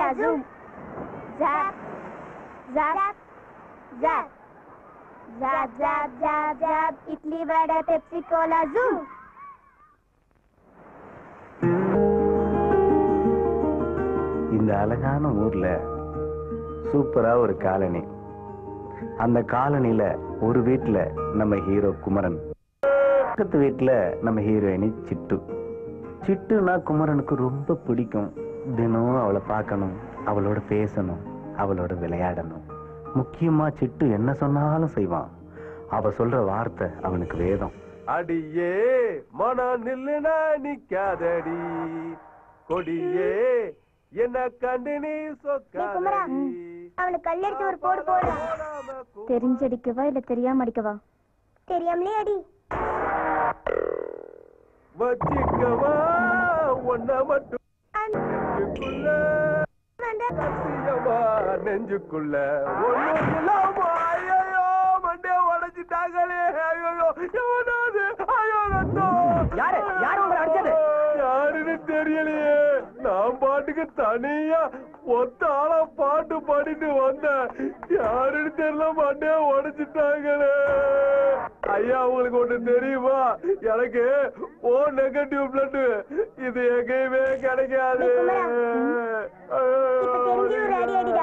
zoom. Zap. Zap. Zap. Zap, zap, zap, zap. Idli vada Pepsi cola zoom. இந்த அழகான ஊர்ல சூப்பரா ஒரு காலனி அந்த காலனில ஒரு வீட்ல நம்ம ஹீரோ குமரன் பக்கத்து வீட்ல நம்ம ஹீரோயினி சிட்டு சிட்டுனா குமரனுக்கு ரொம்ப பிடிக்கும் தினம் அவளை பார்க்கணும் அவளோட பேசணும் அவளோட விளையாடணும் முக்கியமா சிட்டு என்ன சொன்னாலும் செய்வான் அவ சொல்ற வார்த்தை அவனுக்கு வேதம் அடியே மன நில்லுனா நிக்காதடி கொடியே என்ன கண்டு நீ டேய் குமரா, சொக்காதடி அவனுக்கு கல்லெடுத்து ஒரு போடு போடு தெரிஞ்சடிக்கவா இல்ல தெரியாம அடிக்கவா தெரியாமலே அடி வச்சிக்கவா ஒன்ன மட்டும் நெஞ்சுக்குள்ள சத்தியமா நெஞ்சுக்குள்ள ஒண்ணும் இல்லாம ஐயோ மண்டே உடைச்சிட்டாங்களே ஐயோ எவனாது ஐயோ ரத்தம் யாரு? யாரு உங்களை அடிச்சது? யாருன்னு தெரியலையே நான் பாட்டுக்கு தனியா ஒத்த ஆளா பாட்டு பாடிட்டு வந்தேன் யாருன்னு தெரியல மண்டே உடைச்சிட்டாங்களே ஐயா உங்களுக்கு ஒண்ணு தெரியுமா எனக்கு ஓ நெகட்டிவ் பிளட் இது எங்கேயுமே கிடைக்காது இப்ப தெரிஞ்சு ஒரு அடி அடிடா.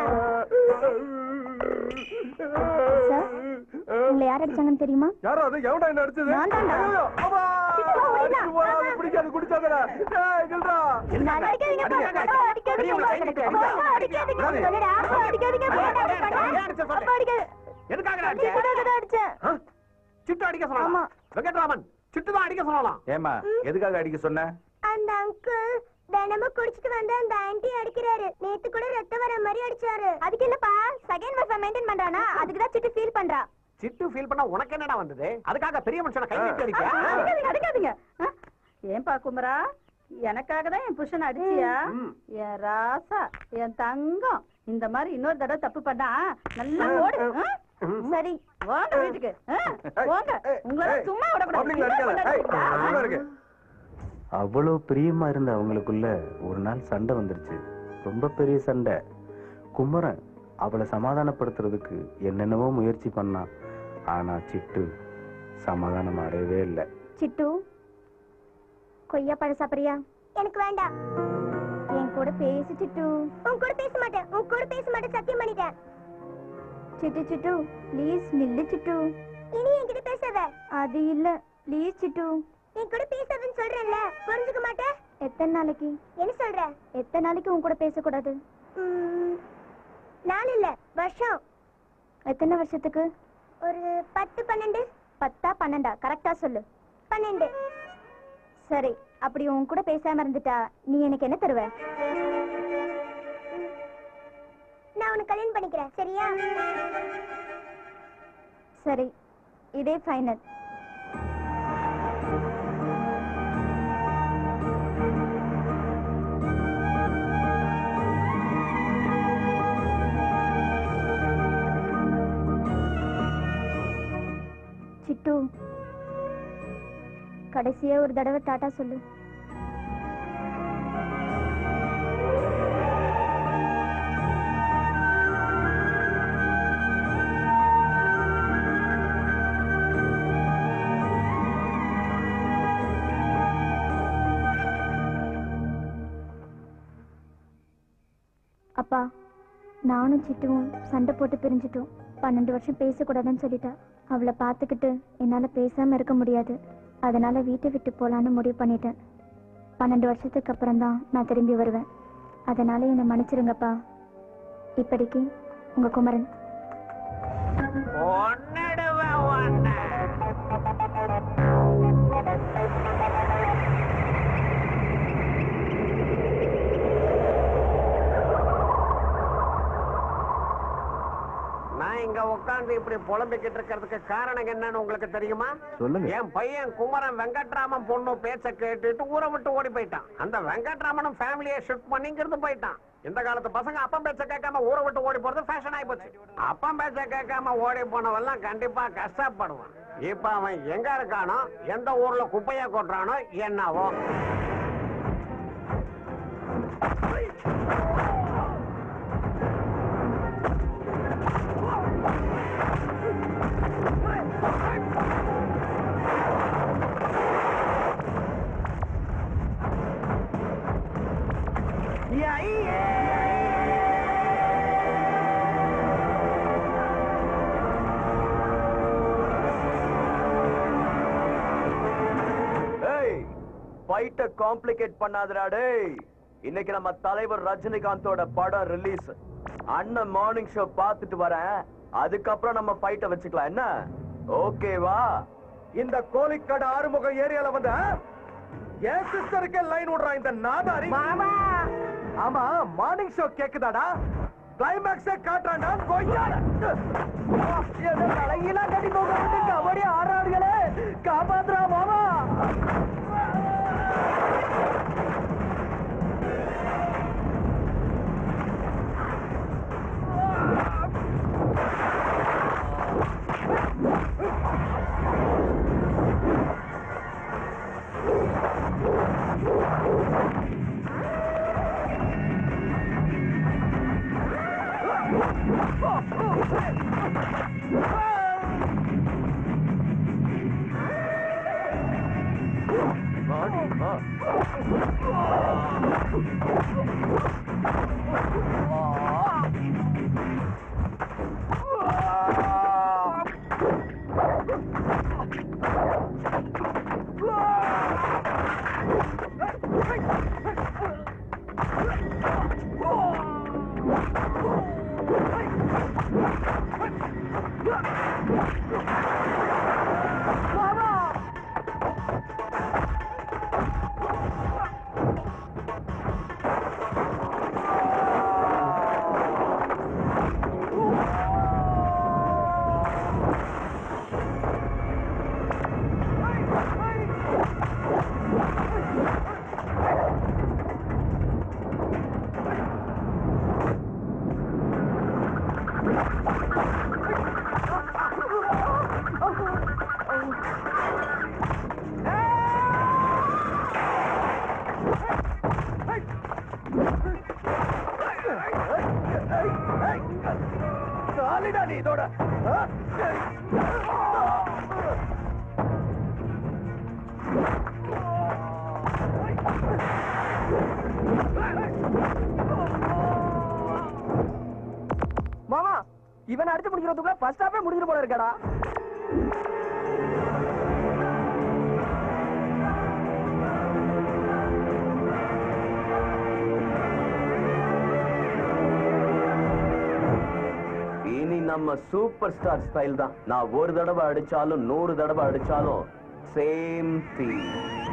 சார், உங்களை யார் அடிச்சாங்கன்னு தெரியுமா யாரோ அது எவன்டா என்ன அடிச்சது நான் தான்டா. ஐயோ, அப்பா! சித்தப்பா, ஓடிடா. அடிச்சு போடா, அது பிடிக்காது குடிச்சாங்கடா ஏய் கில்டா அடிக்காதீங்கப்பா. அடிக்காதீங்க. அடிக்காதீங்க. பெரியவங்களை கை நீட்டி அப்பா, அடிக்காத. அடிக்காதீங்க. விடாதே. சொல்லுடா. அப்பா, அடிக்காதீங்க. ஏன் வேண்டாம், அடிச்ச? வேண்டாம். ஏன் அடிச்ச சொல்லு. அப்பா, அடிக்காத. எதுக்காக நீ அடிச்ச? கூட தான் அடிச்சேன். ஆ? சிட்டு அடிக்க ஆமா. சொல்லலாம் வெங்கட்ராமன் சிட்டு தான் அடிக்க சொல்லலாம் ஏமா எதுக்காக அடிக்க சொன்ன அந்த அங்கிள் தினமும் குடிச்சிட்டு வந்து அந்த ஆன்ட்டி அடிக்கிறாரு நேத்து கூட ரத்தம் வர மாதிரி அடிச்சாரு அதுக்கு இல்லப்பா செகண்ட் வைஃப் மெயின்டைன் பண்றானா அதுக்கு தான் சிட்டு ஃபீல் பண்றா சிட்டு ஃபீல் பண்ணா உனக்கு என்னடா வந்தது அதுக்காக பெரிய மனுஷனை கை நீட்டி அடிக்க அடிக்காதீங்க அடிக்காதீங்க ஆ? ஏன்பா குமரா எனக்காக தான் என் புருஷன் அடிச்சியா ம். என் ராசா என் தங்கம் இந்த மாதிரி இன்னொரு தடவை தப்பு பண்ணா நல்லா ஓடு ஆ? சரி வாங்க வீட்டுக்கு ஆ? வாங்க உங்களை சும்மா பப்ளிக்ல அடிக்காத ஏய், சும்மா விடக்கூடாது இருக்கு அவ்வளவு பிரியமா இருந்த அவங்களுக்குள்ள ஒரு நாள் சண்டை வந்துருச்சு ரொம்ப பெரிய சண்டை குமரன் அவளை சமாதானப்படுத்துறதுக்கு என்னென்னவோ முயற்சி பண்ணான் ஆனா சிட்டு சமாதானம் அடையவே இல்லை சிட்டு கொய்யா பழம் சாப்பிடுறியா எனக்கு வேண்டாம் என் கூட பேசு சிட்டு உன் கூட பேச மாட்டேன் உன் கூட பேச மாட்டேன் சத்தியம் பண்ணிட்டேன் சிட்டு சிட்டு ப்ளீஸ் நில்லு சிட்டு இனி என்கிட்ட பேசாத அது இல்ல ப்ளீஸ் சிட்டு என் கூட பேசாதன்னு சொல்றேன்ல புரிஞ்சுக்க மாட்டேன் எத்தனை நாளைக்கு என்ன சொல்ற எத்தனை நாளைக்கு உன் கூட பேசக்கூடாது நாள் இல்ல வருஷம் எத்தனை வருஷத்துக்கு ஒரு பத்து பன்னெண்டு பத்தா பன்னெண்டா கரெக்டா சொல்லு பன்னெண்டு சரி அப்படி உன் கூட பேசாம இருந்துட்டா நீ எனக்கு என்ன தருவ நான் உனக்கு கல்யாணம் பண்ணிக்கிறேன் சரியா சரி இதே ஃபைனல் சிட்டு கடைசியா ஒரு தடவை டாடா சொல்லு அப்பா நானும் சிட்டுவும் சண்டை போட்டு பிரிஞ்சிட்டோம் பன்னெண்டு வருஷம் பேசக்கூடாதுன்னு சொல்லிட்டா அவளை பார்த்துக்கிட்டு என்னால பேசாம இருக்க முடியாது அதனால வீட்டை விட்டு போலான்னு முடிவு பண்ணிட்டேன் பன்னெண்டு வருஷத்துக்கு அப்புறம் தான் நான் திரும்பி வருவேன் அதனால என்னை மன்னிச்சிருங்கப்பா இப்படிக்கு உங்க குமரன் ஒன்னடுவேன் ஒன்ன நான் இங்க உட்கார்ந்து இப்படி புலம்பிக்கிட்டு இருக்கிறதுக்கு காரணம் என்னன்னு உங்களுக்கு தெரியுமா சொல்லுங்க என் பையன் குமரன் வெங்கட்ராமன் பொண்ணு பேச்ச கேட்டுட்டு ஊரை விட்டு ஓடி போயிட்டான் அந்த வெங்கட்ராமனும் ஃபேமிலியை ஷிஃப்ட் பண்ணிங்கிறது போயிட்டான் இந்த காலத்து பசங்க அப்பம் பேச்ச கேட்காம ஊரை விட்டு ஓடி போறது ஃபேஷன் ஆகி போச்சு அப்பம் பேச்ச கேட்காம ஓடி போனவெல்லாம் கண்டிப்பா கஷ்டப்படுவான் இப்ப அவன் எங்க இருக்கானோ எந்த ஊர்ல குப்பைய கொட்டுறானோ என்னவோ ஃபைட்ட காம்ப்ளிகேட் பண்ணாதடா டேய் இன்னைக்கு நம்ம தலைவர் ரஜினிகாந்தோட படம் ரிலீஸ் அண்ணன் மார்னிங் ஷோ பார்த்துட்டு வரேன் அதுக்கப்புறம் நம்ம ஃபைட்ட வச்சுக்கலாம் என்ன ஓகேவா இந்த கோழிக்கடை ஆறுமுக ஏரியால வந்து ஆ? என் சிஸ்டருக்கே லைன் விடுறான் இந்த நாதாரி ஆமா மார்னிங் ஷோ கேக்குதாடா கிளைமேக்ஸே காட்டுறான்டா கொய்யா தலையெல்லாம் கட்டி போக கபடி ஆறாடுகளே காப்பாத்துறா மாமா சாலிடா நீ இதோட ஆ? மாமா இவன் அடிச்சு முடிக்கிறதுக்குள்ள ஃபர்ஸ்ட் ஹாஃபே முடிஞ்சிட்டு போல இருக்கடா இனி நம்ம சூப்பர் ஸ்டார் ஸ்டைல் தான் நான் ஒரு தடவை அடிச்சாலும் நூறு தடவை அடிச்சாலும் சேம் ஃபீல்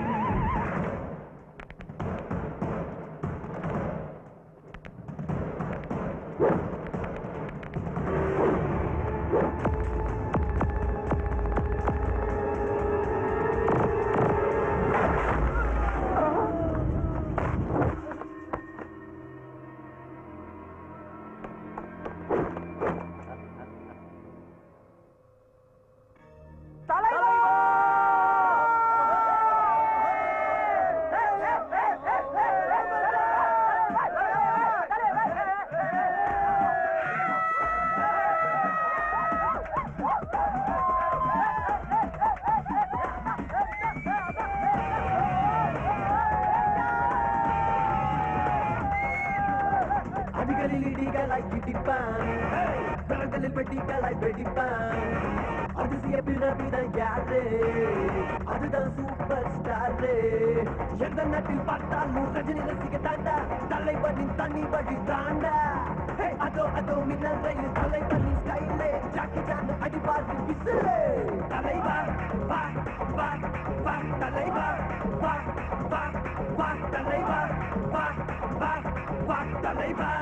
அடிகளில் இடிகளாய் இடிப்பான் பிறங்களில் பெட்டிகளாய் வெடிப்பான் அதிசய பிறவிதான் யாரு அதுதான் சூப்பர் ஸ்டார் எந்த நாட்டில் பார்த்தாலும் ரஜினி ரசிக தாண்டா தலைவனின் தண்ணி வழி தாண்டா ஹே, அதோ அதோ மின்னல் ரயில் தலைவனின் ஸ்டைலே ஜாக்கி ஜான் அடிப்பார் விசிலே தலைவா வா வா வா தலைவா வா வா வா தலைவா வா வா வா தலைவா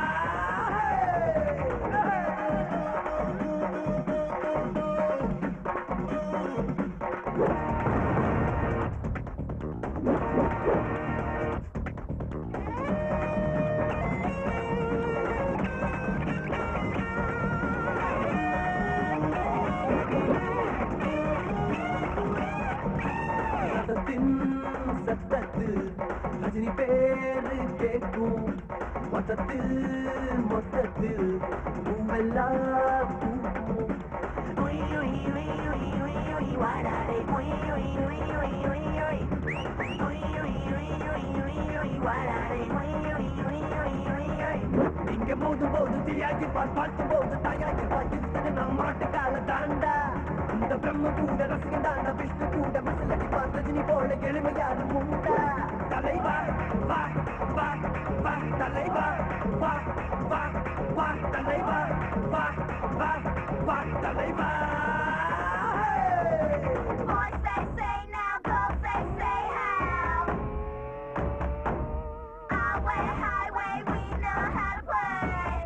சத்தத்தின் சத்தத்தில் ரஜினி பேரு கேட்கும் மொத்தத்தில் மொத்தத்தில் பூவெல்லாம் பூக்கும் இங்க போது போது தீயாகி பார் பார்த்து போது தாயாகி பார் நம்ம மாட்டுக்கால தாண்டா இந்த பிரம்ம கூட ரசிகண்டான விஷ்ணு கூட மசிலடி பார்த்தஜினி போல எளிமையான முண்டா தலைவா வா வா வா தலைவா வா வா வா தலைவா வா வா வா தலைவா Boys say say now, girls say say how. Highway, highway, we know how to play.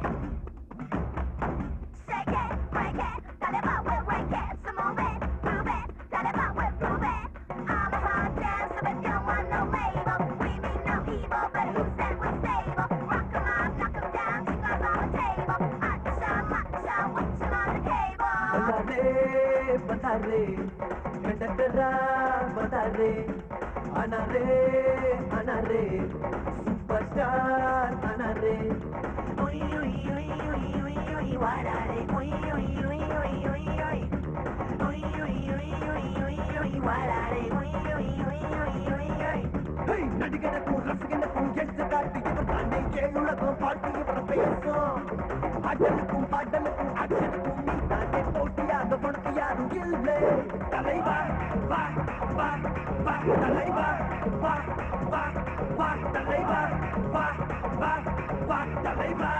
Shake it, break it, tell it about we'll break it. So move it, prove it, tell it about we'll prove it. I'm a hard dancer, but don't want no label. We mean no evil, but who said we're stable? Rock 'em up, knock 'em down, kick us on the table. Acha, macha, watch 'em on the cable. बता रे बता रे कंडक्टरा बता रे आना रे आना रे सुपरस्टार आना रे ओई ओई ओई ओई ओई ओई वारा रे ओई ओई ओई ओई ओई ओई ओई ओई ओई ओई ओई ओई वारा रे ओई ओई ओई ओई ओई ओई ஹேய் நடிகனுக்கும் ரசிகனுக்கும் எடுத்து காட்டு இவர் தானே ஏழுலகம் பாட்டு இவர பேசும் ஆட்டலுக்கும் பாடலுக்கும் ஆக்ஷனுக்கும் நீ தானே போட்டியாக உனக்கு யாரும் இல்லை தலைவா வா வா வா தலைவா வா வா வா தலைவா வா வா வா தலைவா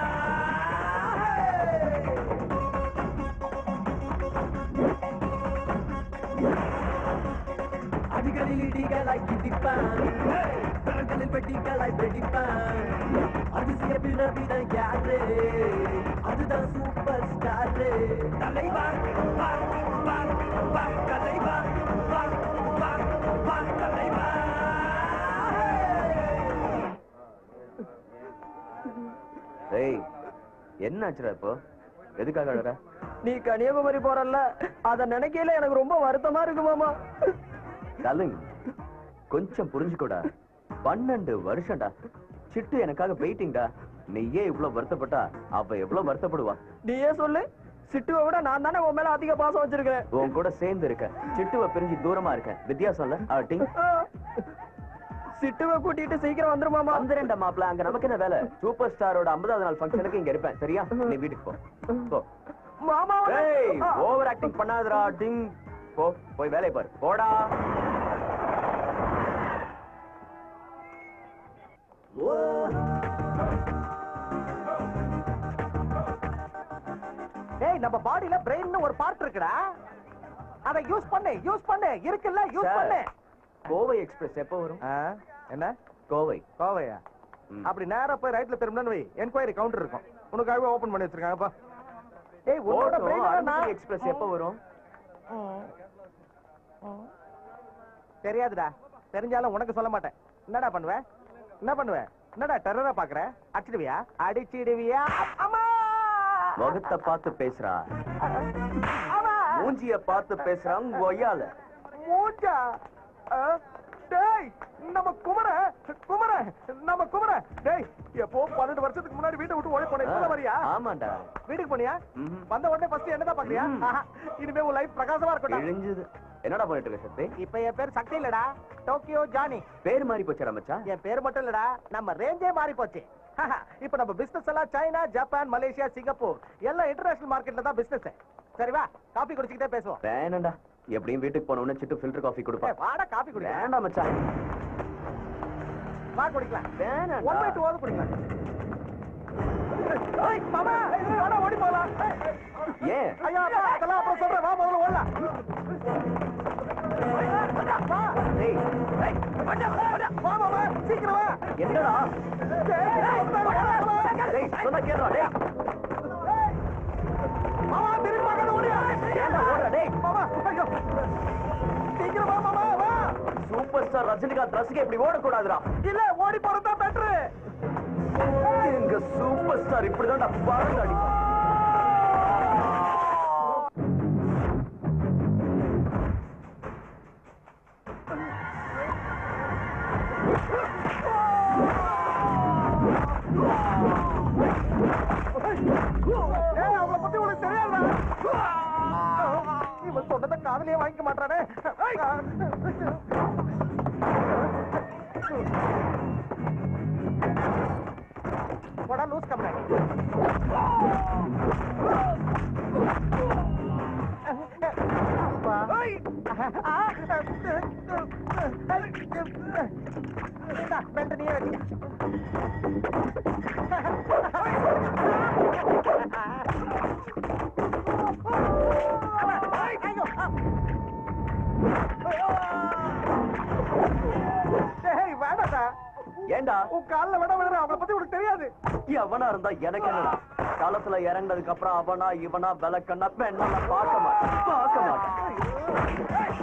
அடிகளில் இடிகளாய் கிட்டிப்பான் பிறங்களில் பெட்டிகளாய் வெடிப்பான் அதிசய பிறவிதான் யாரு அதுதான் சூப்பர் ஸ்டார் தலைவா வா வா வா தலைவா வா வா வா தலைவா ஏய் என்னாச்சுடா இப்போ எதுக்காக அழற நீ கன்னியாகுமரி போறல்ல அத நினைக்கையில எனக்கு ரொம்ப வருத்தமா இருக்கு மாமா டார்லிங் கொஞ்சம் புரிஞ்சுக்கோடா பன்னெண்டு வருஷம்டா சிட்டு எனக்காக வெயிட்டிங்டா நீ ஏன் இவ்வளவு வருத்தப்பட்டா அவ எவ்வளவு வருத்தப்படுவா நீயே சொல்லு சிட்டுவை விட நான் தானே உன் மேல அதிக பாசம் வச்சிருக்கேன் உன் கூட சேர்ந்து இருக்க சிட்டுவ பிரிஞ்சு தூரமா இருக்க வித்தியாசம் இல்ல ஆட்டிங் சிட்டுவை கூட்டிட்டு சீக்கிரம் வந்துருமாமா வந்துரேன்டா மாப்ள அங்க நமக்கு என்ன வேலை சூப்பர் ஸ்டாரோட 50வது நாள் ஃபங்க்ஷனுக்கு இங்க இருப்பேன் சரியா நீ வீட்டுக்கு போ போ மாமா ஏய் ஓவர் ஆக்டிங் பண்ணாதடா டிங் போ போய் வேலைய பாரு போடா டேய் நம்ம பாடியில பிரெயின் ஒரு பார்ட் இருக்குடா அதை யூஸ் பண்ணு யூஸ் பண்ணு இருக்குல்ல யூஸ் சார், பண்ணு கோவை எக்ஸ்பிரஸ் எப்போ வரும் ஆ, என்ன கோவை கோவையா ம். அப்படி நேரா போய் ரைட்ல திரும்பினு வை என்கொயரி கவுண்டர் இருக்கும் உனக்காகவே ஓபன் பண்ணி வச்சிருக்காங்கப்பா டேய் உன்னோட ஓட்டம் brain அருள்மிகு நான் எக்ஸ்பிரஸ் எப்போ வரும் தெரியாதுடா தெரிஞ்சாலும் உனக்கு சொல்ல மாட்டேன் என்னடா பண்ணுவ என்ன பண்ணுவ என்னடா டெரரா பாக்குற அடிச்சிடுவியா அடிச்சிடுவியா அம்மா முகத்தை பார்த்து பேசுறா அம்மா மூஞ்சிய பார்த்து பேசுறான் ஒய்யால மூஞ்சா ஆ? டேய் நம்ம குமர குமர நம்ம குமர டேய் எப்போ பன்னெண்டு வருஷத்துக்கு முன்னாடி வீட்டை விட்டு ஓடி போன இப்ப வரியா ஆமாண்டா வீட்டுக்கு போனியா ம்ஹும். வந்த உடனே ஃபர்ஸ்ட் என்னதான் பாக்குறியா ம். ஆஹா, இனிமே உன் லைஃப் பிரகாசமா இருக்கட்டும் இழிஞ்சது என்னடா பண்ணிட்டு இருக்க சக்தி இப்ப என் பேர் சக்தி இல்லடா டோக்கியோ ஜானி பேர் மாறி போச்சுடா மச்சான் என் பேர் மட்டும் இல்லடா நம்ம ரேஞ்சே மாறி போச்சு ஆஹா, இப்ப நம்ம பிசினஸ் எல்லாம் சைனா ஜப்பான் மலேசியா சிங்கப்பூர் எல்லாம் இன்டர்நேஷனல் மார்க்கெட்ல தான் பிசினஸ் சரி வா காபி குடிச்சிக்கிட்டே பேசுவோம் வேணாண்டா எப்படியும் வீட்டுக்கு போன உடனே சிட்டு ஃபில்டர் காஃபி ஏய், கொடுப்பேன் வாடா காபி குடி வேண்டாம் மச்சான் வா குடிக்கலாம் வேணாண்டா. ஒன் பை டூ குடிக்கலாம் ஏய், மாமா ஏய், வாடா, ஓடி போகலாம் ஏய், ஏன் ஐயா அப்பா, அதெல்லாம் அப்புறம் சொல்றேன் வா முதல்ல ஓடலாம் வா. ஏய், ஏய், வாடா, வாடா. வா மாமா சீக்கிரம் வா என்னடா ஏய், ஏய், வாடா, வாடா. டேய் சொன்னா கேளுடா டேய் மாமா திரும்பி பார்க்காத ஓடியா ஏன்டா ஓடுற டேய் மாமா ஐயோ சீக்கிரம் வா மாமா வா சூப்பர் ஸ்டார் ரஜினிகாந்த் ரசிகை இப்படி ஓடக்கூடாதுடா இல்ல ஓடி போறதா பெட்ரு எங்க சூப்பர் ஸ்டார் இப்படிதான்டா பறந்து அடிப்பான் ஏய் அவளை பத்தி உனக்கு தெரியாதுடா இவன் சொன்னதை காதலியே வாங்கிக்க மாட்டானே போடா லூஸ் கம்மியா அப்பா பெல்ட் நீயே வச்சுக்க டேய் வேண்டாடா ஏண்டா உன் கால்ல விட விடுற அவங்கள பத்தி உனக்கு தெரியாது எவனா இருந்தா எனக்கு என்னடா களத்துல இறங்கினதுக்கு அப்புறம் அவனா இவனா விளக்கண்ணா பெண்ணா நான் பார்க்க மாட்டேன் பார்க்க மாட்டேன்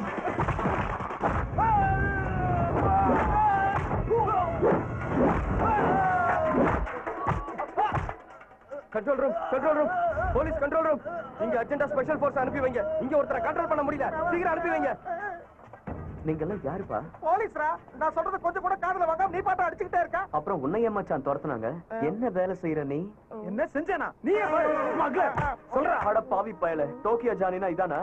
control room control room police control room இங்க அர்ஜென்டா ஸ்பெஷல் ஃபோர்ஸ் அனுப்பி வைங்க இங்க ஒருத்தரை கண்ட்ரோல் பண்ண முடியல சீக்கிரம் அனுப்பி வைங்க நீங்க எல்லாம் யாருப்பா போலீஸ்ரா நான் சொல்றது கொஞ்சம் கூட காதுல வாங்காம நீ பாட்டு அடிச்சுக்கிட்டே இருக்க அப்புறம் உன்னைய மச்சான் துரத்துனாங்க என்ன வேலை செய்யற நீ என்ன செஞ்சேனா நீ மகள சொல்ற அட பாவி பயல டோக்கியோ ஜானினா இதானா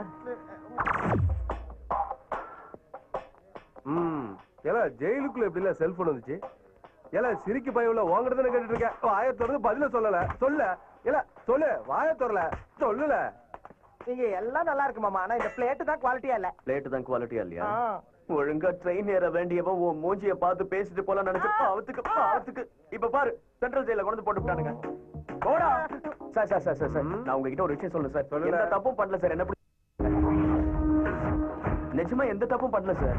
ம் ஏல ஜெயிலுக்குள்ள எப்படி இல்ல செல்போன் வந்துச்சு ஏல சிரிக்கு பயவுல உங்ககிட்ட தானே கேட்டுட்டு இருக்கேன் வாய திறந்து பதில சொல்லல சொல்ல ஏல சொல்லு வாய திறல சொல்லுல நீங்க எல்லாம் நல்லா இருக்கு மாமா ஆனா இந்த பிளேட் தான் குவாலிட்டியா இல்ல பிளேட் தான் குவாலிட்டியா இல்லையா ஆ. ஒழுங்கா ட்ரெயின் ஏற வேண்டியவன் உன் மூஞ்சிய பார்த்து பேசிட்டு போல நினைச்சு பாவத்துக்கு பாவத்துக்கு இப்ப பாரு சென்ட்ரல் ஜெயில கொண்டு போட்டு விட்டானுங்க போடா sir sir sir sir sir நான் உங்ககிட்ட ஒரு விஷயம் சொல்லுங்க சார் சொல்லுங்க. எந்த தப்பும் பண்ணல சார் என்ன பிடி- நிஜமா எந்த தப்பும் பண்ணல சார்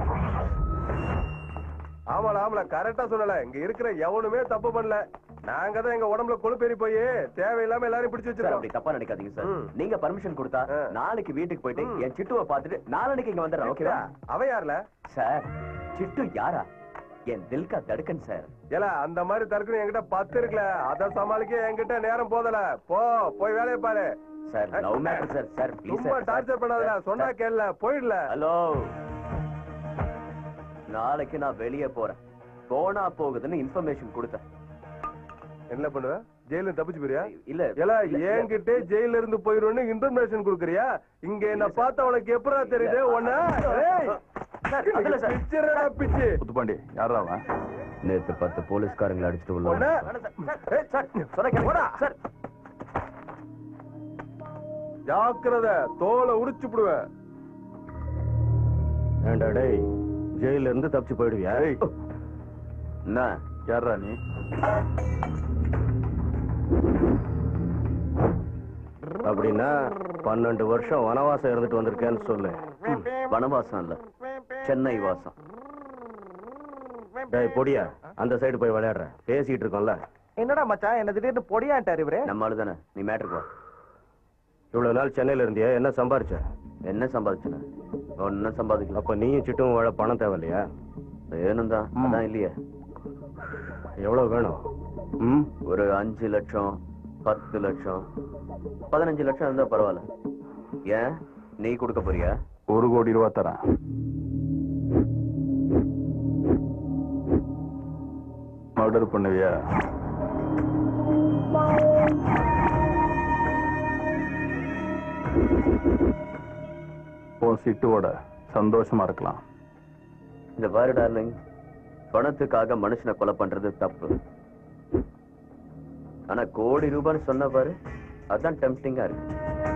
ஆமால ஆமால கரெக்டா சொல்லல இங்க இருக்கிற எவனுமே தப்பு பண்ணல நாங்க தான் எங்க உடம்புல கொழுப்பேறி போய் தேவையில்லாம எல்லாரையும் பிடிச்சு சார் அப்படி வச்சிருக்கோம் தப்பா நினைக்காதீங்க சார் ம். நீங்க பர்மிஷன் கொடுத்தா ஆ. நாளைக்கு வீட்டுக்கு போயிட்டு ம். என் சிட்டுவை பார்த்துட்டு நாளைக்கு இங்க வந்துடுறேன் ஓகேவா அவ யாருல சார் சிட்டு யாரா என் தில்கா தடுக்கன் சார் ஏல அந்த மாதிரி தடுக்கணும் என்கிட்ட பத்து இருக்குல அத சமாளிக்க என்கிட்ட நேரம் போதல போ போய் வேலையை பாரு sir love matter sir sir please சும்மா டார்ச்சர் பண்ணாதல சொன்னா கேளல போயிடல ஹலோ நாளைக்கு நான் வெளியே போறேன் போனா போகுதுன்னு இன்ஃபர்மேஷன் கொடுத்தேன் என்ன பண்ணுவ ஜெயில தப்பிச்சு போறியா இல்ல ஏல என்கிட்ட ஜெயில இருந்து போயிருன்னு இன்ஃபர்மேஷன் குடுக்குறியா இங்க என்ன பார்த்தா உனக்கு எப்படா தெரியுது உன்ன ஏய், சார், அதுல சார். பிச்சுறடா பிச்சு புத்துப்பாண்டி யாரா அவன் நேத்து பத்து போலீஸ்காரங்களை அடிச்சுட்டு உள்ள ஒண்ணு. ஏய், சார், சொன்னா கேளுங்க. சார் ஜாக்கிரத தோலை உரிச்சு விடுவேன் ஏண்டா டேய் ஜெயில இருந்து தப்பிச்சு போயிடுவியா என்ன யாரா நீ அப்படின்னா பன்னெண்டு வருஷம் வனவாசம் இருந்துட்டு வந்திருக்கேன்னு சொல்லு வனவாசம் இல்ல சென்னை வாசம் டேய் பொடியா அந்த சைடு போய் விளையாடுற பேசிட்டு இருக்கோம்ல என்னடா மச்சான் என்ன திடீர்னு பொடியான்ட்டாரு இவரு நம்ம ஆளு தானே நீ மேட்ருக்கு வா இவ்வளவு நாள் சென்னையில இருந்தியா என்ன சம்பாரிச்ச என்ன சம்பாதிச்சுன ஒன்னும் சம்பாதிக்கல அப்ப நீயும் சிட்டும் வாழ பணம் தேவையில்லையா வேணும் தான் அதான் இல்லையே எவ்வளவு வேணும் ம் ஒரு அஞ்சு லட்சம் பத்து லட்சம் பதினஞ்சு லட்சம் இருந்தா பரவாயில்ல ஏன் நீ கொடுக்க போறியா ஒரு கோடி ரூபா தரேன் மர்டர் பண்ணுவியா உன் சிட்டுவோட சந்தோஷமா இருக்கலாம் இந்த பாரு டார்லிங் பணத்துக்காக மனுஷனை கொலை பண்றது தப்பு ஆனா கோடி ரூபான்னு சொன்ன பாரு அதான் டெம்ப்டிங்கா இருக்கு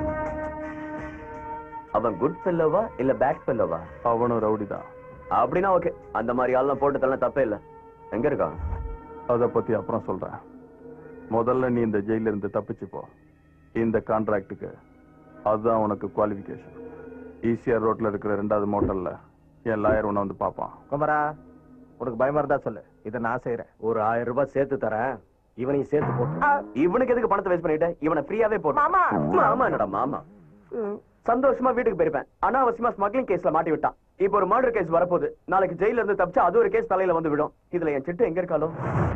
அவன் குட் பெல்லோவா இல்ல பேட் பெல்லோவா அவனும் ரவுடி தான் அப்படின்னா ஓகே அந்த மாதிரி ஆள்லாம் போட்டு தரலாம் தப்பே இல்ல எங்க இருக்கான் அதை பத்தி அப்புறம் சொல்றேன் முதல்ல நீ இந்த ஜெயில இருந்து தப்பிச்சு போ இந்த கான்ட்ராக்டுக்கு அதுதான் உனக்கு குவாலிஃபிகேஷன் ஈசிஆர் ரோட்ல இருக்கிற ரெண்டாவது மோட்டல்ல என் லாயர் உன்னை வந்து பார்ப்பான் குமரா உனக்கு பயமா இருந்தா சொல்லு இதை நான் செய்யறேன் ஒரு ஆயிரம் ரூபாய் சேர்த்து தரேன் இவனையும் சேர்த்து போட்டு இவனுக்கு எதுக்கு பணத்தை வேஸ்ட் பண்ணிட்ட இவனை ஃப்ரீயாவே போட்டு மாமா மாமா என்னடா மாமா சந்தோஷமா வீட்டுக்கு போயிருப்பேன் அனாவசியமா ஸ்மக்லிங் கேஸ்ல மாட்டி விட்டான் இப்போ ஒரு மர்டர் கேஸ் வரப்போகுது நாளைக்கு ஜெயில இருந்து தப்பிச்சா அது ஒரு கேஸ் தலையில வந்து விடும் இதுல என் சிட்டு எங்க இருக்காளோ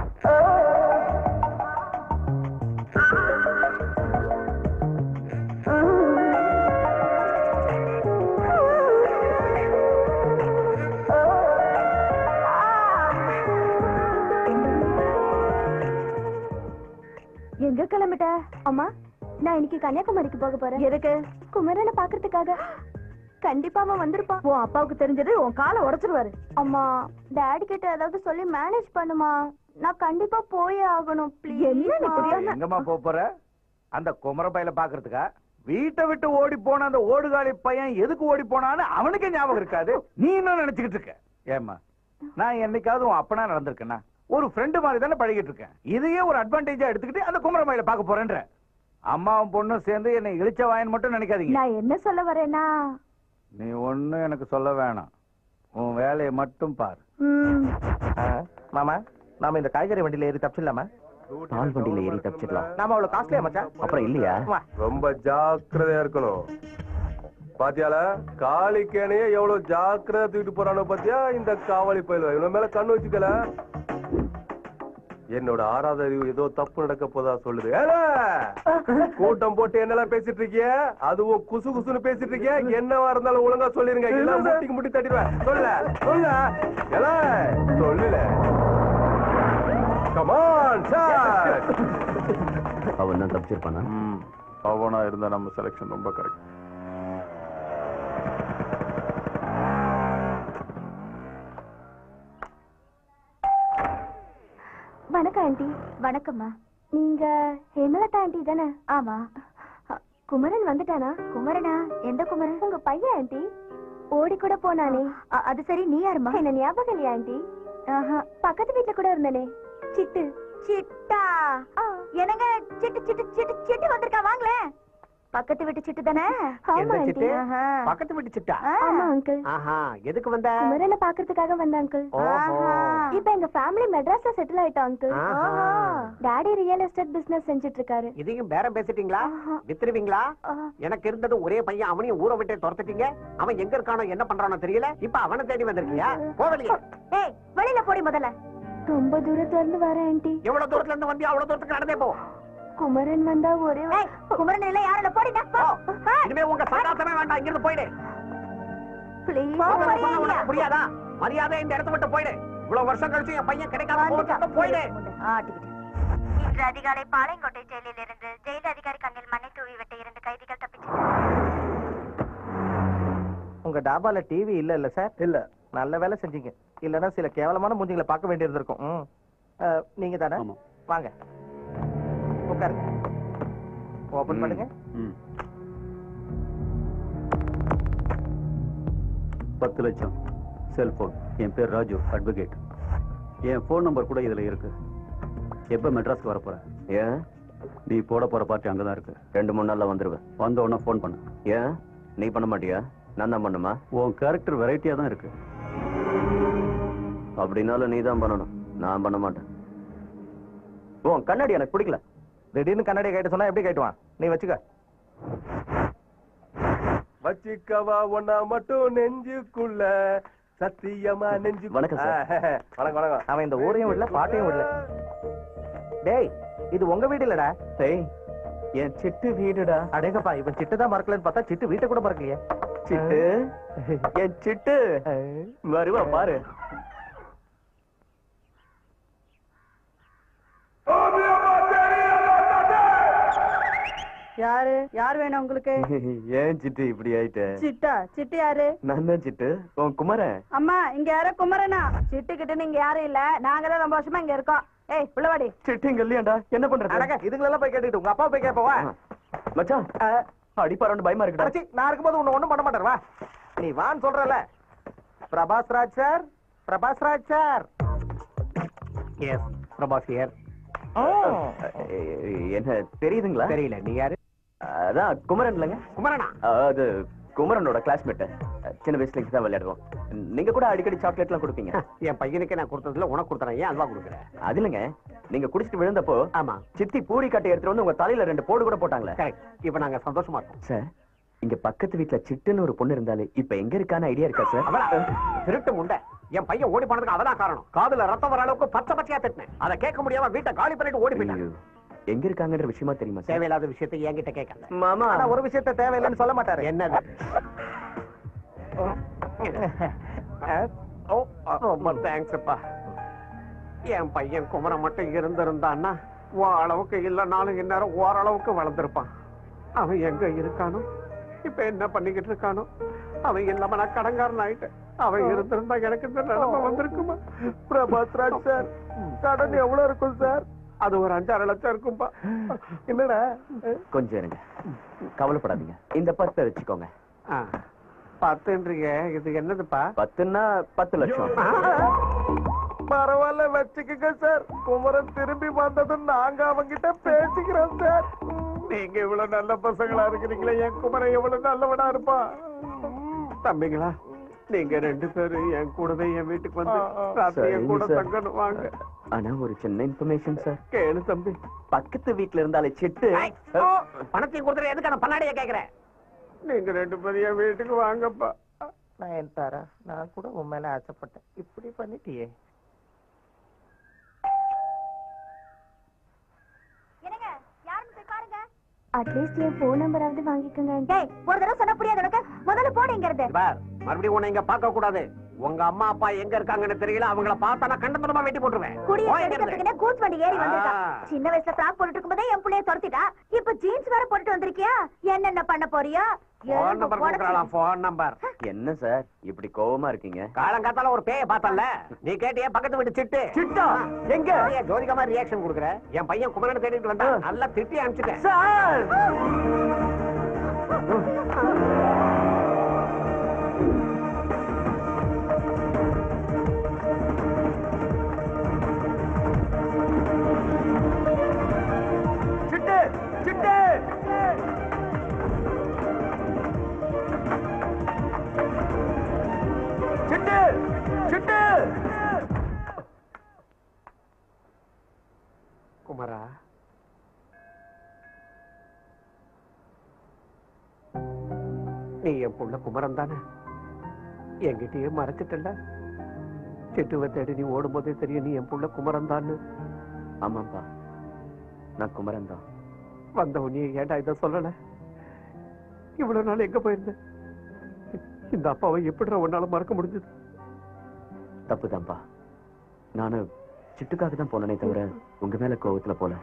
எங்க கிளம்பிட்ட அம்மா நான் இன்னைக்கு கன்னியாகுமரிக்கு போக போறேன் எதுக்கு குமரனை பாக்குறதுக்காக கண்டிப்பா அவன் வந்திருப்பான் உன் அப்பாவுக்கு தெரிஞ்சது உன் காலை உடைச்சிருவாரு அம்மா டாடி கிட்ட ஏதாவது சொல்லி மேனேஜ் பண்ணுமா நான் கண்டிப்பா போயே ஆகணும் ப்ளீஸ் என்ன நீ புரியாம எங்கம்மா போப் போற அந்த குமர பையில பாக்குறதுக்கா வீட்டை விட்டு ஓடி போன அந்த ஓடுகாலி பையன் எதுக்கு ஓடி போனான்னு அவனுக்கே ஞாபகம் இருக்காது நீ என்ன நினைச்சுக்கிட்டு இருக்க ஏம்மா நான் என்னைக்காவது உன் அப்பனா நடந்திருக்கேனா ஒரு ஃப்ரெண்டு மாதிரி தானே பழகிட்டு இருக்கேன் இதையே ஒரு அட்வான்டேஜா எடுத்துக்கிட்டு அந்த குமரமயில பார்க்க போறேன்ற அம்மாவும் பொண்ணும் சேர்ந்து என்னை இழிச்ச வாயன் மட்டும் நினைக்காதீங்க நான் என்ன சொல்ல வரேன்னா நீ ஒண்ணும் எனக்கு சொல்ல வேணாம் உன் வேலையை மட்டும் பாரு ம், மாமா நாம இந்த காய்கறி வண்டியில ஏறி தப்பிச்சிடலாமா பால் வண்டியில ஏறி தப்பிச்சிடலாம் நாம அவ்வளவு காஸ்ட்லியா மச்சான் அப்புறம் இல்லையா வா. ரொம்ப ஜாக்கிரதையா இருக்கணும் பாத்தியால காளிக்கேனையே எவ்வளவு ஜாக்கிரதை தூக்கிட்டு போறானோ பாத்தியா இந்த காவலி பயில இவன் மேல கண்ணு வச்சுக்கல என்னோட ஆறாவது அறிவு ஏதோ தப்பு நடக்க போதா சொல்லுது ஏல, கூட்டம் போட்டு என்னெல்லாம் பேசிட்டு இருக்கிய அதுவும் குசு குசுன்னு பேசிட்டு இருக்கிய என்னவா இருந்தாலும் ஒழுங்கா சொல்லிருங்க இல்ல முட்டிக்கு முட்டி தட்டிடுவேன் சொல்ல சொல்ல ஏல, சொல்லுல கமான் சார் அவன் தான் தப்பிச்சிருப்பானா அவனா இருந்தா நம்ம செலக்ஷன் ரொம்ப கரெக்ட் வணக்கம் ஆண்டி வணக்கம்மா நீங்க ஹேமலதா ஆண்டி தானே ஆமா அ, குமரன் வந்துட்டானா குமரனா எந்த குமரன் உங்க பையன் ஆண்டி ஓடி கூட போனானே அ- அது சரி நீ யாருமா என்ன ஞாபகம் இல்லையா ஆண்டி ஆஹா பக்கத்து வீட்ல கூட இருந்தானே சிட்டு சிட்டா என்னங்க சிட்டு சிட்டு சிட்டு சிட்டு வந்திருக்கா வாங்களேன் பக்கத்து வீட்டு சிட்டு தானே ஆமா எந்த ஆண்டி சிட்டு? பக்கத்து வீட்டு சிட்டா ஆமா அங்கிள் ஆஹா எதுக்கு வந்த குமரனை பாக்குறதுக்காக வந்த அங்கிள் ஓஹோ. இப்ப எங்க ஃபேமிலி மெட்ராஸ்ல செட்டில் ஆயிட்டோம் அங்கிள் ஆஹா. டாடி ரியல் எஸ்டேட் பிசினஸ் செஞ்சுட்டு இருக்காரு இதையும் பேரம் பேசிட்டீங்களா ஆஹா. வித்துருவீங்களா ஆஹா. எனக்கு இருந்தது ஒரே பையன் அவனையும் ஊரை விட்டு துரத்துட்டீங்க அவன் எங்க இருக்கானோ என்ன பண்றானோ தெரியல இப்ப அவனை தேடி வந்திருக்கியா போகலையே ஏய் வெளியில போடி முதல்ல ரொம்ப தூரத்துல இருந்து வரேன் ஆண்டி எவ்வளவு தூரத்துல இருந்து வந்தியா அவ்வளவு தூரத்துக்கு நடந்தே போ குமரன் வந்தா ஒரே குமரன் இல்ல யாரோட போடிடா போ. இனிமே உங்க சகாசமே வேண்டாம் இங்கிருந்து போயிடு ப்ளீஸ் சொன்னா உனக்கு புரியாதா மரியாதை இந்த இடத்த விட்டு போயிடு இவ்வளவு வருஷம் கழிச்சு என் பையன் கிடைக்காம போட்டு போயிடு இன்று அதிகாலை பாளையங்கோட்டை ஜெயிலில் இருந்து ஜெயில் அதிகாரி கண்ணில் மண்ணை தூவி விட்ட இரண்டு கைதிகள் தப்பிச்சனர் உங்க டாபால டிவி இல்ல இல்ல சார் இல்ல நல்ல வேலை செஞ்சீங்க இல்லன்னா சில கேவலமான மூஞ்சிகளை பார்க்க வேண்டியிருந்திருக்கும் ம். அஹ், நீங்க தானே வாங்க உட்காருங்க ஓபன் பண்ணுங்க பத்து லட்சம் செல்போன் என் பேர் ராஜு அட்வொகேட் என் ஃபோன் நம்பர் கூட இதுல இருக்கு எப்ப மெட்ராஸ்க்கு வர போற ஏன் நீ போட போற பார்ட்டி அங்கதான் இருக்கு ரெண்டு மூணு நாள்ல வந்துருவேன் வந்த உடனே ஃபோன் பண்ணு ஏன் நீ பண்ண மாட்டியா நான் தான் பண்ணுமா உன் கேரக்டர் வெரைட்டியா தான் இருக்கு அப்படின்னாலும் நீ தான் பண்ணணும் நான் பண்ண மாட்டேன் உன் கண்ணாடி எனக்கு பிடிக்கல திடீர்னு கண்ணாடி கேட்டு சொன்னா எப்படி கேட்டுவான் நீ வச்சுக்க வச்சிக்கவா ஒன்னா மட்டும் நெஞ்சுக்குள்ள சத்தியமா நெஞ்சு வணக்கம் சார். வணக்கம் வணக்கம் அவன் இந்த ஊரையும் விடல பாட்டையும் விடல டேய் இது உங்க வீடு இல்லடா டேய் என் சிட்டு வீடுடா அடேங்கப்பா இவன் சிட்டு தான் மறக்கலன்னு பார்த்தா சிட்டு வீட்டை கூட மறக்கலையே சிட்டு என் சிட்டு வருவா பாரு யாரு யார் வேணும் உங்களுக்கு ஏன் சிட்டு இப்படி ஆயிட்ட சிட்டா சிட்டு யாரு நான் தான் சிட்டு உன் குமரன் அம்மா இங்க யாரோ குமரனா சிட்டு கிட்ட இங்க யாரும் இல்ல நாங்க தான் ரொம்ப வருஷமா இங்க இருக்கோம் ஏய் உள்ளவாடி சிட்டு இங்க இல்லையாண்டா என்ன பண்றது அடங்க இதுங்களெல்லாம் போய் கேட்டுக்கிட்டு உங்க அப்பா போய் கேட்பவா மச்சான் அடிப்பாரோன்னு பயமா இருக்குடா அடச்சி நான் இருக்கும்போது உன்னை ஒண்ணும் பண்ண மாட்டேன் வா நீ வான்னு சொல்றல Prabhas Raj sir Prabhas Raj sir yes Prabhas here என்ன தெரியுதுங்களா தெரியல நீ யாரு அதான் குமரன் இல்லைங்க குமரனா அது குமரனோட கிளாஸ்மேட் சின்ன வயசுல இங்க தான் விளையாடுவோம் நீங்க கூட அடிக்கடி சாக்லேட்லாம் கொடுப்பீங்க என் பையனுக்கு நான் கொடுத்ததுல உனக்கு கொடுத்தறேன் ஏன் அல்வா கொடுக்குற அது இல்லைங்க நீங்க குடிச்சிட்டு விழுந்தப்போ ஆமா சித்தி பூரி கட்டை எடுத்துட்டு வந்து உங்க தலையில ரெண்டு போடு கூட போட்டாங்களே கரெக்ட் இப்ப நாங்க சந்தோஷமா இருக்கோம் சார் இங்க பக்கத்து வீட்ல சிட்டுன்னு ஒரு பொண்ணு இருந்தாலே இப்ப எங்க இருக்கான ஐடியா இருக்கா சார் அவளா திருட்டு முண்டை என் பையன் ஓடி போனதுக்கு அவதான் காரணம் காதுல ரத்தம் வர அளவுக்கு பச்சை பச்சையா திட்டினேன் அதை கேட்க முடியாம வீட்டை காலி பண்ணிட்டு ஓடி போயிட்டான் ஐயோ, எங்க இருக்காங்கன்ற விஷயமா தெரியுமா சார் தேவையில்லாத விஷயத்தை என்கிட்ட கேட்கல மாமா ஆனா ஒரு விஷயத்த தேவையில்லைன்னு சொல்ல மாட்டாரு என்னது ஓ, ரொம்ப தேங்க்ஸ் அப்பா என் பையன் குமரன் மட்டும் இருந்திருந்தான்னா ஓ அளவுக்கு இல்லைனாலும் இந்நேரம் ஓரளவுக்கு வளர்ந்துருப்பான் அவன் எங்க இருக்கானோ இப்ப என்ன பண்ணிக்கிட்டு இருக்கானோ அவன் இல்லாம நான் கடங்காரன் ஆயிட்டேன் அவன் இருந்திருந்தா எனக்கு இந்த நிலைமை வந்திருக்குமா பிரபாஸ் ராஜ் சார் கடன் எவ்வளவு இருக்கும் சார் அது ஒரு அஞ்சாறு லட்சம் இருக்கும்பா என்னடா கொஞ்சம் இருங்க கவலைப்படாதீங்க இந்த பத்தை வச்சுக்கோங்க ஆ, பத்துன்றீங்க இது என்னதுப்பா பத்துன்னா பத்து லட்சம் பரவாயில்ல வச்சுக்கோங்க சார் குமரன் திரும்பி வந்ததும் நாங்க அவங்கிட்ட பேசிக்கிறோம் சார் நீங்க இவ்வளவு நல்ல பசங்களா இருக்கிறீங்களே என் குமரன் எவ்வளவு நல்லவனா இருப்பா தம்பிங்களா நீங்க ரெண்டு பேரும் என் கூடவே என் வீட்டுக்கு வந்து ராத்திரி என் கூட சரிங்க சார். தங்கணும் வாங்க ஆனா ஒரு சின்ன இன்ஃபர்மேஷன் சார் கேளு தம்பி பக்கத்து வீட்ல இருந்தாலே செட்டு பணத்தையும் கொடுத்துட்டு எதுக்கான பல்லாடிய கேக்குறேன் நீங்க ரெண்டு பேரும் என் வீட்டுக்கு வாங்கப்பா நான் என் தாரா நான் கூட உன் மேல ஆசைப்பட்டேன் இப்படி பண்ணிட்டியே என்னங்க யாருன்னு போய் பாருங்க அட்லீஸ்ட் என் ஃபோன் நம்பராவது வாங்கிக்கோங்க டேய் ஒரு தடவை சொன்னா புரியாது உனக்கு முதல்ல போடு இங்க இருந்து பார் மறுபடியும் உன்னை இங்க பார்க்க கூடாது உங்க அம்மா அப்பா எங்க இருக்காங்கன்னு தெரியல அவங்கள பார்த்தா நான் கண்டத்தனமா வெட்டி போட்டுருவேன் குடிய போய் இங்க இருந்து. எடுக்கிறதுக்குனே கூஸ் வண்டி ஏறி வந்திருக்கா ஆ. சின்ன வயசுல ஃப்ராக் போட்டுட்டு இருக்கும்போதே என் புள்ளைய துரத்திட்டா இப்ப ஜீன்ஸ் வேற போட்டுட்டு வந்திருக்கியா என்னென்ன பண்ண போறியா போன் நம்பர் கொடுக்கறாளாம் போன் நம்பர் என்ன சார் இப்படி கோவமா இருக்கீங்க காலங்காத்தால ஒரு பேய பார்த்தல நீ கேட்டியே பக்கத்து வீட்டு சிட்டு சிட்டா எங்க ஏன் ஜோதிகமா ரியாக்ஷன் கொடுக்குற என் பையன் குமரன் தேடிட்டு வந்தா நல்லா திட்டி அனுப்பிச்சிட்டேன் சார் சிட்டு சிட்டு சிட்டு சிட்டு குமரா நீ என் புள்ள குமரன் தானே என்கிட்டயே மறைச்சிட்டல சிட்டுவை தேடி நீ ஓடும்போதே தெரியும் நீ என் புள்ள குமரன் தான்னு ஆமாப்பா நான் குமரன் தான் வந்த நீ ஏன்டா இதை சொல்லல இவ்வளவு நாள் எங்க போயிருந்த இந்த அப்பாவை எப்படிடா உன்னால மறக்க முடிஞ்சது தப்புதான்ப்பா நானு சிட்டுக்காக தான் போனனே தவிர உங்க மேல கோவத்துல போல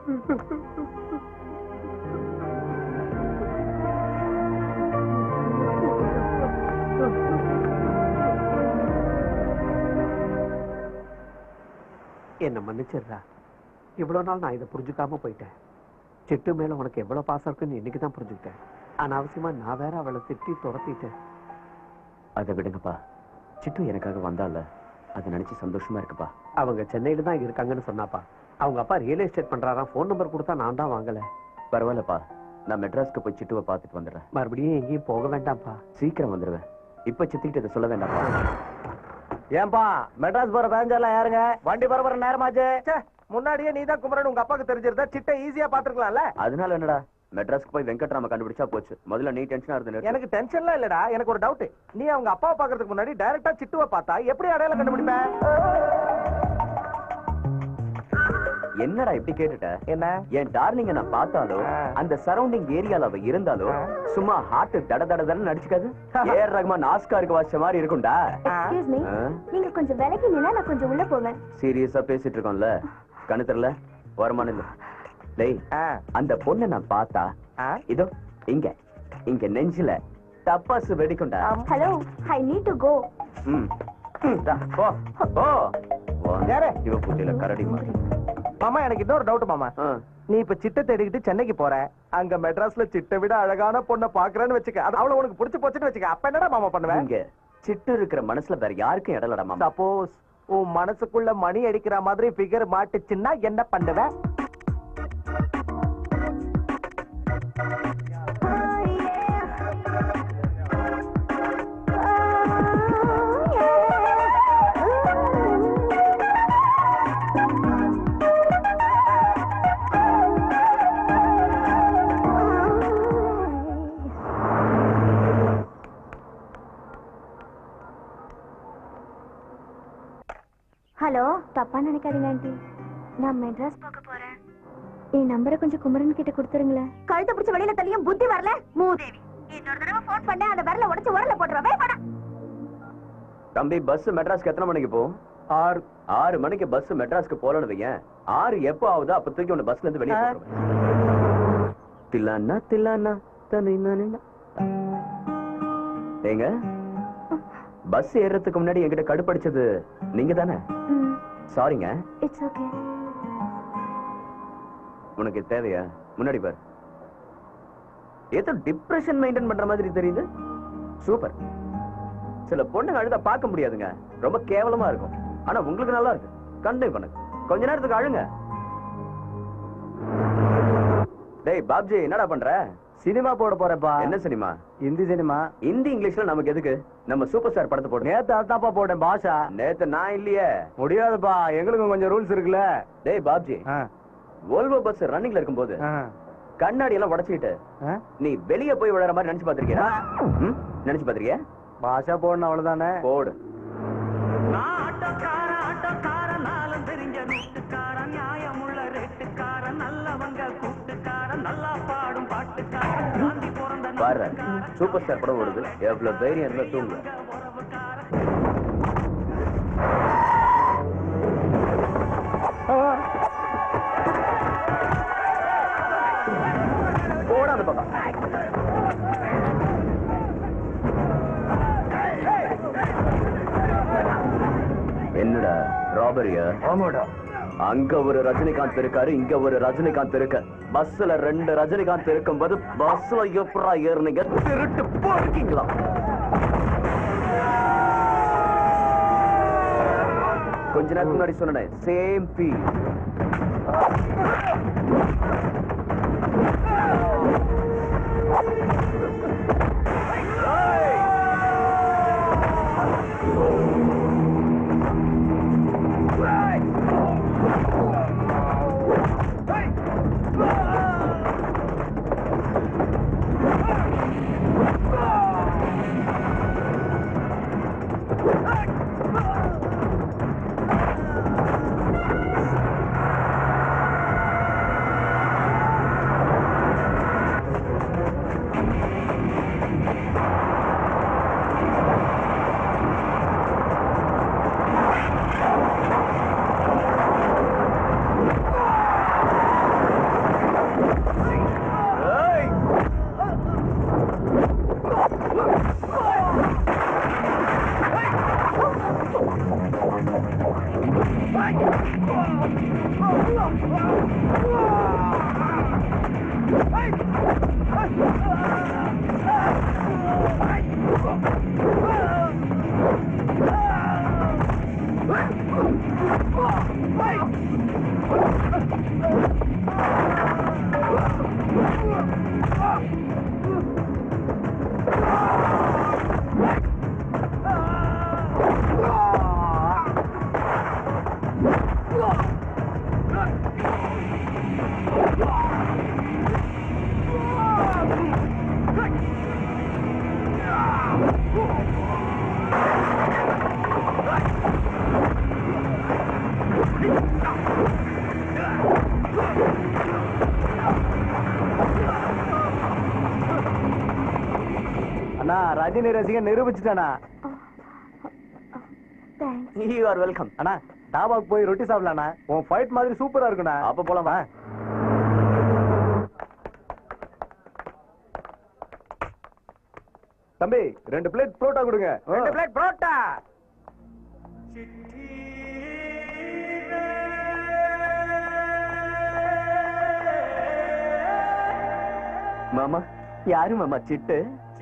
என்ன மன்னிச்சிடுறா இவ்வளவு நாள் நான் இதை புரிஞ்சுக்காம போயிட்டேன் சிட்டு மேல உனக்கு எவ்வளவு பாசம் இருக்குன்னு இன்னைக்கு தான் புரிஞ்சுக்கிட்டேன் அனாவசியமா நான் வேற அவளை திட்டி துரத்திட்டேன் அதை விடுங்கப்பா சிட்டு எனக்காக வந்தால அதை நினைச்சு சந்தோஷமா இருக்குப்பா அவங்க சென்னையில தான் இருக்காங்கன்னு சொன்னாப்பா அவங்க அப்பா ரியல் எஸ்டேட் பண்றாராம் ஃபோன் நம்பர் கொடுத்தா நான் தான் வாங்கல பரவாயில்லப்பா நான் மெட்ராஸ்க்கு போய் சிட்டுவை பார்த்துட்டு வந்துடுறேன் மறுபடியும் எங்கேயும் போக வேண்டாம்ப்பா சீக்கிரம் வந்துடுவேன் இப்ப சித்திக்கிட்ட இதை சொல்ல வேண்டாம்ப்பா ஏன்பா மெட்ராஸ் போற பேஞ்செல்லாம் யாருங்க வண்டி பரபர நேரமாச்சு ச்சே, முன்னாடியே நீ தான் குமரன் உங்க அப்பாக்கு தெரிஞ்சிருந்தா சிட்டை ஈஸியா பாத்துருக்கலாம்ல அதனால என்னடா மெட்ராஸ்க்கு போய் வெங்கட்ராம கண்டுபிடிச்சா போச்சு முதல்ல நீ டென்ஷனா இருந்து எனக்கு டென்ஷன்லாம் இல்லடா எனக்கு ஒரு டவுட் நீ அவங்க அப்பாவை பாக்குறதுக்கு முன்னாடி டைரக்டா சிட்டுவை பார்த்தா எப்படி அடையாளம் கண்டுபிடிப்ப என்னடா இப்படி கேட்டுட்ட என்ன என் டார்லிங்க நான் பார்த்தாலோ ஆ. அந்த சரௌண்டிங் ஏரியால அவ இருந்தாலோ ஆ. சும்மா ஹார்ட் தட தட தடன்னு நடிச்சுக்காது ஏர் ரகுமான் ஆஸ்காருக்கு வாச்ச மாதிரி இருக்கும்டா எக்ஸ்கியூஸ் மீ ஆ? நீங்க கொஞ்சம் விலகி நின்னா நான் கொஞ்சம் உள்ள போவேன் சீரியஸா பேசிட்டு இருக்கோம்ல கண்ணு தெரியல வருமானம் இல்ல டேய் ஆ, அந்த பொண்ணை நான் பார்த்தா ஆ, இதோ இங்க இங்க நெஞ்சில தப்பாசு வெடிக்கும்டா hello I need to go ம். ம், தா, போ போ யாரு? இவ புத்தியில கரடி மாதிரி மாமா எனக்கு இன்னொரு டவுட் மாமா ஆ. நீ இப்ப சிட்டை தேடிக்கிட்டு சென்னைக்கு போற அங்க மெட்ராஸ்ல சிட்டை விட அழகான பொண்ணை பாக்குறேன்னு வச்சுக்க அது அவளை உனக்கு புடிச்சு போச்சுன்னு வச்சுக்க அப்ப என்னடா மாமா பண்ணுவேன் இங்க சிட்டு இருக்கிற மனசுல வேற யாருக்கும் இடம் இல்லடா மாமா சப்போஸ் உன் மனசுக்குள்ள மணி அடிக்கிற மாதிரி ஃபிகர் மாட்டுச்சுன்னா என்ன பண்ணுவ ஹலோ தப்பா நினைக்காதீங்க ஆண்டி நான் மெட்ராஸ் பார்க்க போறேன் என் நம்பரை கொஞ்சம் குமரன் கிட்ட கொடுத்துருங்களேன் கழுத்தை பிடிச்ச வெளியில தள்ளியும் புத்தி வரல மூதேவி இன்னொரு தடவை போன் பண்ண அந்த விரல உடைச்சு உரல போட்டுருவேன் போடா தம்பி பஸ் மெட்ராஸ்க்கு எத்தனை மணிக்கு போகும் ஆறு ஆறு மணிக்கு பஸ் மெட்ராஸ்க்கு போலன்னு வையேன் ஆறு எப்போ ஆகுதோ அப்ப தூக்கி உன்னை பஸ்ல இருந்து வெளியே ஆ. போட்டுருவேன் தில்லானா தில்லானா தனினா ஏங்க பஸ் ஏறுறதுக்கு முன்னாடி என்கிட்ட கடுப்படிச்சது நீங்க தானே ம் சாரிங்க இட்ஸ் ஓகே உனக்கு இது தேவையா முன்னாடி பாரு ஏதோ டிப்ரெஷன் மெயின்டைன் பண்ற மாதிரி தெரியுது சூப்பர் சில பொண்ணுங்க அழுதா பார்க்க முடியாதுங்க ரொம்ப கேவலமா இருக்கும் ஆனா உங்களுக்கு நல்லா இருக்கு கண்டினியூ பண்ணுங்க கொஞ்ச நேரத்துக்கு அழுங்க டேய் பாப்ஜி என்னடா பண்ற சினிமா போட போறப்பா என்ன சினிமா ஹிந்தி சினிமா ஹிந்தி இங்கிலீஷ்ல நமக்கு எதுக்கு நம்ம சூப்பர் ஸ்டார் படத்தை போடுங்க நேத்து அதாப்பா போட்டேன் பாஷா நேத்து நான் இல்லையே முடியாதுப்பா எங்களுக்கும் கொஞ்சம் ரூல்ஸ் இருக்குல்ல டேய் பாப்ஜி ஆ, ஓல்வோ பஸ் ரன்னிங்ல இருக்கும்போது ஆ, கண்ணாடி எல்லாம் உடைச்சிட்டு ஆ. நீ வெளிய போய் விழற மாதிரி நினைச்சு பாத்திருக்கியா நினைச்சு பாத்திருக்கியா பாஷா போடணும் அவ்வளவுதானே போடு பாரு சூப்பர் ஸ்டார் படம் ஓடுது எவ்வளவு தைரியம் இருந்தா தூங்கு போட அந்த பக்கம் என்னடா ராபரியா ஆமாடா அங்க ஒரு ரஜினிகாந்த் இருக்காரு இங்க ஒரு ரஜினிகாந்த் இருக்கு பஸ்ல ரெண்டு ரஜினிகாந்த் இருக்கும்போது பஸ்ல எப்படா ஏறுனீங்க திருட்டு போயிருக்கீங்களா கொஞ்ச நேரத்துக்கு முன்னாடி சொன்னேன் சேம் ஃபீல் அண்ணா ரஜினி ரசிகன் நிரூபிச்சுட்டானா தேங்க்ஸ் யூ ஆர் வெல்கம் அண்ணா டாபாக்கு போய் ரொட்டி சாப்பிடலாண்ணா உன் ஃபைட் மாதிரி சூப்பரா இருக்குண்ணா அப்ப போலாமா தம்பி ரெண்டு பிளேட் புரோட்டா கொடுங்க ரெண்டு பிளேட் புரோட்டா மாமா யாரு மாமா சிட்டு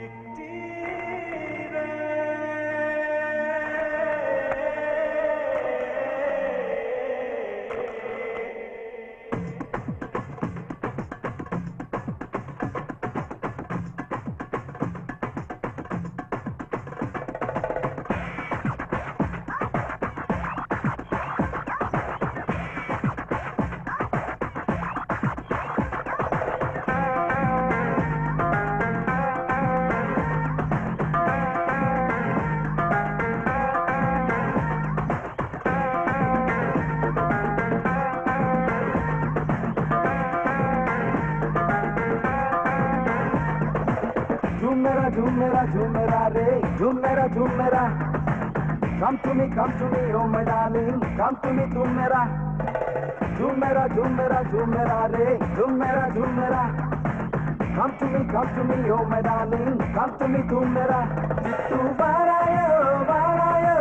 झूम मेरा झूम मेरा झूम मेरा रे झूम मेरा झूम मेरा come to me come to me oh my darling come to me तुम मेरा झूम मेरा झूम मेरा झूम मेरा रे झूम मेरा झूम मेरा come to me come to me oh my darling come to me तुम मेरा चिट्टू बारायो बारायो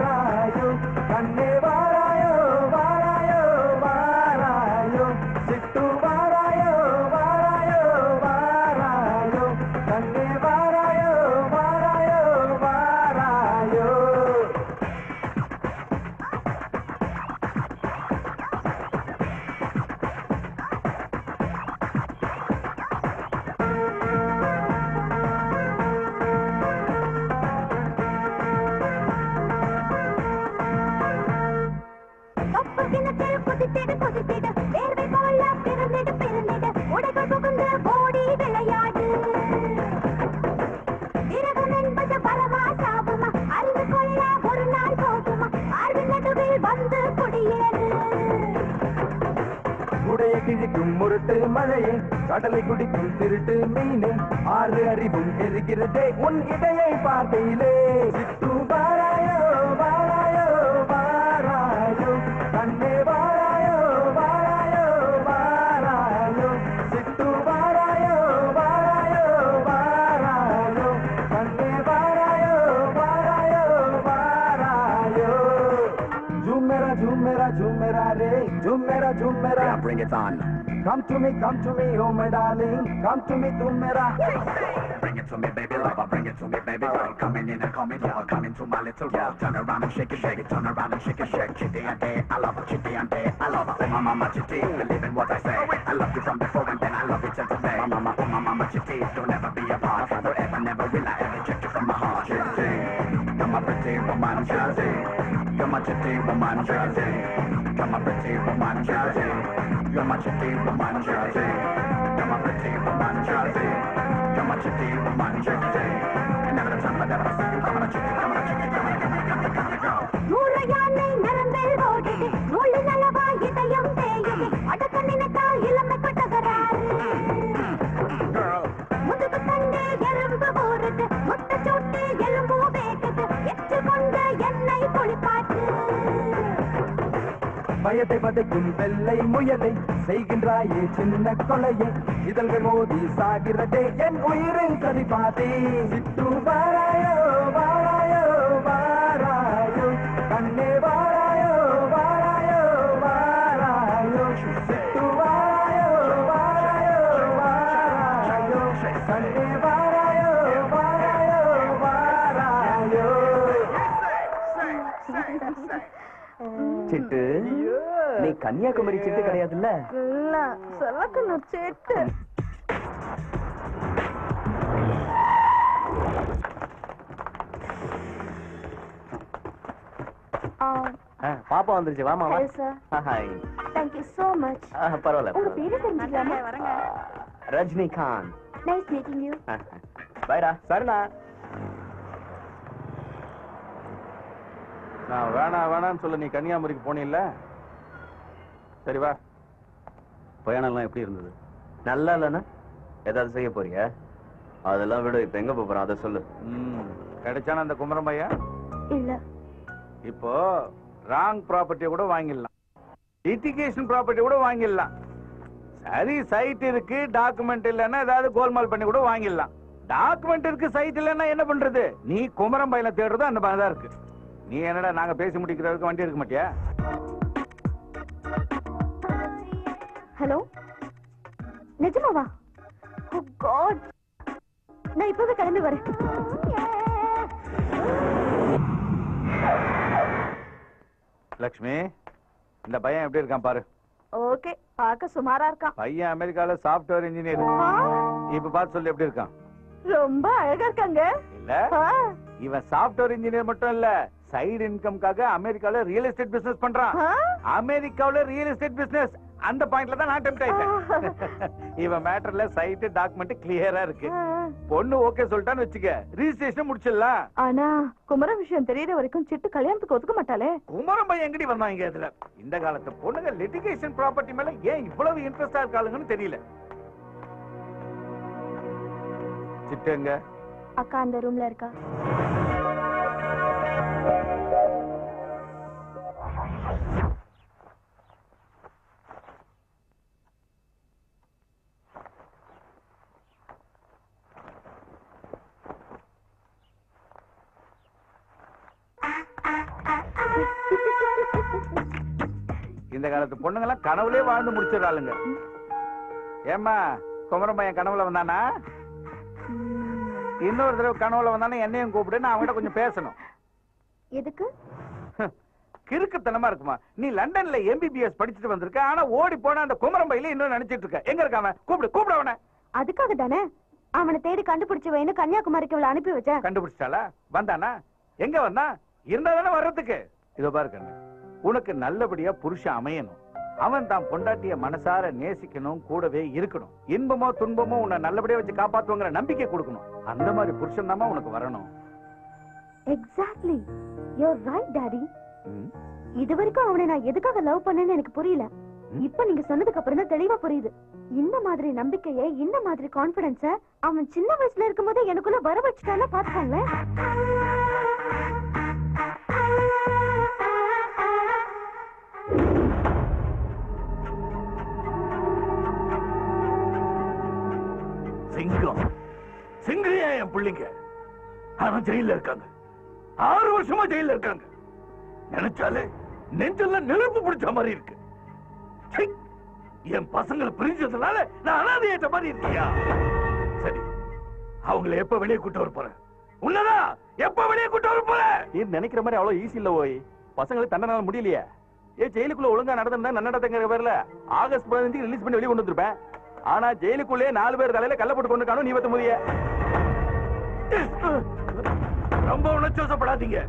बारायो कन्ने बारायो बारायो बारायो चिट्टू அடிக்கும் முரட்டு மழையே கடலை குடிக்கும் திருட்டு மீனே ஆறு அறிவும் எரிகிறதே உன் இடையை பார்த்தையிலே சிட்டு வாராயோ வாராயோ வாராயோ கண்ணே வாராயோ வாராயோ வாராயோ சிட்டு வாராயோ வாராயோ வாராயோ கண்ணே வாராயோ வாராயோ வாராயோ झूमेरा झूमेरा झूमेरा रे झूमेरा झूमेरा bring it on. come to me come to me oh my darling come to me तुम मेरा Bring it to me, baby lover, bring it to me, baby girl. Coming in and coming out, coming to my little girl. Turn around and shake it, shake it, turn around and shake it, shake. Chitty and day, I love her, chitty and day, I love her. Oh my mama chitty, believe in what I say. I love you from before and then I love you till today. My mama, oh my mama chitty, don't ever be apart. Forever, never will I ever reject you from my heart. Chitty, you're my pretty woman, chitty. You're my chitty woman, chitty. You're my pretty woman, chitty. You're my chitty woman, chitty. You're my pretty woman, chitty. You're my chitty woman, chitty. And never the time I never see you coming, chitty, coming, chitty, coming, coming, coming, coming, go. நூறு யானை நரம்பில் ஓடுது நூலு நலவா இதயம் தேயுது அடக்க நினைத்தால் இளமை கொட்டகராறு முதுகு தண்டு எறும்பு ஊறுது முட்டை சூட்டு எலும்பு வேகுது எச்சு கொண்டு எண்ணெய் குளிப்பாட்டு பயத்தை பதைக்கும் வெள்ளை முயலை செய்கின்றாயே சின்ன கொலையை இதழ்கள் மோதி சாகிறதே என் உயிரில் சரிபாதே சிட்டு வாராயோ வாராயோ வாராயோ கண்ணே வாராயோ வாராயோ வாராயோ சிட்டு வாராயோ வாராயோ வாராயோ கண்ணே வாராயோ வாராயோ வாராயோ சிட்டு நீ கன்னியாகுமரி சிட்டு கிடையாதுல்ல இல்ல சொல்லக்கணும் சேட்டு பாப்பா வந்துருச்சு வாமா வா hello sir hi thank you so much பரவாயில்ல உங்க பேரு தெரிஞ்சுக்கலாமா ரஜினிகாந்த் நைஸ் மீட்டிங் யூ பைடா சரிண்ணா நான் வேணா வேணான்னு சொல்ல நீ கன்னியாகுமரிக்கு போனில்ல சரி வா பயணம்லாம் எப்படி இருந்தது நல்லா இல்லைண்ணா ஏதாவது செய்ய போறியா அதெல்லாம் விடு இப்ப எங்க போறோம் அதை சொல்லு ம் கிடைச்சான அந்த குமரம் பையன் இல்ல இப்போ ராங் ப்ராப்பர்ட்டியை கூட வாங்கிடலாம் லிட்டிகேஷன் ப்ராப்பர்ட்டி கூட வாங்கிடலாம் சரி சைட் இருக்கு டாக்குமெண்ட் இல்லைன்னா ஏதாவது கோல்மால் பண்ணி கூட வாங்கிடலாம் டாக்குமெண்ட் இருக்கு சைட் இல்லைன்னா என்ன பண்றது நீ குமரம் பையனை தேடுறது அந்த மாதிரி தான் இருக்கு நீ என்னடா நாங்க பேசி முடிக்கிற வரைக்கும் வண்டி எடுக்க மாட்டியா ஹலோ நிஜமாவா ஓ காட் நான் இப்பவே கிளம்பி வரேன் லக்ஷ்மி இந்த பையன் எப்படி இருக்கான் பாரு ஓகே பார்க்க சுமாரா இருக்கான் பையன் அமெரிக்கால சாஃப்ட்வேர் இன்ஜினியர் ஆ, இப்ப பார்த்து சொல்லு எப்படி இருக்கான் ரொம்ப அழகா இருக்காங்க இல்ல ஆ, இவன் சாஃப்ட்வேர் இன்ஜினியர் மட்டும் இல்ல சைடு இன்கம்காக அமெரிக்கால ரியல் எஸ்டேட் பிசினஸ் பண்றான் ஆ. அமெரிக்காவுல ரியல் எஸ்டேட் பிசினஸ் அந்த பாயிண்ட்ல தான் நான் டெம்ட் ஆயிட்டேன் இவன் மேட்டர்ல சைட் டாக்குமெண்ட் கிளியரா இருக்கு ஆ. பொண்ணு ஓகே சொல்லிட்டான்னு வச்சுக்க ரிஜிஸ்ட்ரேஷன் முடிச்சிடலாம் ஆனா குமர விஷயம் தெரியற வரைக்கும் சிட்டு கல்யாணத்துக்கு ஒதுக்க மாட்டாளே குமரம் பையன் எங்கடி வந்தான் இங்க இதுல இந்த காலத்து பொண்ணுங்க லிட்டிகேஷன் ப்ராப்பர்ட்டி மேல ஏன் இவ்வளவு இன்ட்ரெஸ்டா இருக்காளுங்கன்னு தெரியல சிட்டுங்க அக்கா அந்த ரூம்ல இருக்கா இந்த காலத்து பொண்ணுங்க எல்லாம் கனவுலயே வாழ்ந்து முடிச்சிடறாளுங்க ஏம்மா குமரம் பையன் கனவுல வந்தானா இன்னொரு தடவை கனவுல வந்தானே என்னையும் கூப்பிடு நான் அவன்கிட்ட கொஞ்சம் பேசணும் எதுக்கு கிறுக்குத்தனமா இருக்குமா நீ லண்டன்ல எம்பிபிஎஸ் படிச்சுட்டு வந்திருக்க ஆனா ஓடி போன அந்த குமரம் பையில இன்னும் நினைச்சிட்டு இருக்க எங்க இருக்காம கூப்பிடு கூப்பிடு அவனை அதுக்காக தானே அவனை தேடி கண்டுபிடிச்சு வைன்னு கன்னியாகுமரிக்கு இவளை அனுப்பி வச்சேன் கண்டுபிடிச்சிட்டாளா வந்தானா எங்க வந்தா இருந்தா தானே வர்றதுக்கு இதோ பாரு கண்ணு உனக்கு நல்லபடியா புருஷன் அமையணும் அவன் தான் பொண்டாட்டிய மனசார நேசிக்கணும் கூடவே இருக்கணும் இன்பமோ துன்பமோ உன்னை நல்லபடியா வச்சு காப்பாத்துவங்கிற நம்பிக்கை கொடுக்கணும் அந்த மாதிரி புருஷன் தாமா உனக்கு வரணும் எக்ஸாக்ட்லி யூர் ரைட் டாடி ம். இது வரைக்கும் அவனை நான் எதுக்காக லவ் பண்ணேன்னு எனக்கு புரியல இப்ப நீங்க சொன்னதுக்கு அப்புறம் தான் தெளிவா புரியுது இந்த மாதிரி நம்பிக்கைய இந்த மாதிரி கான்பிடன்ஸ அவன் சின்ன வயசுல இருக்கும்போது எனக்குள்ள வர வச்சுட்டானா பாத்துக்கோங்களேன் சிங்கம் சிங்கரியா என் பிள்ளைங்க ஆனா ஜெயில இருக்காங்க ஆறு வருஷமா ஜெயில இருக்காங்க நினைச்சாலே நெஞ்செல்லாம் நெருப்பு பிடிச்ச மாதிரி இருக்கு சை, என் பசங்களை பிரிஞ்சதுனால நான் அனாதையற்ற மாதிரி இருக்கியா சரி அவங்கள எப்ப வெளியே கூட்டு வர போறேன் உன்னதான் எப்ப வெளியே கூட்டு வர போறேன் நீ நினைக்கிற மாதிரி அவ்வளவு ஈஸி இல்ல ஓய் பசங்களுக்கு தண்டனால முடியலையே ஏ ஜெயிலுக்குள்ள ஒழுங்கா நடந்திருந்தா நன்னடத்தங்கிற பேர்ல ஆகஸ்ட் பதினஞ்சு ரிலீஸ் பண்ணி வெளியே கொண்டு வந்திருப்பேன் ஆனா ஜெயிலுக்குள்ளே நாலு பேர் தலையில கல்ல போட்டு கொண்டு காணும் நீ வத்த முடிய ரொம்ப உணர்ச்சோசப்படாதீங்க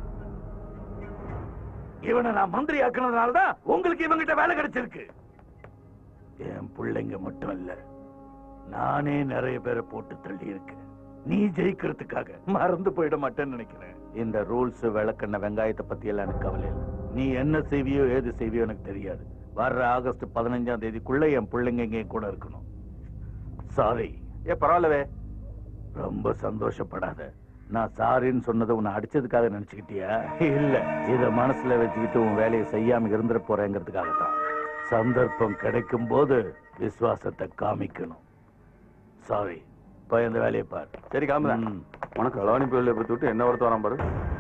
இவனை நான் மந்திரி ஆக்குனதுனாலதான் உங்களுக்கு இவங்கிட்ட வேலை கிடைச்சிருக்கு என் பிள்ளைங்க மட்டும் இல்ல நானே நிறைய பேரை போட்டு தள்ளி இருக்கேன் நீ ஜெயிக்கிறதுக்காக மறந்து போயிட மாட்டேன்னு நினைக்கிறேன் இந்த ரூல்ஸ் விளக்கண்ண வெங்காயத்தை பத்தி எல்லாம் எனக்கு கவலை இல்லை நீ என்ன செய்வியோ ஏது செய்வியோ எனக்கு தெரியாது வர்ற ஆகஸ்ட் பதினஞ்சாம் தேதிக்குள்ள என் பிள்ளைங்க இங்கே கூட இருக்கணும் சாரி ஏ பரவாயில்லவே ரொம்ப சந்தோஷப்படாத நான் சாரின்னு சொன்னதை உன்னை அடிச்சதுக்காக நினைச்சுக்கிட்டியா இல்ல இத மனசுல வச்சுக்கிட்டு உன் வேலையை செய்யாம இருந்துட போறேங்கிறதுக்காக தான் சந்தர்ப்பம் கிடைக்கும் போது விசுவாசத்தை காமிக்கணும் சாரி போய் அந்த வேலையை பாரு சரி கிளம்புதான் ம். உனக்கு களவாணி பிள்ளை பத்தி விட்டு என்ன ஒருத்தர் வரான் பாரு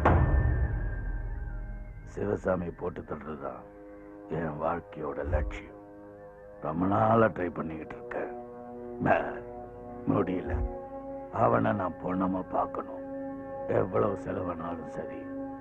சிவசாமி போட்டு தள்ளுறதுதான் என் வாழ்க்கையோட லட்சியம் ரொம்ப நாளா ட்ரை பண்ணிக்கிட்டு இருக்கேன் மே- முடியல அவனை நான் பொண்ணமா பார்க்கணும் எவ்வளவு செலவானாலும் சரி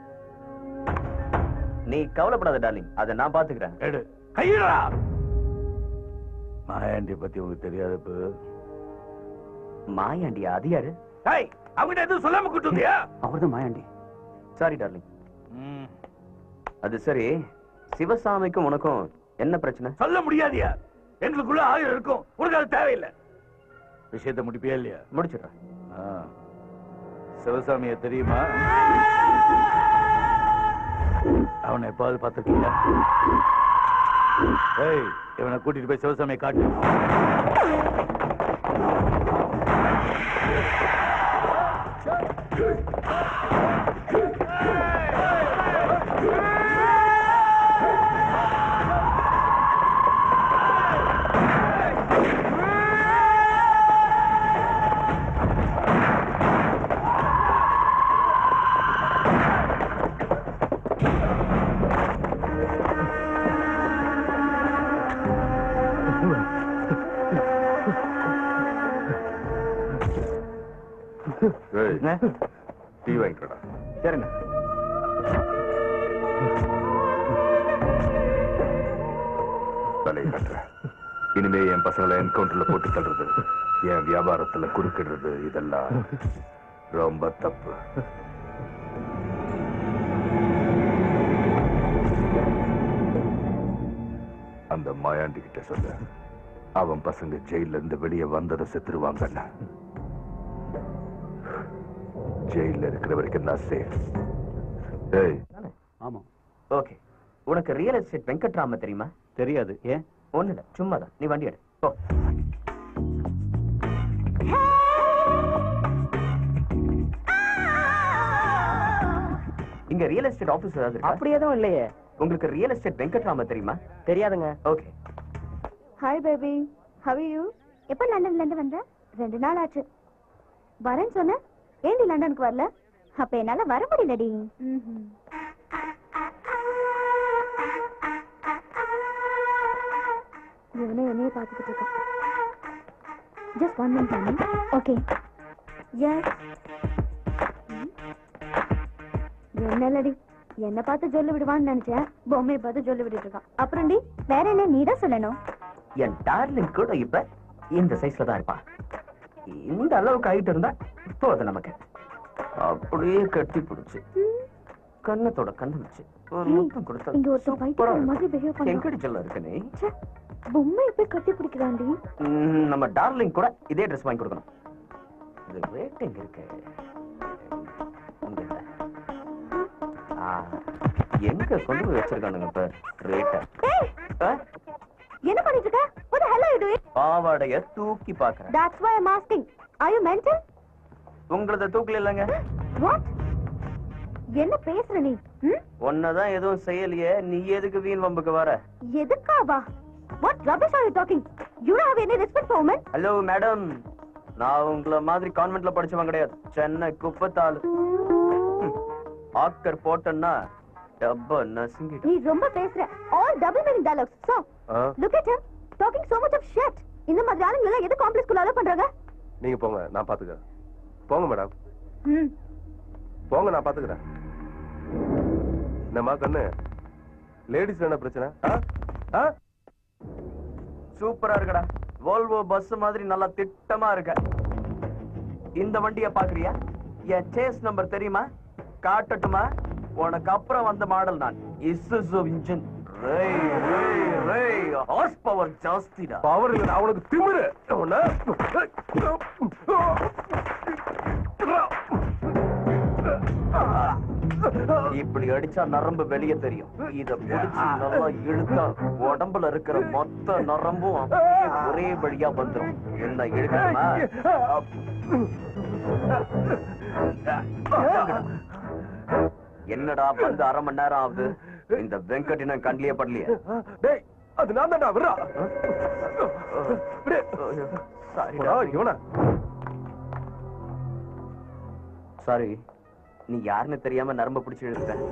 நீ கவலைப்படாத டார்லிங் அதை நான் பாத்துக்கிறேன் எடு கையிடா மாயாண்டி பத்தி உங்களுக்கு தெரியாது இப்போ மாயாண்டி அது யாரு ஏய் அவங்கிட்ட எதுவும் சொல்லாம கூட்டு வந்தியா அவர்தான் மாயாண்டி சாரி டார்லிங் ம், அது சரி சிவசாமிக்கும் உனக்கும் என்ன பிரச்சனை சொல்ல முடியாதியா எங்களுக்குள்ள ஆயிரம் இருக்கும் உனக்கு அது தேவையில்லை விஷயத்தை முடிப்பியா இல்லையா முடிச்சிடுறேன் ஆ. சிவசாமிய தெரியுமா அவனை எப்பாவது பார்த்திருக்கீங்களா ஏய் இவனை கூட்டிட்டு போய் சிவசாமியை காட்டு டீ வாங்கிக்கடா சரிண்ணா தலையை கட்டுறேன் இனிமே என் பசங்களை என்கவுண்டர்ல போட்டு தள்ளுறது என் வியாபாரத்துல குறுக்கிடுறது இதெல்லாம் ரொம்ப தப்பு அந்த மாயாண்டி கிட்ட சொல்ல அவன் பசங்க ஜெயில இருந்து வெளியே வந்ததை செத்துருவாங்கல்ல ஜெயில இருக்கிற வரைக்கும் நான் சேஃப் ஏய் ஆமா ஓகே உனக்கு ரியல் எஸ்டேட் வெங்கட்ராம தெரியுமா தெரியாது ஏன் ஒண்ணு இல்ல சும்மா தான் நீ வண்டி எடு போ இங்க ரியல் எஸ்டேட் ஆபீஸ் ஏதாவது இருக்கா அப்படி எதுவும் இல்லையே உங்களுக்கு ரியல் எஸ்டேட் வெங்கட்ராம தெரியுமா தெரியாதுங்க okay hi baby how you எப்போ லண்டன்ல இருந்து வந்த ரெண்டு நாள் ஆச்சு வரேன்னு சொன்ன ஏண்டி லண்டனுக்கு வரல அப்ப என்னால வர முடியலடி ம்ஹும். இவனே என்னைய பார்த்துக்கிட்டு இருக்கான் ஜஸ்ட் ஒன் மினிட் அண்ணி ஓகே எஸ் என்னலடி என்ன பார்த்து சொல்லி விடுவான்னு நினைச்சேன் பொம்மையை பார்த்து சொல்லி விட்டுட்டு இருக்கான் அப்புறம்டி வேற என்ன நீ தான் சொல்லணும் என் டார்லிங் கூட இப்ப இந்த சைஸ்ல தான் இருப்பா இந்த அளவுக்கு ஆயிட்டு இருந்தா போதும் நமக்கு அப்படியே கட்டி பிடிச்சு கண்ணத்தோட கண்ணு வச்சு ஒரு ஏய், முத்தம் கொடுத்தா இங்க ஒருத்தன் சூப்பரா பைத்தியம் மாதிரி இருக்கும். behave பண்றான். எங்கடி செல்லம் இருக்கு நீ ச்சே, பொம்மையை போய் கட்டி பிடிக்கிறாண்டி ம், நம்ம டார்லிங் கூட இதே ட்ரெஸ் வாங்கி கொடுக்கணும் இது ரேட் எங்க இருக்கு இங்க இல்ல. ஆ, எங்க கொண்டு போய் வச்சிருக்கானுங்க இப்ப ரேட்ட do it? பாவாடைய தூக்கி பாக்குறேன் That's why I'm asking. Are you mental? உங்களத தூக்கல இல்லைங்க What? என்ன பேசுற நீ ம்? ஒன்னதான் எதுவும் செய்யலையே நீ எதுக்கு வீண் வம்புக்கு வர எதுக்காவா What rubbish are you talking? You don't have any respect for women? Hello madam நான் உங்கள மாதிரி கான்வென்ட்ல படிச்சவன் கிடையாது சென்னை குப்பத்தாள் ஆக்கர் போட்டேன்னா டப்ப நசுங்கி நீ ரொம்ப பேசுற all double meaning dialogues. So, ah, look at him talking so much of shit. இந்த மாதிரி ஆளுங்க எல்லாம் எது காம்ப்ளெக்ஸ் குள்ள அலோ பண்றாங்க? நீங்க போங்க நான் பாத்துக்கிறேன் போங்க மேடம் ம். போங்க நான் பாத்துக்கிறேன் என்னம்மா கண்ணு லேடிஸ் என்ன பிரச்சனை ஆ? ஆ? சூப்பரா இருக்குடா வோல்வோ பஸ் மாதிரி நல்லா திட்டமா இருக்க இந்த வண்டிய பாக்குறியா என் சேஸ் நம்பர் தெரியுமா காட்டட்டுமா உனக்கு அப்புறம் வந்த மாடல் நான் இசுசு இன்ஜின் ரேய் ரேய் ரேய் ஹார்ஸ் பவர் ஜாஸ்திடா பவர் இல்ல அவனுக்கு திமிரு உன்னை. இப்படி அடிச்சா நரம்பு வெளியே தெரியும் இத புடிச்சு நல்லா இழுத்தா உடம்புல இருக்கிற மொத்த நரம்பும் அப்படியே ஒரே வழியா வந்துரும் என்ன இழுக்கணுமா என்னடா வந்து அரை மணி நேரம் ஆகுது இந்த வெங்கட் இன்னும் கண்ணிலே படலையே டேய் அது நான் தான்டா விடுறா விடு. சாரிடா. போடா, இவனா சாரி நீ யாருன்னு தெரியாம நரம்ப பிடிச்சு இழுத்துட்டேன்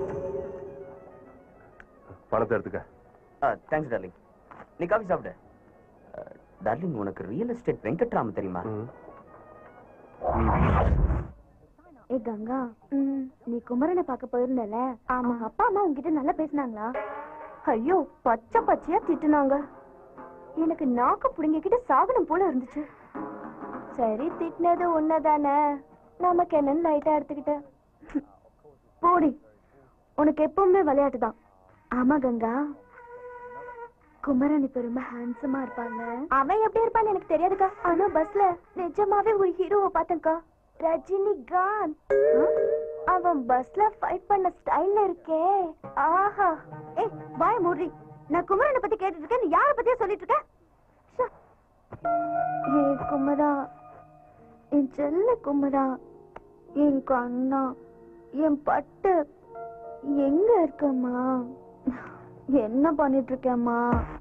பணத்தை எடுத்துக்க தேங்க்ஸ் டார்லிங் நீ காஃபி சாப்பிடு டார்லிங் உனக்கு ரியல் எஸ்டேட் வெங்கட்ராம தெரியுமா ம். ஏ கங்கா ம், நீ குமரனை பார்க்க போயிருந்தல ஆமா அப்பா அம்மா உன்கிட்ட நல்லா பேசினாங்களா ஐயோ பச்சை பச்சையா திட்டுனாங்க எனக்கு நாக்கு புடுங்கிக்கிட்டு சாகனம் போல இருந்துச்சு சரி திட்டினது உன்னதானே நமக்கு என்னன்னு லைட்டா எடுத்துக்கிட்டேன் போடி உனக்கு எப்பவுமே விளையாட்டு தான் ஆமா கங்கா குமரன் இப்ப ரொம்ப ஹேண்ட்ஸமா இருப்பாங்க அவன் எப்படி இருப்பான்னு எனக்கு தெரியாதுக்கா ஆனா பஸ்ல நிஜமாவே ஒரு ஹீரோவை பார்த்தேன்க்கா ரஜினிகாந்த் ஆ? அவன் பஸ்ல ஃபைட் பண்ண ஸ்டைல்ல இருக்கே ஆஹா ஏய் வாய மூடி நான் குமரனை பத்தி கேட்டுட்டு இருக்கேன் நீ யார பத்தியா சொல்லிட்டு இருக்க ச்சே. ஏ குமரா என் செல்ல குமரா என் கண்ணா என் பட்டு எங்க இருக்கம்மா என்ன பண்ணிட்டு இருக்கேம்மா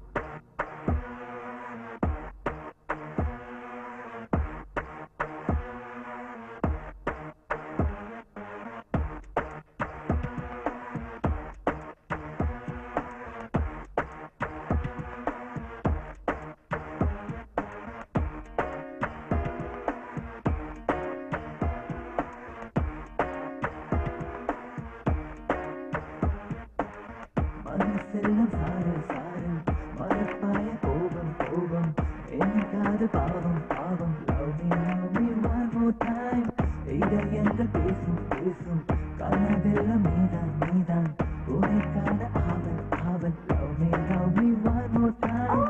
மனசெல்லாம் சாரல் சாரல் மறப்பாய கோபம் கோபம் எனக்காது பாவம் பாவம் love me love me one more time இதயங்கள் பேசும் பேசும் கனவெல்லாம் நீதான் நீதான் உனக்கான ஆவல் ஆவல் love me love me one more time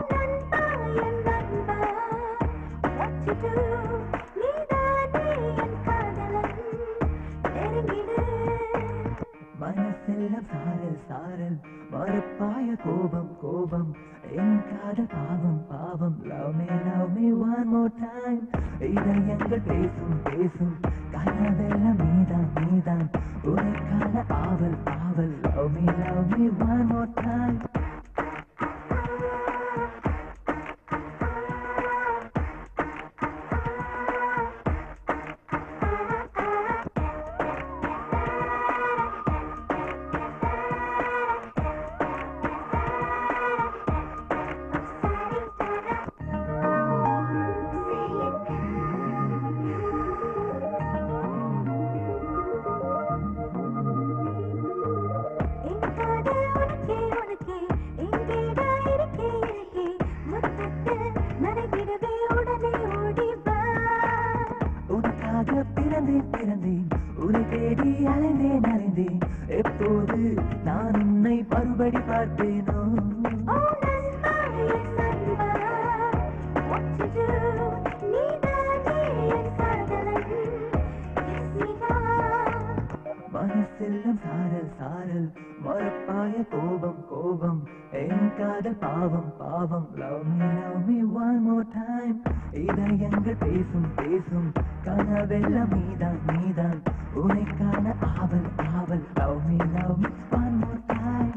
மனசெல்லாம் சாரல் சாரல் மறப்பாய கோபம் கோபம் என் காதல் பாவம் பாவம் love me love me one more time இதயங்கள் பேசும் பேசும் கனவெல்லாம் நீதான் நீதான் உனக்கான ஆவல் ஆவல் love me love me one more time உனக்காக பிறந்தேன் பிறந்தேன் உன்னை தேடி அலைந்தேன் அலைந்தேன் எப்போது நான் உன்னை மறுபடி பார்த்தேனோ மனசு செல்லம் சாரல் சாரல் மரப்பாய கோபம் கோபம் என் காதல் பாவம் பாவம் love me love me one more time இதயங்கள் பேசும் பேசும் கனவெல்லாம் நீதான் நீதான் உன்னை காண ஆவல் ஆவல் love me love me one more time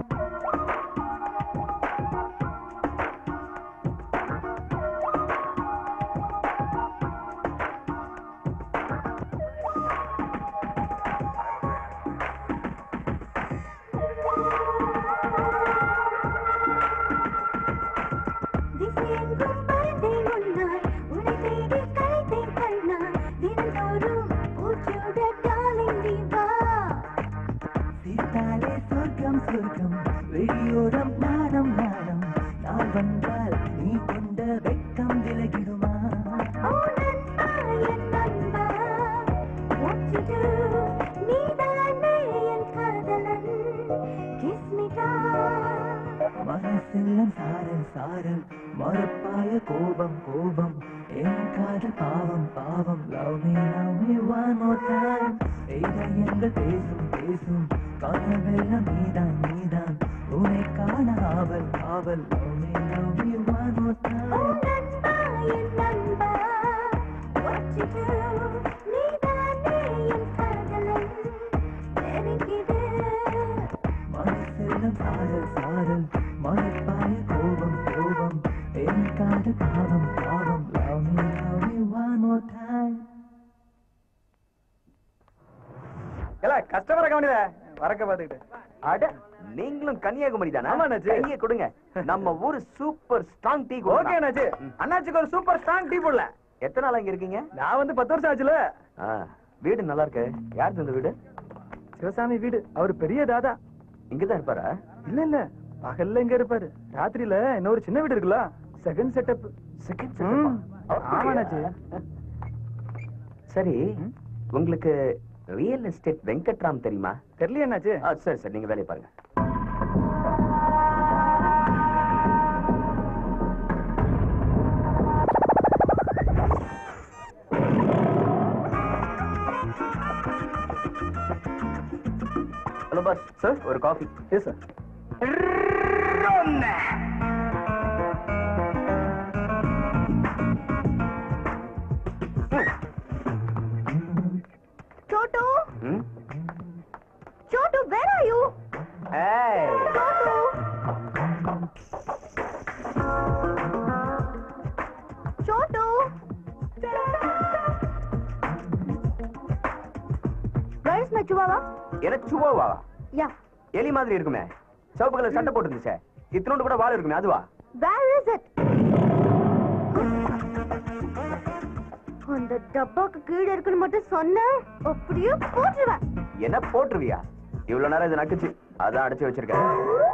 திசையெங்கும் பறந்தேன் உன்னால், உன்னை தேடி கலைத்தேன் கண்ணால். தினந்தோறும் பூச்சூட darling நீ வா. சிரித்தாலே சொர்க்கம் சொர்க்கம் வெளியோரம் நாணம் நாணம் நான் வந்தால் நீ கொண்ட வெட்கம் விலகிடுமா ஓ நண்பா, என் நண்பா, what to do? நீதானே என் காதலன். Kiss me down. மனசெல்லாம் சாரல் சாரல் மரப்பாய கோபம் கோபம் என் காதல் பாவம் பாவம் love me love me one more time இதயங்கள் பேசும் பேசும் கனவெல்லாம் நீதான் நீதான் உன்னை காண ஆவல் ஆவல் love me love me one more oh time நண்பா, என் நண்பா, what to do? நீதானே என் காதலன். நெருங்கிடு. மனசெல்லாம் சாரல் சாரல் மரப்பாய கோபம் கோபம் என் காதல் பாவம் பாவம் love me love me one more time இல்ல கஸ்டமரை கவனில வரக்க பாத்துக்கிட்டு அட நீங்களும் கன்னியாகுமரி தானே ஆமா, அண்ணாச்சி. கையை கொடுங்க நம்ம ஊரு சூப்பர் ஸ்ட்ராங் டீ ஓகே அண்ணாச்சி அண்ணாச்சிக்கு ஒரு சூப்பர் ஸ்ட்ராங் டீ போடல எத்தனை நாளா இங்க இருக்கீங்க நான் வந்து பத்து வருஷம் ஆச்சுல ஆ, வீடு நல்லா இருக்கு யாருக்கு இந்த வீடு சிவசாமி வீடு அவர் பெரிய தாதா இங்கதான் இருப்பாரா இல்ல இல்ல பகல்ல இங்க இருப்பாரு ராத்திரியில இன்னொரு சின்ன வீடு இருக்குல்ல செகண்ட் செட்டப் செகண்ட் ஆமாண்ணாச்சி சரி உங்களுக்கு ரியல் எஸ்டேட் வெங்கட்ராம் தெரியுமா தெரியல என்னாச்சு ஆ, சரி சரி நீங்க வேலையை பாருங்க ஹலோ பாஸ் சார் ஒரு காஃபி எஸ் சார் Chotu, ம் Chotu, where are you? ஏய் Chotu. Chotu. Where is my chihuahua? எனக்கு சுவாவா Yeah. எலி மாதிரி இருக்குமே சிவப்பு கலர் சட்டை போட்டு இருந்துச்சே இத்தினோண்டு கூட வால் இருக்குமே அதுவா Where is it? அந்த டப்பாக்கு கீழே இருக்குன்னு மட்டும் சொன்ன அப்படியே போட்டுருவேன் என்ன போட்டுருவியா இவ்வளவு நேரம் இது நக்குச்சு அதான் அடைச்சு வச்சிருக்கேன்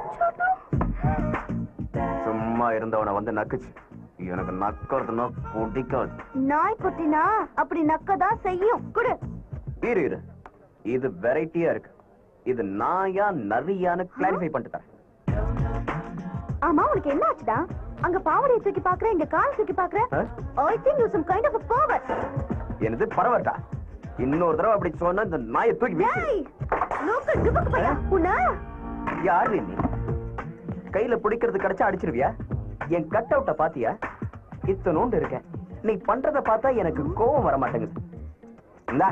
சும்மா இருந்தவனை வந்து நக்குச்சு எனக்கு நக்கிறதுனா பிடிக்காது நாய் குட்டினா அப்படி நக்கதான் செய்யும் குடு இரு இரு இது வெரைட்டியா இருக்கு இது நாயா நரியான்னு கிளாரிஃபை பண்ணிட்டு தரேன் ஆமா உனக்கு என்ன ஆச்சுடா அங்க பாவடையை தூக்கி பாக்குற இங்க கால் தூக்கி பாக்குற ஆ? I think you some kind of power எனது பரவாட்டா இன்னொரு தடவை அப்படி சொன்னா இந்த நாயை தூக்கி வீசு ஏய் லோக்கல் டுபக்கு பையா உன்ன யாரு நீ கையில பிடிக்கிறது கிடைச்சா அடிச்சிருவியா என் கட் அவுட்ட பாத்தியா இத்தனோண்டு இருக்கேன் நீ பண்றத பார்த்தா எனக்கு கோபம் வர மாட்டேங்குது இந்தா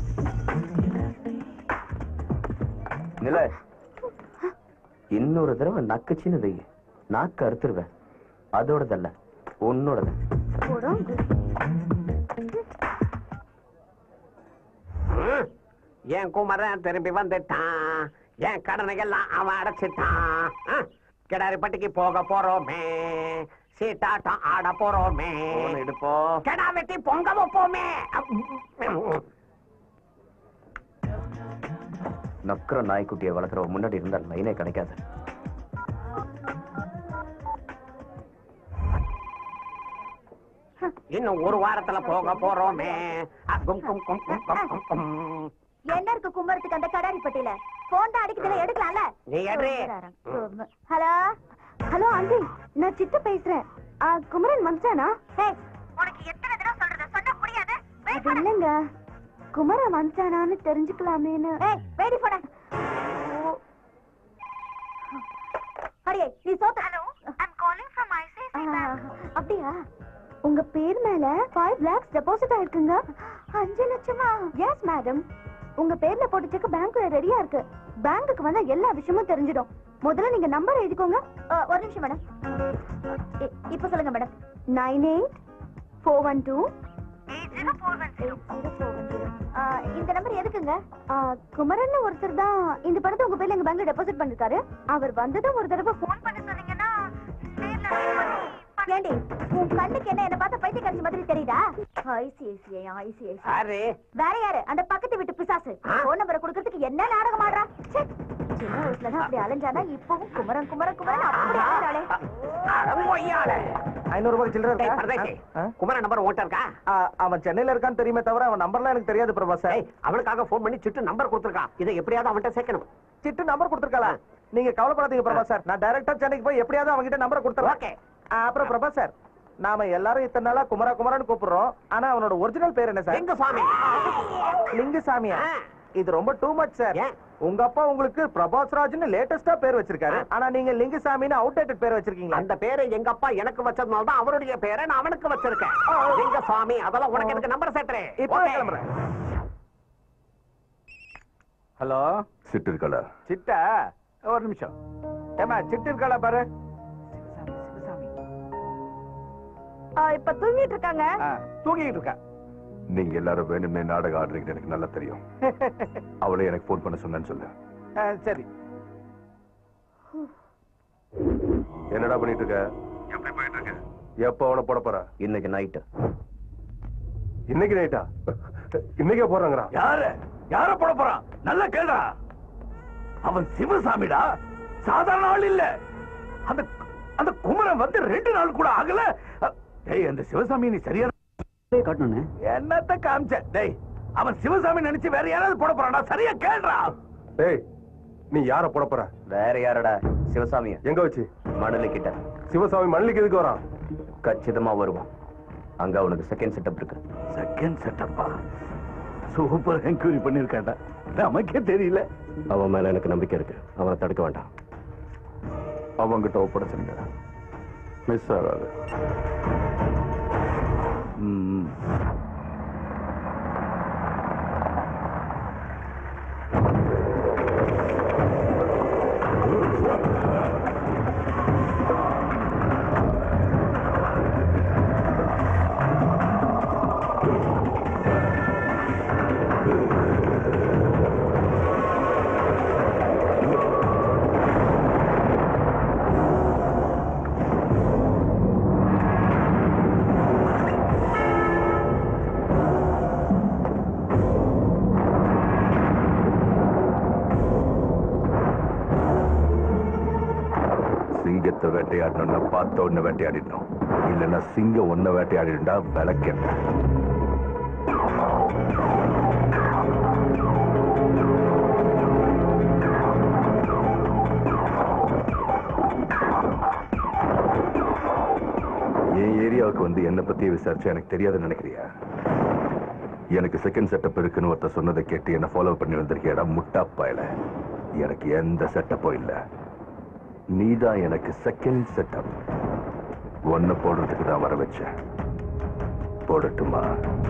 நில இன்னொரு தடவை நக்குச்சின்னு வை நாக்கு அறுத்துருவேன் அதோடதல்ல உன்னோடது போடும் என் குமரன் திரும்பி வந்துட்டான் என் கடனை எல்லாம் அவன் அடைச்சிட்டான் ஆ, கிடாரிப்பட்டிக்கு போக போறோமே சீட்டாட்டம் ஆட போறோமே போன எடுப்போ கிடா வெட்டி பொங்க வைப்போமே நக்கிற நாய்க்குட்டியை வளர்க்குற முன்னாடி இருந்தா லைனே கிடைக்காது இன்னும் ஒரு வாரத்துல போக போறோமே அ, கும், கும், கும், கும், கும், கும், கும். என்ன இருக்கு கும்பறதுக்கு அந்த கடாரி பட்டியில போன் தான் அடிக்கிறதுல எடுக்கலாம்ல நீ எடு. ஹலோ ஹலோ ஆண்டி நான் சித்து பேசுறேன் ஆ, குமரன் வந்துட்டானா உனக்கு எத்தனை தடவை சொல்றது சொன்ன புரியாது இல்லங்க குமரன் வந்துட்டானான்னு தெரிஞ்சுக்கலாமேன்னு ஏய் வெயிட் பண்ண உங்க பேர் மேல ஃபைவ் லேக்ஸ் டெபாசிட் ஆயிருக்குங்க அஞ்சு லட்சமா எஸ் மேடம் உங்க பேர்ல போட்ட செக் பேங்க்ல ரெடியா இருக்கு பேங்க்குக்கு வந்தா எல்லா விஷயமும் தெரிஞ்சிடும் முதல்ல நீங்க நம்பர் எழுதிக்கோங்க அ, ஒரு நிமிஷம் மேடம் இ- இப்ப சொல்லுங்க madam nine eight four one two இந்த நம்பர் எதுக்குங்க ஆ, குமரன் ஒருத்தர் தான் இந்த பணத்தை உங்க பேர்ல எங்க பேங்க்ல டெபாசிட் பண்ணிருக்காரு அவர் வந்ததும் ஒரு தடவை ஃபோன் பண்ண சொன்னீங்கன்னா ஏண்டி உன் கண்ணுக்கு என்ன என்ன பார்த்தா பைத்தியக்காரசி மாதிரி தெரியுதா ஐசிஐசிஐ ஐசிஐசி யாரு வேற யாரு அந்த பக்கத்து வீட்டு பிசாசு போன் நம்பரை கொடுக்கறதுக்கு என்ன நாடகம் ஆடுறா ச்சே. சின்ன வயசுல தான் அப்படி அலைஞ்சானா இப்பவும் குமரன் குமரன் குமரன் அப்படி ஆடுறாளே அடங்கொய்யால. ஐநூறு ரூபாய் சில்லற டேய், இருக்கா பரதேசி, ஆ? குமரன் நம்பர் ஓட்ட இருக்கா ஆ, அவன் சென்னையில இருக்கான்னு தெரியுமே தவிர அவன் நம்பர்லாம் எனக்கு தெரியாது பிரபா சார் டேய், அவனுக்காக போன் பண்ணி சிட்டு நம்பர் கொடுத்துருக்கான் இதை எப்படியாவது அவன்கிட்ட சேர்க்கணும் சிட்டு நம்பர் கொடுத்துருக்காளா நீங்க கவலைப்படாதீங்க பிரபா சார் நான் டைரக்டா சென்னைக்கு போய் எப்படியாவது அவன்கிட்ட நம்பரை கொடுத்துறேன் ஓகே அப்புறம் பிரபா சார் நாம எல்லாரும் இத்தனை நாளா குமரா குமரான்னு கூப்பிடுறோம் ஆனா அவனோட ஒரிஜினல் பேர் என்ன சார் எங்க சுவாமி லிங்குசாமியா ஆ. இது ரொம்ப டூ மச் சார் ஏன்? உங்க அப்பா உங்களுக்கு பிரபாஸ் ராஜ்னு லேட்டஸ்டா பேர் வச்சிருக்காரு ஆனா நீங்க லிங்குசாமின்னு அவுடேட்டட் பேர் வச்சிருக்கீங்களா அந்த பேரை எங்க அப்பா எனக்கு வச்சதுனால தான் அவருடைய பேரை நான் அவனுக்கு வச்சிருக்கேன் எங்க சுவாமி அதெல்லாம் உனக்கு எனக்கு நம்பர் சேர்த்துறேன் இப்போ ஓகே. கிளம்புறேன் ஹலோ சிட்டு இருக்கடா சிட்டா ஒரு நிமிஷம் ஏமா சிட்டு இருக்காளா பாரு இப்ப தூங்கிட்டு இருக்காங்க ஆ, தூங்கிட்டு இருக்கா நீங்க எல்லாரும் வேணும்னே நாடகம் ஆடுறீங்கன்னு எனக்கு நல்லா தெரியும் அவளே எனக்கு ஃபோன் பண்ண சொன்னேன்னு சொல்லு ஆ, சரி என்னடா பண்ணிட்டு இருக்க எப்படி போயிட்டு இருக்க எப்போ அவனை போட போற இன்னைக்கு நைட்டு இன்னைக்கு நைட்டா இன்னைக்கே போறாங்கடா யார யார போட போறான் நல்லா கேளா அவன் சிவசாமிடா சாதாரண ஆள் இல்ல அந்த அந்த குமரன் வந்து ரெண்டு நாள் கூட ஆகல அ, டேய் அந்த சிவசாமி நீ சரியா காட்டணும் என்னத்த காமிச்ச டேய் அவன் சிவசாமி நினைச்சு வேற யாராவது போட போறான்டா சரியா கேள்றா டேய் நீ யார போட போற வேற யாரடா சிவசாமிய எங்க வச்சு மணலி கிட்ட சிவசாமி மண்ணிக்கு எதுக்கு வரான் கச்சிதமா வருவான் அங்க அவனுக்கு செகண்ட் செட்டப் இருக்கு செகண்ட் செட்டப்பா சூப்பர் என்கொயரி பண்ணிருக்காண்டா நமக்கே தெரியல அவன் மேல எனக்கு நம்பிக்கை இருக்கு அவனை தடுக்க வேண்டாம் அவங்கிட்ட ஒப்படைச்சிருங்க மிஸ் ஆகாது ம். சிங்கத்தை வேட்டையாடணும்னா பார்த்த உடனே வேட்டையாடிடணும் இல்லைன்னா சிங்கம் ஒன்ன வேட்டையாடிடுண்டா விளக்கேன் என் ஏரியாவுக்கு வந்து என்ன பத்தி விசாரிச்சு எனக்கு தெரியாதுன்னு நினைக்கிறியா எனக்கு செகண்ட் செட்டப் இருக்குன்னு ஒருத்தர் சொன்னதை கேட்டு என்ன ஃபாலோ பண்ணி வந்திருக்கியடா முட்டா பயல எனக்கு எந்த செட்டப்பும் இல்ல நீதான் எனக்கு செகண்ட் செட்டப் ஒன்னு போடுறதுக்கு தான் வர வச்சேன் போடட்டுமா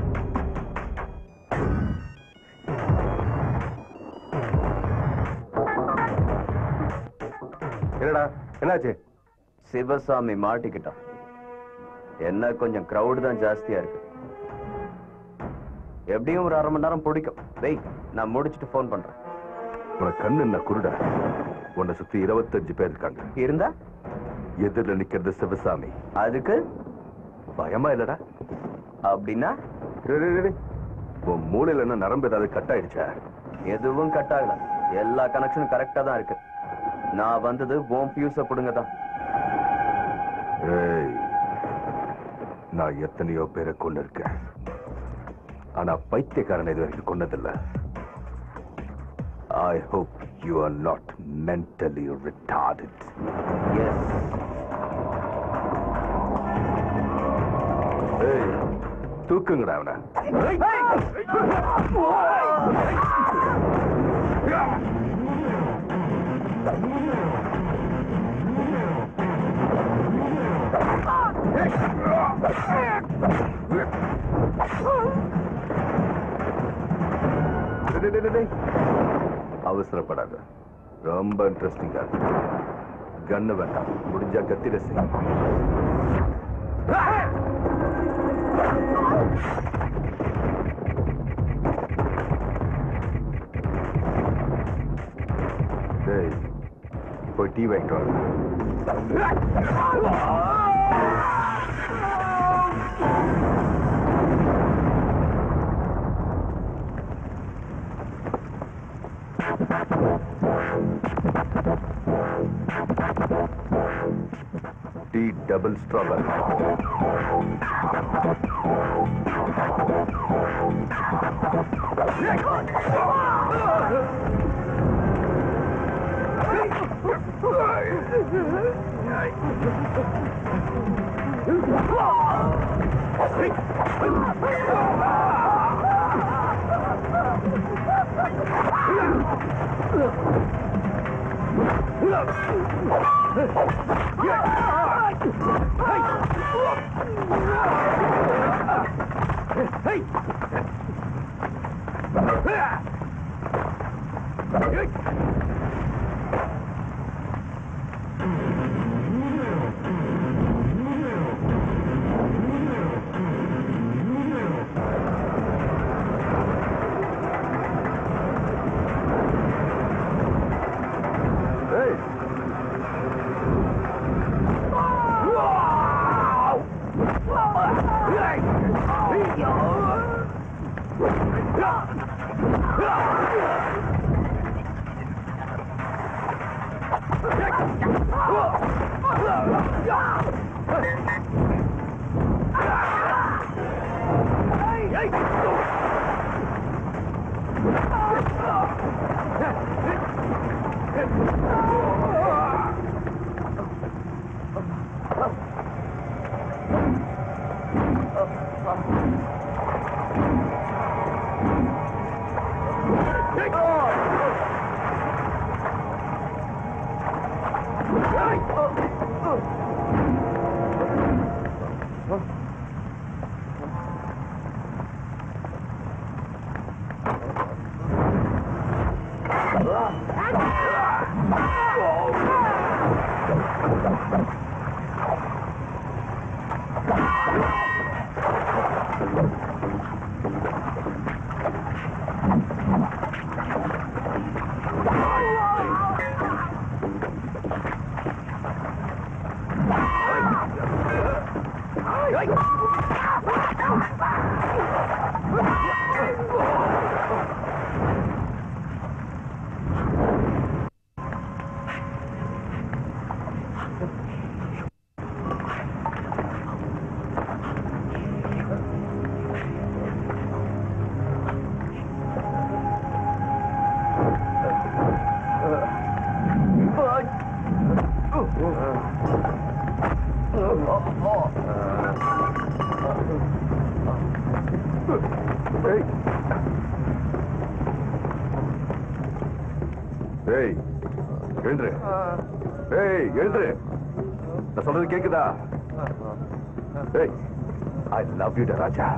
என்னடா என்னாச்சு சிவசாமி மாட்டிக்கிட்டான் என்ன கொஞ்சம் கிரவுட் தான் ஜாஸ்தியா இருக்கு எப்படியும் ஒரு அரை மணி நேரம் பிடிக்கும் வெய் நான் முடிச்சிட்டு ஃபோன் பண்றேன் உனக்கு கண்ணு என்ன குருடா உன்னை சுத்தி இருபத்தஞ்சு பேர் இருக்காங்க இருந்தா எதிரில நிக்கிறது சிவசாமி அதுக்கு பயமா இல்லடா அப்படின்னா டேய், டேய், டேய். உன் மூளையில என்ன நரம்பு ஏதாவது கட் ஆயிடுச்சா எதுவும் கட் ஆகல எல்லா கனெக்ஷனும் கரெக்டா தான் இருக்கு நான் வந்தது உன் ஃபியூஸ புடுங்க தான் ஏய் நான் எத்தனையோ பேரை கொண்டு இருக்கேன் ஆனா பைத்தியக்காரன் இது வரைக்கும் கொண்டதில்ல I hope you are not mentally retarded yes ஏய் தூக்குங்கடா அவனை ஏய் டேய், டேய், டேய், டேய். அவசரப்படாத ரொம்ப இன்ட்ரெஸ்டிங்கா கண்ணு வேண்டாம் முடிஞ்சா கத்திர செய் டேய் போய் டீ வாங்கிட்டு வா tea double strawberry Hey! Hey! ஏய் எழுந்துரு ஏய் எழுந்துரு நான் சொல்றது கேக்குதா ஏய் ஐ லவ் யூ ராஜா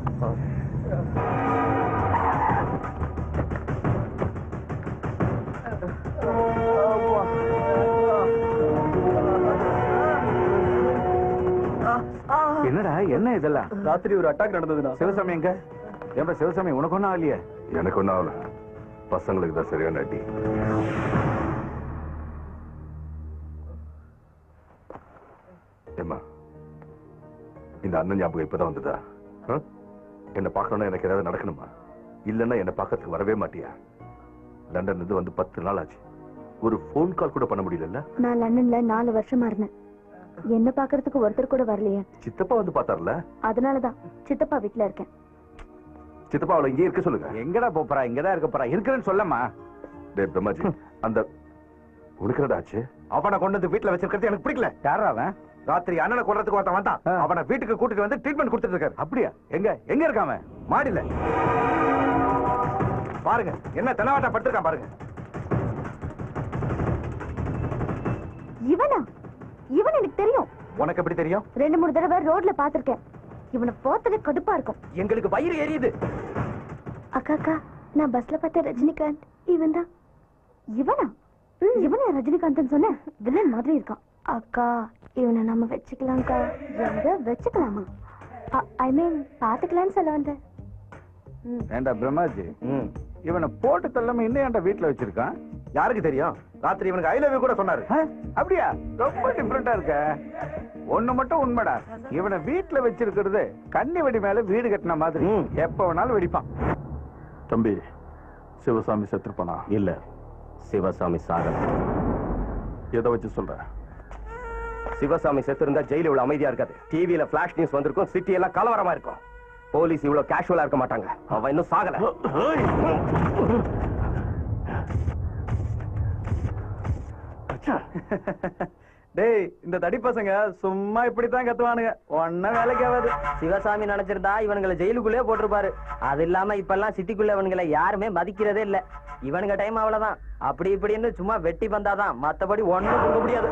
என்னடா என்ன இதெல்லாம் ராத்திரி ஒரு அட்டாக் நடந்ததுண்ணா சிவசாமி எங்க ஏன்பா சிவசாமி உனக்கு ஒன்றும் ஆகலையே எனக்கு ஒன்றும் ஆகல பசங்களுக்கு தான் சரியான அடி ஏம்மா இந்த அண்ணன் ஞாபகம் இப்பதான் வந்ததா ஆ? என்னை பார்க்கணும்னா எனக்கு ஏதாவது நடக்கணுமா இல்லைன்னா என்னை பார்க்கறதுக்கு வரவே மாட்டியா லண்டன் இருந்து வந்து பத்து நாள் ஆச்சு ஒரு ஃபோன் கால் கூட பண்ண முடியல நான் லண்டன்ல நாலு வருஷமா இருந்தேன் என்ன பாக்குறதுக்கு ஒருத்தர் கூட வரலையே சித்தப்பா வந்து பார்த்தார்ல அதனாலதான் சித்தப்பா வீட்டுல இருக்கேன் சித்தப்பா அவளை இங்கே இருக்க சொல்லுங்க எங்கடா போறா இங்கதான் இருக்க போறா இருக்கிறேன்னு சொல்லமா டே பிரம்மாஜி அந்த உனக்கு ஆச்சு அவனை கொண்டு வந்து வீட்டுல வச்சிருக்கிறது எனக்கு பிடிக்கல யாரா அவன் ராத்திரி அண்ணனை கொல்றதுக்கு ஒருத்தன் வந்தான் ஆ. அவனை வீட்டுக்கு கூட்டிட்டு வந்து ட்ரீட்மெண்ட் கொடுத்துட்டு இருக்காரு அப்படியா எங்க எங்க இருக்காம மாடியில பாருங்க என்ன தெனவாட்டா படுத்திருக்கான் பாருங்க இவனா இவன் எனக்கு தெரியும் உனக்கு எப்படி தெரியும் ரெண்டு மூணு தடவை ரோட்ல பாத்திருக்கேன் இவனை போத்தலே கடுப்பா இருக்கும் எங்களுக்கு வயிறு எரியுது அக்கா அக்கா நான் பஸ்ல பார்த்த ரஜினிகாந்த் இவன் தான் இவனா இவனா ரஜினிகாந்த் சொன்ன வில்லன் மாதிரி இருக்கான் அக்கா இவனை நம்ம வச்சுக்கலாம்க்கா எங்க வச்சுக்கலாமா ஐ மீன் பாத்துக்கலாம்னு சொல்ல வந்தேன் ஏண்டா பிரம்மாஜி இவனை போட்டு தள்ளாம இன்னும் ஏன்டா வீட்டுல வச்சிருக்கான் யாருக்கு தெரியும் ராத்திரி இவனுக்கு ஐ லவ் யூ கூட சொன்னாரு ஆ? அப்படியா ரொம்ப டிஃபரெண்டா இருக்க ஒண்ணு மட்டும் உண்மைடா இவனை வீட்டுல வச்சிருக்கிறது கன்னி வெடி மேல வீடு கட்டின மாதிரி எப்ப வேணாலும் வெடிப்பான் தம்பி சிவசாமி செத்துருப்பானா இல்ல சிவசாமி சாகல எதை வச்சு சொல்ற சிவசாமி செத்து இருந்தா ஜெயில இவ்வளவு அமைதியா இருக்காது டிவில பிளாஷ் நியூஸ் வந்திருக்கும் சிட்டி எல்லாம் கலவரமா இருக்கும் போலீஸ் இவ்வளவு கேஷுவலா இருக்க மாட்டாங்க அவன் இன்னும் சாகல டேய் இந்த தடி பசங்க சும்மா இப்படித்தான் கத்துவானுங்க ஒன்னும் வேலைக்கு ஆகாது சிவசாமி நினைச்சிருந்தா இவனுங்களை ஜெயிலுக்குள்ளே போட்டிருப்பாரு அது இல்லாம இப்ப எல்லாம் சிட்டிக்குள்ள இவனுங்களை யாருமே மதிக்கிறதே இல்ல இவனுங்க டைம் அவ்வளவுதான் அப்படி இப்படின்னு சும்மா வெட்டி வந்தாதான் மத்தபடி ஒண்ணும் கொடுக்க முடியாது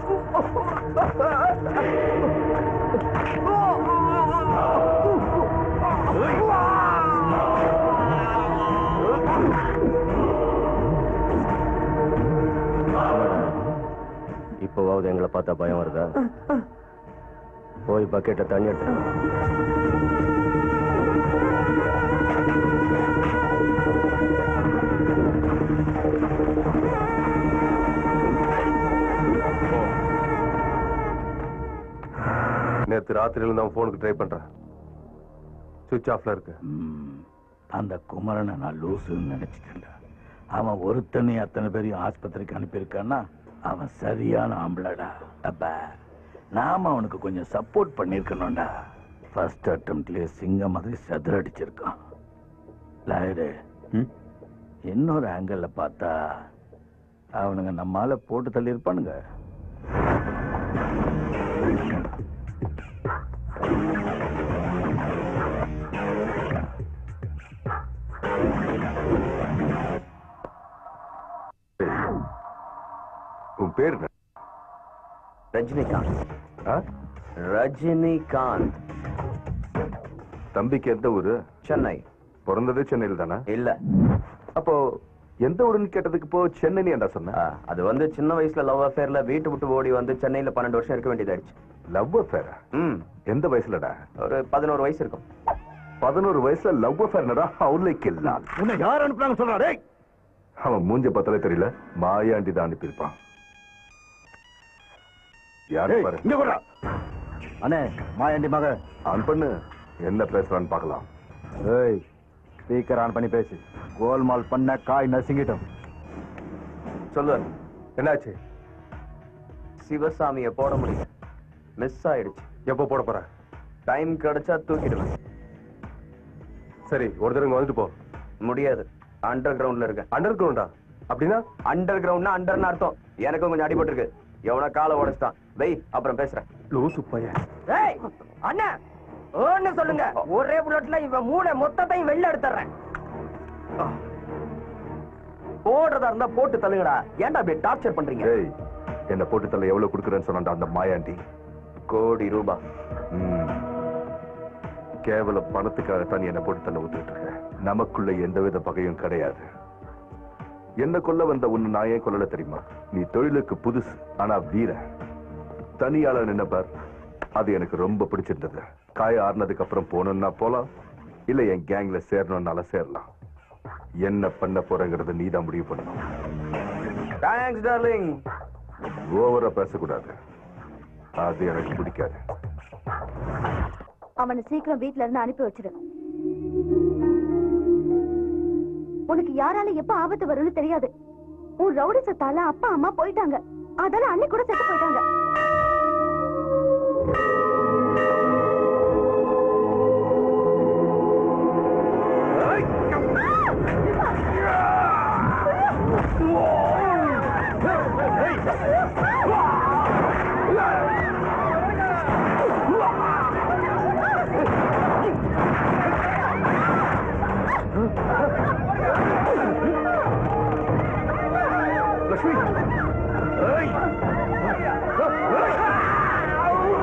இப்போவாவது எங்களை பார்த்தா பயம் வருதா போய் பக்கெட்டை தண்ணி எடுத்து நேத்து ராத்திரியில இருந்து அவன் போனுக்கு ட்ரை பண்றேன் சுவிட்ச் ஆஃப்ல இருக்கு ம், அந்த குமரனை நான் லூசுன்னு நினைச்சிட்டேன்டா அவன் ஒருத்தனை அத்தனை பேரையும் ஆஸ்பத்திரிக்கு அனுப்பியிருக்கான்னா அவன் சரியான ஆம்பளடா அப்ப நாம அவனுக்கு கொஞ்சம் சப்போர்ட் பண்ணிருக்கணும்டா ஃபர்ஸ்ட் அட்டம்ப்ட்லயே சிங்கம் மாதிரி செதறடிச்சிருக்கான் லாயரு இன்னொரு ஆங்கிள் பார்த்தா அவனுங்க நம்மால போட்டு தள்ளி இருப்பானுங்க உன் பேர் என்ன ரஜினிகாந்த் ஆ? ரஜினிகாந்த் தம்பிக்கு எந்த ஊரு சென்னை பிறந்தது சென்னையில் தானே இல்ல அப்போ எந்த ஊருன்னு கேட்டதுக்கு இப்போ சென்னை ஏன்டா சொன்ன ஆ, அது வந்து சின்ன வயசுல லவ் அஃபேர்ல வீட்டு விட்டு ஓடி வந்து சென்னையில பன்னெண்டு வருஷம் இருக்க வேண்டியதாயிடுச்சு லவ் அஃபேர் ம் எந்த வயசுலடா ஒரு பதினோரு வயசு இருக்கும் பதினோரு வயசுல லவ் அஃபேர்னடா அவளைக்கு இல்லால் உன்னை யார் அனுப்புனாங்க சொல்றா டேய் அவன் மூஞ்ச பார்த்தாலே தெரியல மாயாண்டி தான் அனுப்பியிருப்பான் யாரு பாரு இங்க கூட அண்ணே மாயாண்டி மக ஆன் பண்ணு என்ன பேசுறான்னு பார்க்கலாம் ஏய் ஸ்பீக்கர் ஆன் பண்ணி பேசு கோல்மால் பண்ண காய் நசுங்கிட்டோம் சொல்லு என்னாச்சு சிவசாமிய போட முடியும் மிஸ் ஆயிடுச்சு எப்போ போட போற டைம் கிடைச்சா தூக்கிடுவேன் சரி ஒரு தடவை வந்துட்டு போ முடியாது அண்டர் கிரவுண்ட்ல இருக்க அண்டர் கிரவுண்டா அப்படின்னா அண்டர் கிரவுண்ட்னா அண்டர்னு அர்த்தம் எனக்கும் கொஞ்சம் அடிபட்டிருக்கு எவனா காலை உடைச்சிட்டான் வெய் அப்புறம் பேசுறேன் லூசு பையன் ஏய் அண்ணா ஓன்னு சொல்லுங்க ஒரே புல்லட்ல இவன் மூளை மொத்தத்தையும் வெளில எடுத்துறேன் போடுறதா இருந்தா போட்டு தள்ளுங்கடா ஏன்டா அப்படி டார்ச்சர் பண்றீங்க ஏய் என்ன போட்டு தள்ள எவ்வளவு கொடுக்குறேன்னு சொன்னான்டா அந்த மாயாண்டி கோடி ரூபா ம். கேவல பணத்துக்காகத்தான் நீ என்ன போட்டு தள்ள ஊத்துக்கிட்டு இருக்க நமக்குள்ள எந்தவித பகையும் கிடையாது என்ன கொல்ல வந்த உன்னை நான் ஏன் கொல்லல தெரியுமா நீ தொழிலுக்கு புதுசு ஆனா வீர தனியாள நின்னப்பார் அது எனக்கு ரொம்ப பிடிச்சிருந்தது காய ஆறுனதுக்கு அப்புறம் போகணும்னா போலாம் இல்ல என் கேங்ல சேரணும்னால சேரலாம் என்ன பண்ண போறேங்கிறத நீ தான் முடிவு பண்ணணும் தேங்க்ஸ் டார்லிங் ஓவரா பேசக்கூடாது அது எனக்கு பிடிக்காது அவனை சீக்கிரம் வீட்ல இருந்து அனுப்பி வச்சிரு உனக்கு யாரால எப்ப ஆபத்து வரும்னு தெரியாது உன் ரவுடி சத்தால அப்பா அம்மா போயிட்டாங்க அதால அண்ணி கூட செத்து போயிட்டாங்க லட்சுமி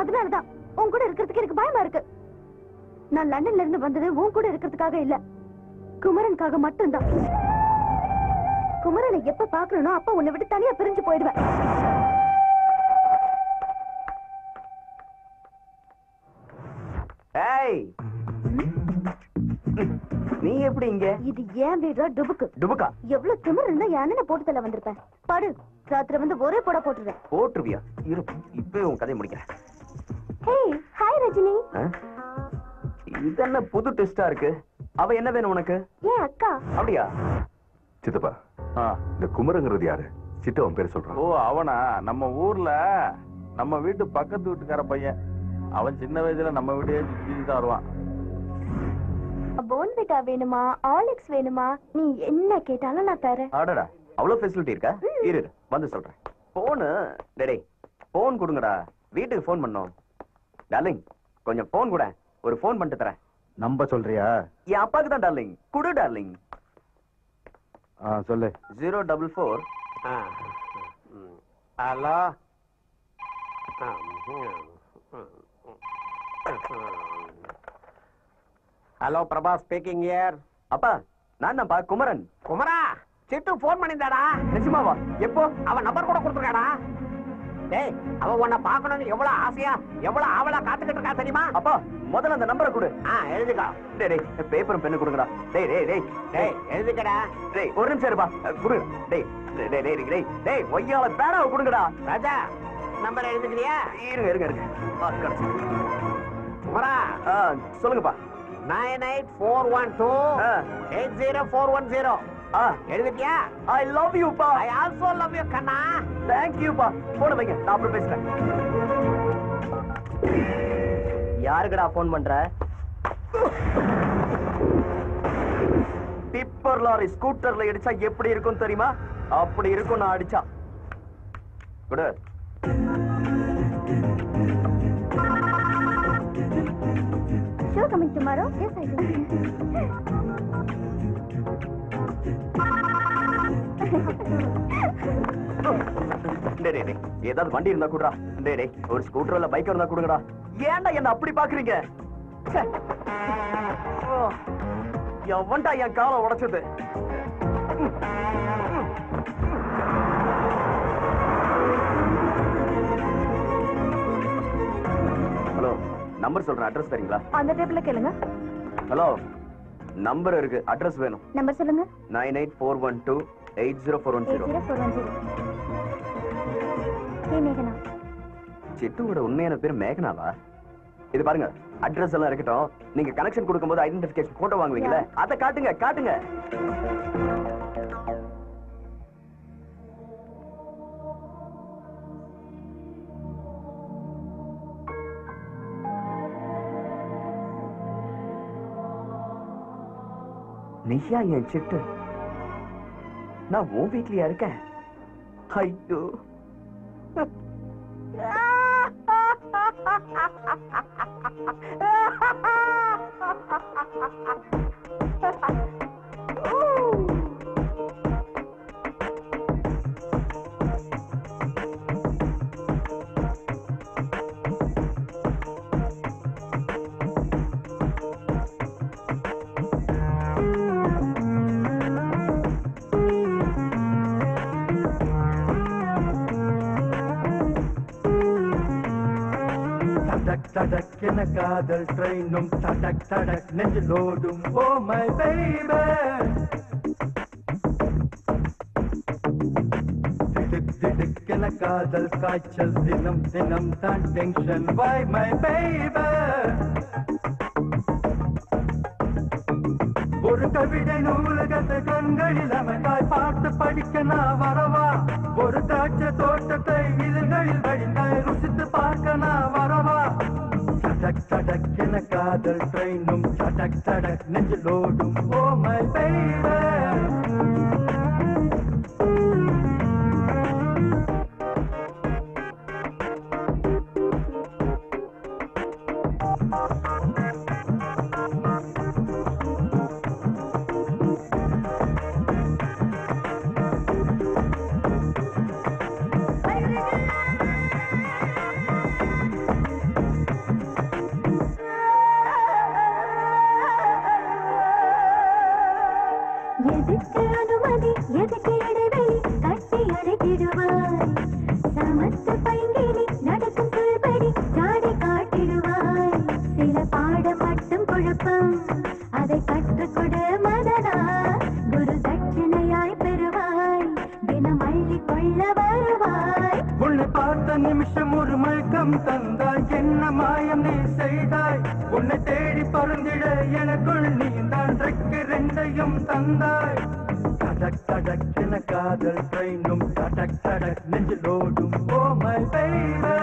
அதனாலதான் உன் கூட இருக்கிறதுக்கு எனக்கு பயமா இருக்கு நான் லண்டன்ல இருந்து வந்தது உன் கூட இருக்கிறதுக்காக இல்ல குமரனுக்காக மட்டும்தான் குமரனை எப்ப பாக்கணும்னோ அப்ப உன்னை விட்டு தனியா பிரிஞ்சு போயிடுவேன் ஏய் நீ எப்படி இங்க இது ஏன் வீடுடா டுபுக்கு டுபுக்கா எவ்வளவு திமிர் இருந்தா என் அண்ணனை போட்டு தள்ள வந்திருப்பேன் படு ராத்திரி வந்து ஒரே போட போட்டுருவேன் போட்டுருவியா இரு இப்பவே உன் கதையை முடிக்கிறேன் ஹே ஹாய் ரஜினி ஆ? இது என்ன புது டெஸ்டா இருக்கு அவ என்ன வேணும் உனக்கு ஏன் அக்கா அப்படியா சித்தப்பா ஆ. இந்த குமரங்கிறது யாரு சித்தவன் பேர் சொல்றான் ஓ அவனா நம்ம ஊர்ல நம்ம வீட்டு பக்கத்து வீட்டுக்கார பையன் அவன் சின்ன வயசுல நம்ம வீட்டையே சுத்தி தான் வருவான் போன்விட்டா வேணுமா ஆலிக்ஸ் வேணுமா நீ என்ன கேட்டாலும் நான் தரேன் ஆடடா அவ்வளவு ஃபெசிலிட்டி இருக்கா இரு இரு, வந்து சொல்றேன் போனு டேடே போன் கொடுங்கடா வீட்டுக்கு ஃபோன் பண்ணோம் டார்லிங் கொஞ்சம் போன் கூட ஒரு ஃபோன் பண்ணிட்டு தரேன் நம்ப சொல்றியா என் அப்பாக்கு தான் டார்லிங் குடு டார்லிங் ஆ சொல்லு zero double four hello hello Prabha speaking இயர் அப்பா நான் தான்ப்பா குமரன் குமரா சிட்டு போன் பண்ணியிருந்தாடா நிஜமாவா எப்போ அவன் நம்பர் கூட கொடுத்துருக்காடா டேய் அவ உன்னை பார்க்கணும்னு எவ்வளவு ஆசையா எவ்வளவு ஆவலா காத்துக்கிட்டு இருக்கா தெரியுமா அப்பா முதல்ல அந்த நம்பரை கொடு ஆ எழுதிக்கோ டேய் டேய் பேப்பரும் பெண்ணு கொடுங்கடா டேய் டேய் டேய் டேய் எழுதிக்கடா டேய் ஒரு நிமிஷம் இருப்பா குடு டேய் டேய் டேய் டேய் டேய் டேய் ஒய்யால பேனாவை கொடுங்கடா ராஜா நம்பர் எழுதிக்கிறியா இருங்க இருங்க இருங்க ஆ, கிடைச்சு. குமரா ஆ, சொல்லுங்கப்பா nine eight four one two ஆ. Eight zero four one zero ஆ எழுதிட்டியா ஐ லவ் யூ பா ஐ ஆல்சோ லவ் யூ கண்ணா தேங்க் யூ பா போன வைங்க நான் அப்புறம் பேசுறேன் யாருக்குடா ஃபோன் பண்ற டிப்பர் லாரி ஸ்கூட்டர்ல அடிச்சா எப்படி இருக்கும் தெரியுமா அப்படி இருக்கும் நான் அடிச்சா குடு show coming tomorrow yes I டேய் டேய் டேய், ஏதாவது வண்டி இருந்தா கூடா டேய் டேய் ஒரு ஸ்கூட்டர் இல்ல பைக் இருந்தா கொடுங்கடா ஏன்டா என்ன அப்படி பாக்குறீங்க ச்சே. ஓ, எவன்டா என் காலை உடைச்சது ஹலோ நம்பர் சொல்றேன் அட்ரஸ் தரீங்களா அந்த டேபிள்ல கேளுங்க ஹலோ நம்பர் இருக்கு அட்ரஸ் வேணும் நம்பர் சொல்லுங்க nine eight four one two eight zero four one eight zero zero four one zero hey மேகனா சிட்டுவோட உண்மையான பேர் மேகனாவா இது பாருங்க அட்ரஸ் எல்லாம் இருக்கட்டும் நீங்க கனெக்ஷன் கொடுக்கும்போது ஐடென்டிஃபிகேஷன் போட்டோ வாங்குவீங்கல்ல அதை காட்டுங்க காட்டுங்க நீயா என் சிட்டு நான் உன் வீட்லயா இருக்கேன் ஐயோ தடக் தடக் என காதல் ட்ரெயினும் தடக் தடக் நெஞ்சிலோடும் ஓ மை பேபே திடுக் திடுக் என காதல் காய்ச்சல் தினம் தினம் தான் டென்ஷன் வை மை பேபே ஒரு கவிதை நூலகத்தை கண்களில் அமைந்தாய் பாட்டு படிக்க நான் வரவா ஒரு திராட்சை தோட்டத்தை இதழ்களில் வழிந்தாய் ருசித்து பார்க்க நான் வரவா சடக் சடக் என காதல் ட்ரெயினும் சடக் சடக் நெஞ்சிலோடும் ஓ மை பேபே நிமிஷம் ஒரு மயக்கம் தந்தாய் என்ன மாயம் நீ செய்தாய் உன்னை தேடி பறந்திட எனக்குள் நீ தான் ரெக்கு ரெண்டையும் தந்தாய் கடக் கடக் என காதல் ட்ரெயினும் கடக் கடக் நெஞ்சிலோடும் ஓ மை baby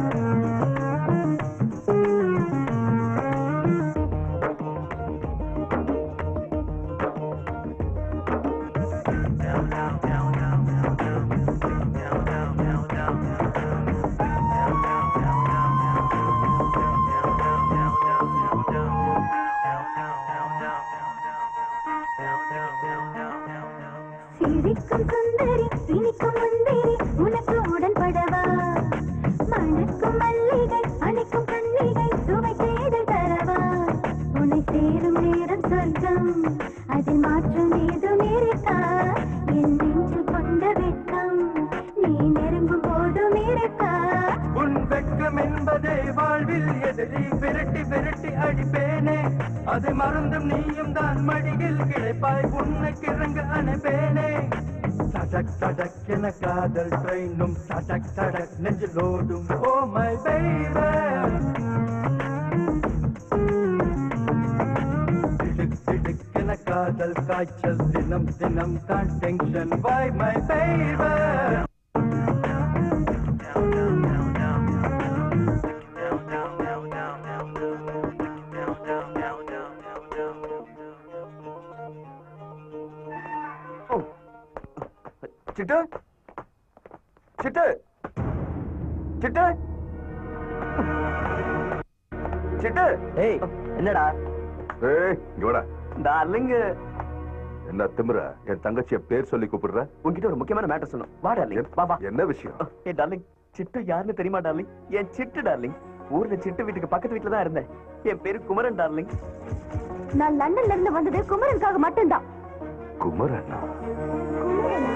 சிரிக்கும் சுந்தரி இனிக்கும் முந்திரி உனக்கு உடன்படவா மணக்கும் மல்லிகை அணைக்கும் கண்ணிகை சுவை தேடல் தரவா உன்னை சேரும் நேரம் சொர்க்கம் அதில் மாற்றம் ஏதும் இருக்கா என் நெஞ்சில் கொண்ட வெட்கம் நீ நெருங்கும் போதும் இருக்கா உன் வெட்கம் என்பதே வாழ்வில் எதிரி விரட்டி விரட்டி அடிப்பேனே அதை மறந்தும் நீயும் தான் மடியில் கிடைப்பாய் உன்னை கிறங்க அனுப்பேனே சடக் சடக் என காதல் ட்ரெயினும் சடக் சடக் நெஞ்சிலோடும் ஓ மை baby திடுக் திடுக் என காதல் காய்ச்சல் தினம் தினம் தான் டென்ஷன் வாய் மை baby சிட்டு சிட்டு சிட்டு சிட்டு ஏய் என்னடா ஏய் இங்க வாடா டார்லிங் என்ன திமிர என் தங்கச்சிய பேர் சொல்லி கூப்பிடுற உன்கிட்ட ஒரு முக்கியமான மேட்டர் சொன்னோம் வா டார்லிங் வா வா என்ன விஷயம் ஏ டார்லிங் சிட்டு யாருன்னு தெரியுமா டார்லிங் என் சிட்டு டார்லிங் ஊர்ல சிட்டு வீட்டுக்கு பக்கத்து வீட்டுல தான் இருந்தேன் என் பேரு குமரன் டார்லிங் நான் லண்டன்ல இருந்து வந்தது குமரனுக்காக மட்டும்தான் குமரண்ணா குமரனா?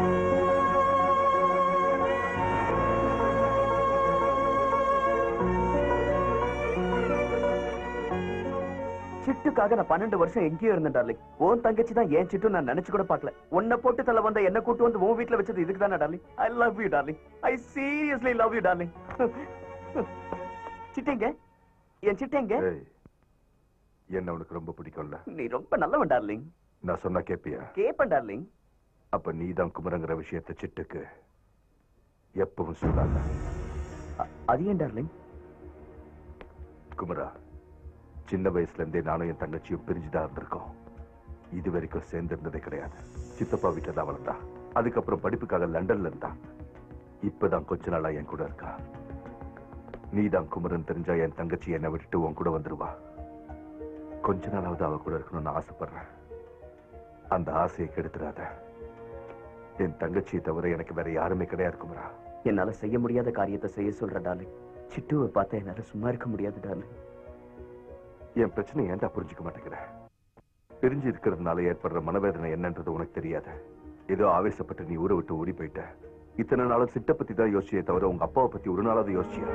சிட்டுக்காக நான் பன்னெண்டு வருஷம் எங்கேயோ இருந்தேன் டார்லிங் உன் தங்கச்சி தான் ஏன் சிட்டு நான் நினைச்சு கூட பார்க்கல உன்னை போட்டு தள்ள வந்த என்ன கூட்டு வந்து உன் வீட்டுல வச்சது இதுக்கு தானே darling I love you darling I seriously love you darling சிட்டேங்க என் சிட்டேங்க ஏய், என்ன உனக்கு ரொம்ப பிடிக்கும்ல நீ ரொம்ப நல்லவன் டார்லிங் நான் சொன்னா கேப்பியா கேப்பன் டார்லிங் அப்ப நீதான் குமரங்கிற விஷயத்த சிட்டுக்கு எப்பவும் சொல்லாத அ- அது ஏன் டார்லிங் குமரா சின்ன வயசுல இருந்தே நானும் என் தங்கச்சியும் பிரிஞ்சுதான் இருந்திருக்கோம் இது வரைக்கும் சேர்ந்து இருந்ததே கிடையாது சித்தப்பா வீட்டுல தான் வளர்ந்தா அதுக்கப்புறம் படிப்புக்காக லண்டன்ல இருந்தா இப்பதான் கொஞ்ச நாளா என் கூட இருக்கா நீதான் குமரன் தெரிஞ்சா என் தங்கச்சி என்னை விட்டுட்டு உன் கூட வந்துருவா கொஞ்ச நாளாவது அவ கூட இருக்கணும்னு ஆசைப்படுறேன் அந்த ஆசையை கெடுத்துடாத என் தங்கச்சியை தவிர எனக்கு வேற யாருமே கிடையாது குமரா என்னால செய்ய முடியாத காரியத்தை செய்ய சொல்ற டார்லிங் சிட்டுவை பார்த்தா என்னால சும்மா இருக்க முடியாது டார்லிங் என் பிரச்சனை ஏன்டா புரிஞ்சுக்க மாட்டேங்கிற பிரிஞ்சு இருக்கிறதுனால ஏற்படுற மனவேதனை என்னன்றது உனக்கு தெரியாது ஏதோ ஆவேசப்பட்டு நீ ஊரை விட்டு ஓடி போயிட்ட இத்தனை நாளும் சிட்ட பத்தி தான் யோசிச்சியே தவிர உங்க அப்பாவை பத்தி ஒரு நாளாவது யோசிச்சியா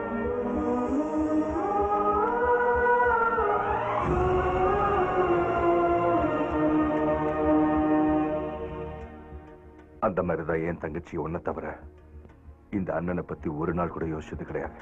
அந்த மாதிரிதான் என் தங்கச்சி ஒன்ன தவிர இந்த அண்ணனை பத்தி ஒரு நாள் கூட யோசிச்சது கிடையாது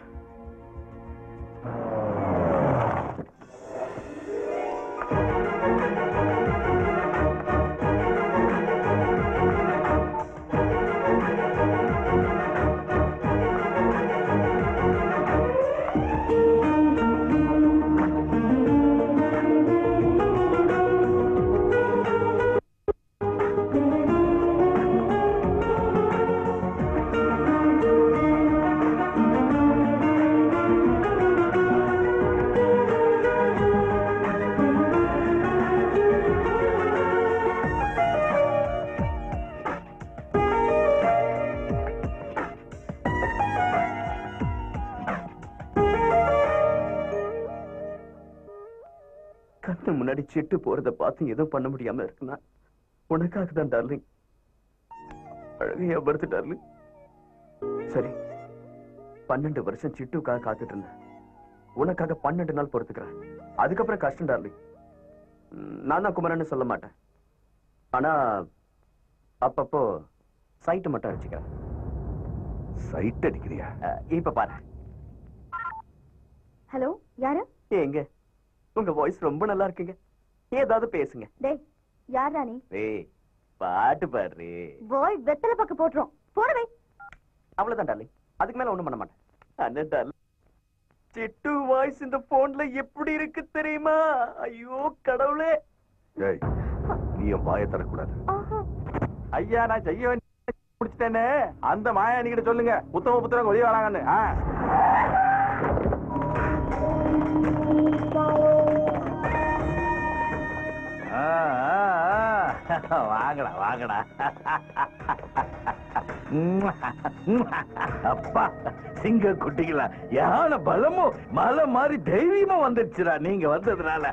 கண்ணு முன்னாடி சிட்டு போறத பார்த்து எதுவும் பண்ண முடியாம இருக்குன்னா உனக்காக தான் டார்லிங் அழகையா வருது டார்லிங் சரி பன்னெண்டு வருஷம் சிட்டுக்காக காத்துட்டு இருந்தேன் உனக்காக பன்னெண்டு நாள் பொறுத்துக்கிறேன் அதுக்கப்புறம் கஷ்டம் டார்லிங் ம், நான் தான் குமரன்னு சொல்ல மாட்டேன் ஆனா அப்பப்போ சைட்டு மட்டும் அடிச்சுக்கிறேன் சைட் அடிக்கிறியா அஹ், இப்ப பாரு ஹலோ யாரு ஏங்க உங்க வாய்ஸ் ரொம்ப நல்லா இருக்குங்க ஏதாவது பேசுங்க டேய் யாரா நீ ஏய் பாட்டு பாடுறே போய் வெத்தலை பக்க போட்டுரும் போடவே அவ்வளவுதான் டார்லிங் அதுக்கு மேல ஒண்ணும் பண்ண மாட்டேன் அண்ணா டார்லிங் சிட்டு வாய்ஸ் இந்த போன்ல எப்படி இருக்கு தெரியுமா ஐயோ கடவுளே ஏய் நீ என் வாயை தரக்கூடாது ஐயா நான் செய்ய வேண்டிய முடிச்சிட்டேனே அந்த மாயா கிட்ட சொல்லுங்க புத்தக புத்தகம் வெளியே வராங்கன்னு ஆ. ஆ, ஆ, ஆ. வாங்கடா வாங்கடா அப்பா சிங்க குட்டிகளா யானை பலமும் மலை மாதிரி தைரியமா வந்துடுச்சுடா நீங்க வந்ததுனால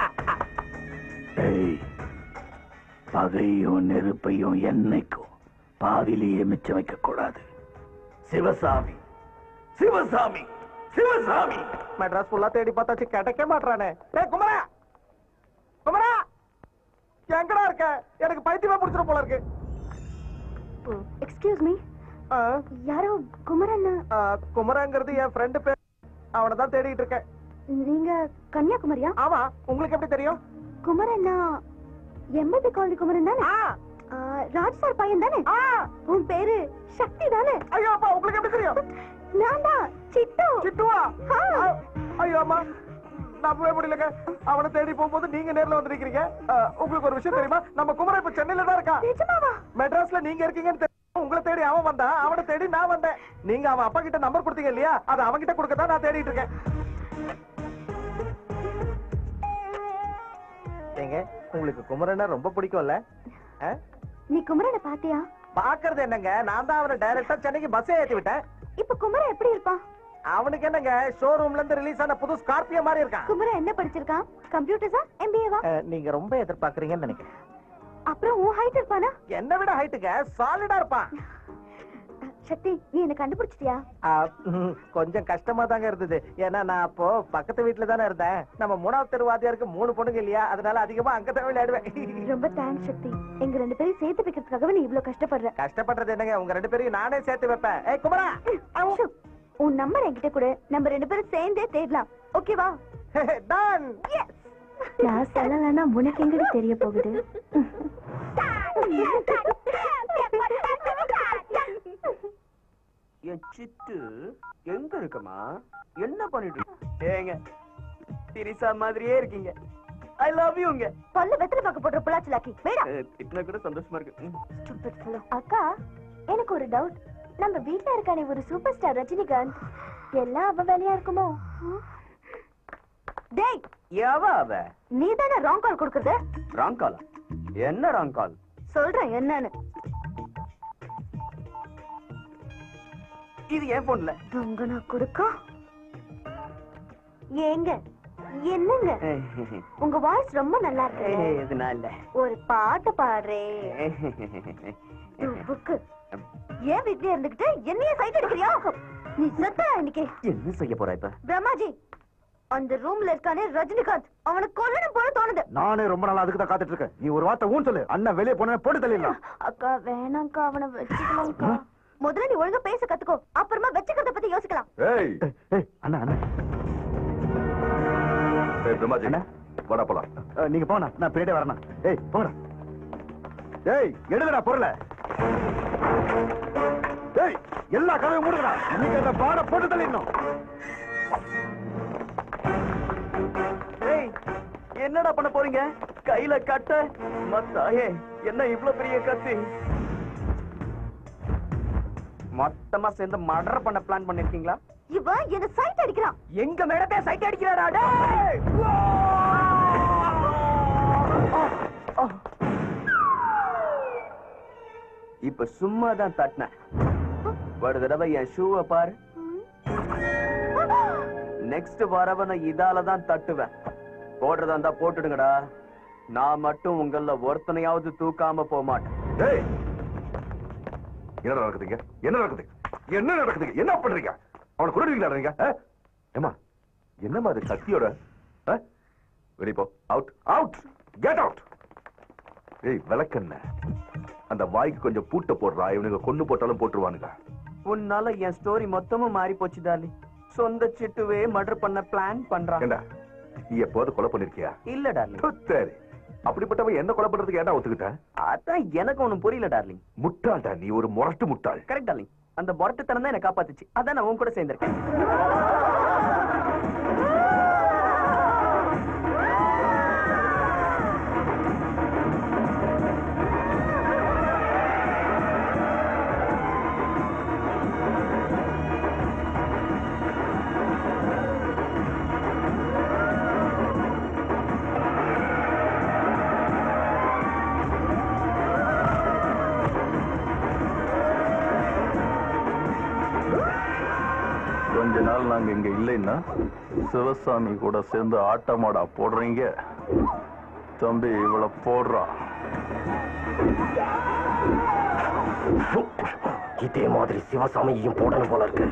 ஏய், பகையும் நெருப்பையும் என்னைக்கும் பாதிலேயே மிச்சம் வைக்க கூடாது சிவசாமி சிவசாமி சிவசாமி மெட்ராஸ் ஃபுல்லா தேடி பார்த்தாச்சு கிடைக்க மாட்டானே ஏய் குமரா குமரா எங்கடா இருக்க எனக்கு பைத்தியமா புடிச்சிட போல இருக்கு எக்ஸ்கியூஸ் மீ ஆ, யாரோ குமரன் ஆ, குமரங்கிறது என் ஃப்ரெண்டு பேர் அவனை தான் தேடிட்டு இருக்கேன் நீங்க கன்னியாகுமரியா ஆமா உங்களுக்கு எப்படி தெரியும் குமரன்னா எம்பி காலனி குமரன் தானே ஆ, ஆ, ராஜ் சார் பையன் தானே ஆ, உன் பேரு சக்தி தானே ஐயோ அப்பா உங்களுக்கு எப்படி தெரியும் நான் தான் சிட்டு சிட்டுவா ஆ. ஆ, ஐயோ அம்மா நம்பவே முடியலங்க அவனை தேடி போகும்போது நீங்க நேர்ல வந்து நிக்கிறீங்க ஆ, உங்களுக்கு ஒரு விஷயம் தெரியுமா நம்ம குமரன் இப்ப சென்னையில தான் இருக்கான் நிஜமாவா மெட்ராஸ்ல நீங்க இருக்கீங்கன்னு தெரியும். உங்களை தேடி அவன் வந்தான் அவனை தேடி நான் வந்தேன் நீங்க அவன் அப்பா கிட்ட நம்பர் கொடுத்தீங்க இல்லையா அதை அவன் கிட்ட கொடுக்க தான் நான் தேடிட்டு இருக்கேன் ஏங்க உங்களுக்கு குமரனை ரொம்ப பிடிக்கும்ல ஆ? நீ குமரனை பாத்தியா பாக்குறது என்னங்க நான் தான் அவனை டைரக்டா சென்னைக்கு பஸ்ஸே ஏத்தி விட்டேன் இப்ப குமரன் எப்படி இருப்பான் அவனுக்கு என்னங்க ஷோரூம்ல இருந்து ரிலீஸ் ஆன புது ஸ்கார்பியோ மாதிரி இருக்கான் குமரன் என்ன படிச்சிருக்கான் கம்ப்யூட்டர்ஸா எம்பிஏவா நீங்க ரொம்ப எதிர்பார்க்கறீங்கன்னு நினைக்கிறேன் அப்புறம் உன் ஹைட் இருப்பானா என்ன விட ஹைட்டுங்க சாலிடா இருப்பான் சக்தி நீ என்ன கண்டுபிடிச்சிட்டியா ஆ, ம், கொஞ்சம் கஷ்டமா தாங்க இருந்தது ஏன்னா நான் அப்போ பக்கத்து வீட்டுல தானே இருந்தேன் நம்ம மூணாவது தெரு வாத்தியாருக்கு மூணு பொண்ணுங்க இல்லையா அதனால அதிகமா அங்கதான் விளையாடுவேன் ரொம்ப தேங்க்ஸ் சக்தி எங்க ரெண்டு பேரும் சேர்த்து வைக்கிறதுக்காகவே நீ இவ்ளோ கஷ்டப்படுற கஷ்டப்படுறது என்னங்க உங்க ரெண்டு பேரையும் நானே சேர்த்து வைப்பேன் ஏய் குமரா ஷு, உன் நம்பர் என்கிட்ட கொடு நம்ம ரெண்டு பேரும் சேர்ந்தே தேடலாம் ஓகேவா டன் நான் சொல்லலன்னா உனக்கு எங்கடி தெரிய போகுது என் சிட்டு எங்க இருக்குமா என்ன பண்ணிட்டு இருக்கு? ஏங்க திரிசா மாதிரியே இருக்கீங்க ஐ லவ் யூங்க பல்ல வெத்தலை பார்க்க போடுற புள்ளாச்சி லாக்கி வேடா திட்டினா கூட சந்தோஷமா இருக்கு ம். Stupid fellow. அக்கா எனக்கு ஒரு டவுட் நம்ம வீட்ல இருக்கானே ஒரு சூப்பர் ஸ்டார் ரஜினிகாந்த் எல்லாம் அவ வேலையா இருக்குமோ டேய் எவ அவ நீ தானே ராங் கால் கொடுக்கறது ராங் காலா என்ன ராங் கால் சொல்றேன் என்னன்னு இது என் போன்ல தொங்கனா கொடுக்கா ஏங்க என்னங்க உங்க வாய்ஸ் ரொம்ப நல்லா இருக்கு இது நான் இல்ல ஒரு பாட்டு பாடுறே புக்கு ஏன் வீட்லயே இருந்துகிட்டு என்னைய சைட் அடிக்கிறியா நீ செத்தா இன்னைக்கு என்ன செய்ய போற இப்ப பிரம்மாஜி அந்த ரூம்ல இருக்கானே ரஜினிகாந்த் அவனை கொல்லணும் போல தோணுது நானே ரொம்ப நாள் அதுக்கு தான் காத்துட்டு இருக்கேன் நீ ஒரு வார்த்தை ஊன் சொல்லு அண்ணன் வெளியே போன போட்டு தள்ளிடலாம் அக்கா வேணாம்க்கா அவனை வச்சுக்கலாம்க்கா முதல்ல நீ ஒழுங்கா பேச கத்துக்கோ அப்புறமா வச்சுக்கிறத பத்தி யோசிக்கலாம் ஏய் ஏய் அண்ணா அண்ணா ஏய் பிரம்மாஜி அண்ணா. வாடா போலாம் அஹ், நீங்க போனா நான் பின்னாடியே வரேண்ணா ஏய் போங்கடா ஏய் எடுங்கடா பொருளை ஏய் எல்லா கதவையும் மூடுங்கடா நீங்க இந்த பாட போட்டு தள்ளிடணும் ஏய் என்னடா பண்ண போறீங்க கையில கட்ட மத்தாயே என்ன இவ்ளோ பெரிய கத்தி மொத்தமா சேர்ந்து மர்டர் பண்ண பிளான் பண்ணிருக்கீங்களா இவன் என்ன சைட் அடிக்கிறான் எங்க மேடத்தே சைட் அடிக்கிறாரா டேய் இப்ப சும்மா தான் தட்டினேன் ஒரு தடவை என் ஷூவை பாரு நெக்ஸ்ட் வரவ நான் இதால தான் தட்டுவேன் போடுறதா இருந்தா போட்டுடுங்கடா நான் மட்டும் உங்கள ஒருத்தனையாவது தூக்காம போக மாட்டேன் ஏய் என்ன நடக்குதுங்க என்ன நடக்குது என்ன நடக்குதுங்க என்ன பண்றீங்க அவனை கொண்டுட்டீங்களா நீங்க ஆ? ஏம்மா என்னம்மா அது கத்தியோட ஆ? வெளிய போ அவுட் அவுட் கெட் அவுட் ஏய் விளக்கண்ண அந்த வாய்க்கு கொஞ்சம் பூட்ட போடுறா இவனுங்க கொண்டு போட்டாலும் போட்டுருவானுங்க உன்னால என் ஸ்டோரி மொத்தமும் மாறி போச்சு டார்லிங் சொந்த சிட்டுவே மர்டர் பண்ண பிளான் பண்றான் ஏண்டா நீ எப்போது கொலை பண்ணிருக்கியா இல்ல டார்லிங் சரி அப்படிப்பட்டவன் என்ன கொலை பண்றதுக்கு ஏன்டா ஒத்துக்கிட்ட அதான் எனக்கு ஒண்ணும் புரியல டார்லிங் முட்டாள்டா நீ ஒரு முரட்டு முட்டாள் கரெக்ட் டார்லிங் அந்த முரட்டுத்தனம் தான் என்ன காப்பாத்துச்சு அதான் நான் உன் கூட சேர்ந்திருக்கேன் கொஞ்ச நாள் நாங்க இங்க இல்லைன்னா சிவசாமி கூட சேர்ந்து ஆட்டமாடா போடுறீங்க தம்பி இவள போடுறான் இதே மாதிரி சிவசாமியையும் போடணும் போல இருக்கு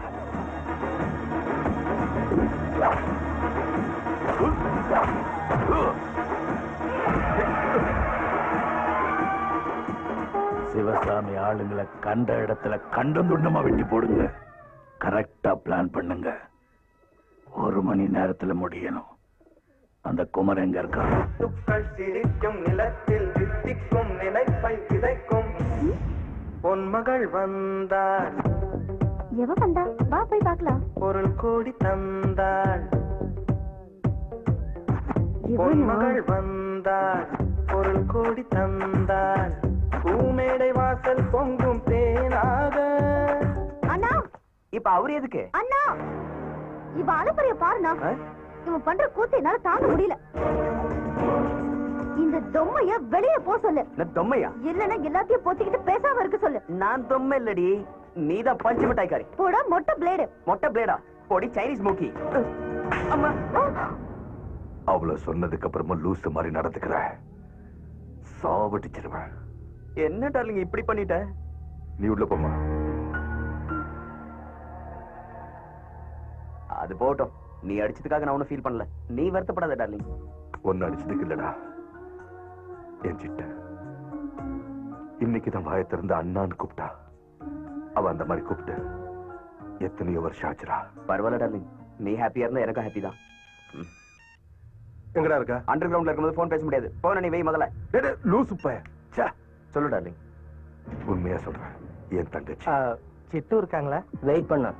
சிவசாமி ஆளுங்களை கண்ட இடத்துல கண்டம் துண்டமா வெட்டி போடுங்க கரெக்டா பிளான் பண்ணுங்க ஒரு மணி நேரத்துல முடியணும் அந்த குமர் எங்க இருக்கா துக்கள் சிரிக்கும் நிலத்தில் தித்திக்கும் நினைப்பை விதைக்கும் பொன்மகள் வந்தாள் எவ வந்தா வா போய் பார்க்கலாம் பொருள் கோடி தந்தாள் பொன்மகள் வந்தாள் பொருள் கோடி தந்தாள் பூமேடை வாசல் பொங்கும் தேனாக அண்ணா இப்ப அவரு எதுக்கு அண்ணா இவ அனுப்புறைய பாருண்ணா ஆ? இவன் பண்ற கூத்து என்னால தாங்க முடியல இந்த தொம்மைய வெளிய போ சொல்லு நான் தொம்மையா இல்லன்னா எல்லாத்தையும் பொத்திக்கிட்டு பேசாம இருக்க சொல்லு நான் தொம்மை இல்லடி நீதான் பஞ்சு மிட்டாய்க்காரி போடா மொட்டை பிளேடு மொட்டை பிளேடா பொடி சைனீஸ் மூக்கி அம்மா அவ்வளவு சொன்னதுக்கு அப்புறமா லூசு மாதிரி நடந்துக்கிற சாவடிச்சிருவேன் என்ன டார்லிங் இப்படி பண்ணிட்ட நீ உள்ள போமா அது போகட்டும் நீ அடிச்சதுக்காக நான் ஒன்னும் ஃபீல் பண்ணல நீ வருத்தப்படாத டார்லிங் ஒன்னு அடிச்சதுக்கு இல்லடா என் சிட்ட இன்னைக்குதான் வாயை திறந்து அண்ணான்னு கூப்பிட்டா அவ அந்த மாதிரி கூப்பிட்டு எத்தனையோ வருஷம் ஆச்சுடா பரவாயில்ல டார்லிங் நீ ஹாப்பியா இருந்தா எனக்கும் ஹாப்பி தான் எங்கடா இருக்க அண்டர் கிரவுண்ட்ல இருக்கும்போது ஃபோன் பேச முடியாது போன நீ வை முதல்ல டேய், டேய், லூசு பையன். ச்சே. சொல்லு டார்லிங் உண்மையா சொல்றேன் என் தங்கச்சி சிட்டு இருக்காங்களா வெயிட் பண்ணு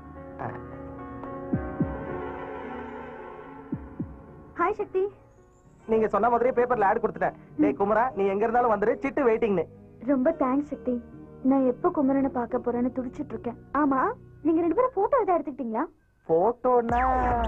ஹாய் சக்தி நீங்க சொன்ன மாதிரியே பேப்பர்ல ஆட் கொடுத்துட்டேன் டேய் குமரா நீ எங்க இருந்தாலும் வந்துரு சிட்டு வெயிட்டிங்னு ரொம்ப தேங்க்ஸ் சக்தி நான் எப்ப குமரனை பார்க்க போறேன்னு துடிச்சிட்டு இருக்கேன் ஆமா நீங்க ரெண்டு பேரும் போட்டோ எதாவது எடுத்துக்கிட்டீங்களா போட்டோன்னா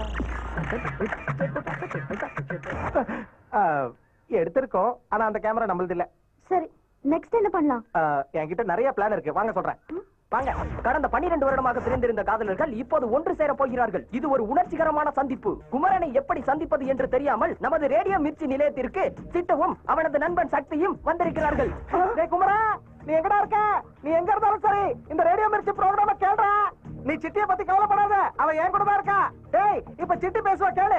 எடுத்திருக்கோம் ஆனா அந்த கேமரா நம்மளது இல்ல சரி நெக்ஸ்ட் என்ன பண்ணலாம் ஆ, என்கிட்ட நிறைய பிளான் இருக்கு வாங்க சொல்றேன் வாங்க கடந்த பன்னிரண்டு வருடமாக பிரிந்திருந்த காதலர்கள் இப்போது ஒன்று சேர போகிறார்கள் இது ஒரு உணர்ச்சிகரமான சந்திப்பு குமரனை எப்படி சந்திப்பது என்று தெரியாமல் நமது ரேடியோ மிர்ச்சி நிலையத்திற்கு சிட்டுவும் அவனது நண்பன் சக்தியும் வந்திருக்கிறார்கள் டேய் குமரா நீ எங்கடா இருக்க நீ எங்க இருந்தாலும் சரி இந்த ரேடியோ மிர்ச்சி ப்ரோக்ராம கேளுடா நீ சிட்டிய பத்தி கவலைப்படாத அவன் என் கூட தான் இருக்கா டேய் இப்ப சிட்டி பேசுவா கேளு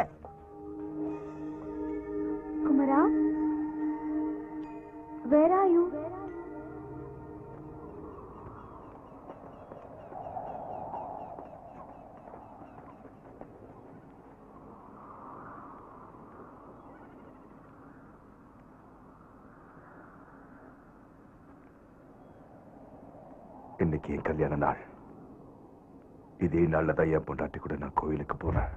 குமரா வேர் ஆர் யூ இன்னைக்கு என் கல்யாண நாள் இதே நாள்ல தான் என் பொண்டாட்டி கூட நான் கோயிலுக்கு போறேன்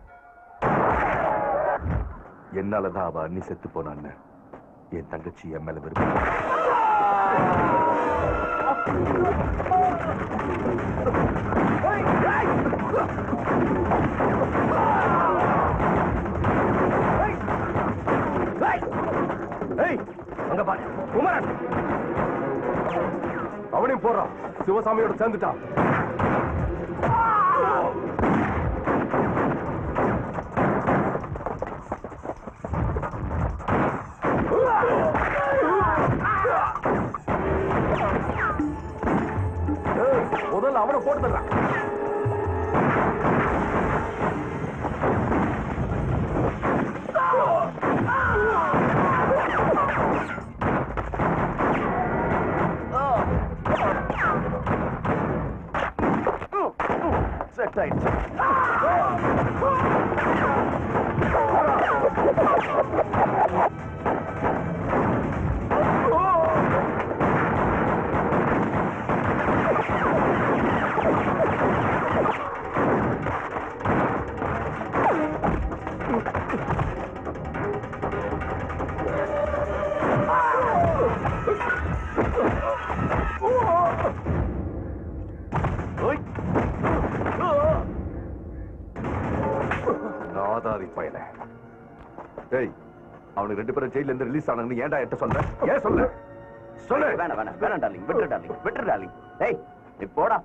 என்னாலதான் அவ அண்ணி செத்து போனான்னு என் தங்கச்சி என் மேல விரும்ப அங்க பாரு குமரன் அவனையும் போறான் சிவசாமியோட சேர்ந்துட்டான் ஏய், முதல்ல அவனை போட்டுறான் நாதாரி பயல டேய் அவனுக்கு ரெண்டு பேரும் ஜெயில இருந்து ரிலீஸ் ஆனாங்கன்னு ஏன்டா என்கிட்ட சொல்ற ஏன் சொல்ல சொல்லு வேணாம் வேணாம் வேணாம் டார்லிங் விட்டுரு டார்லிங் விட்டுரு டார்லிங் டேய் நீ போடா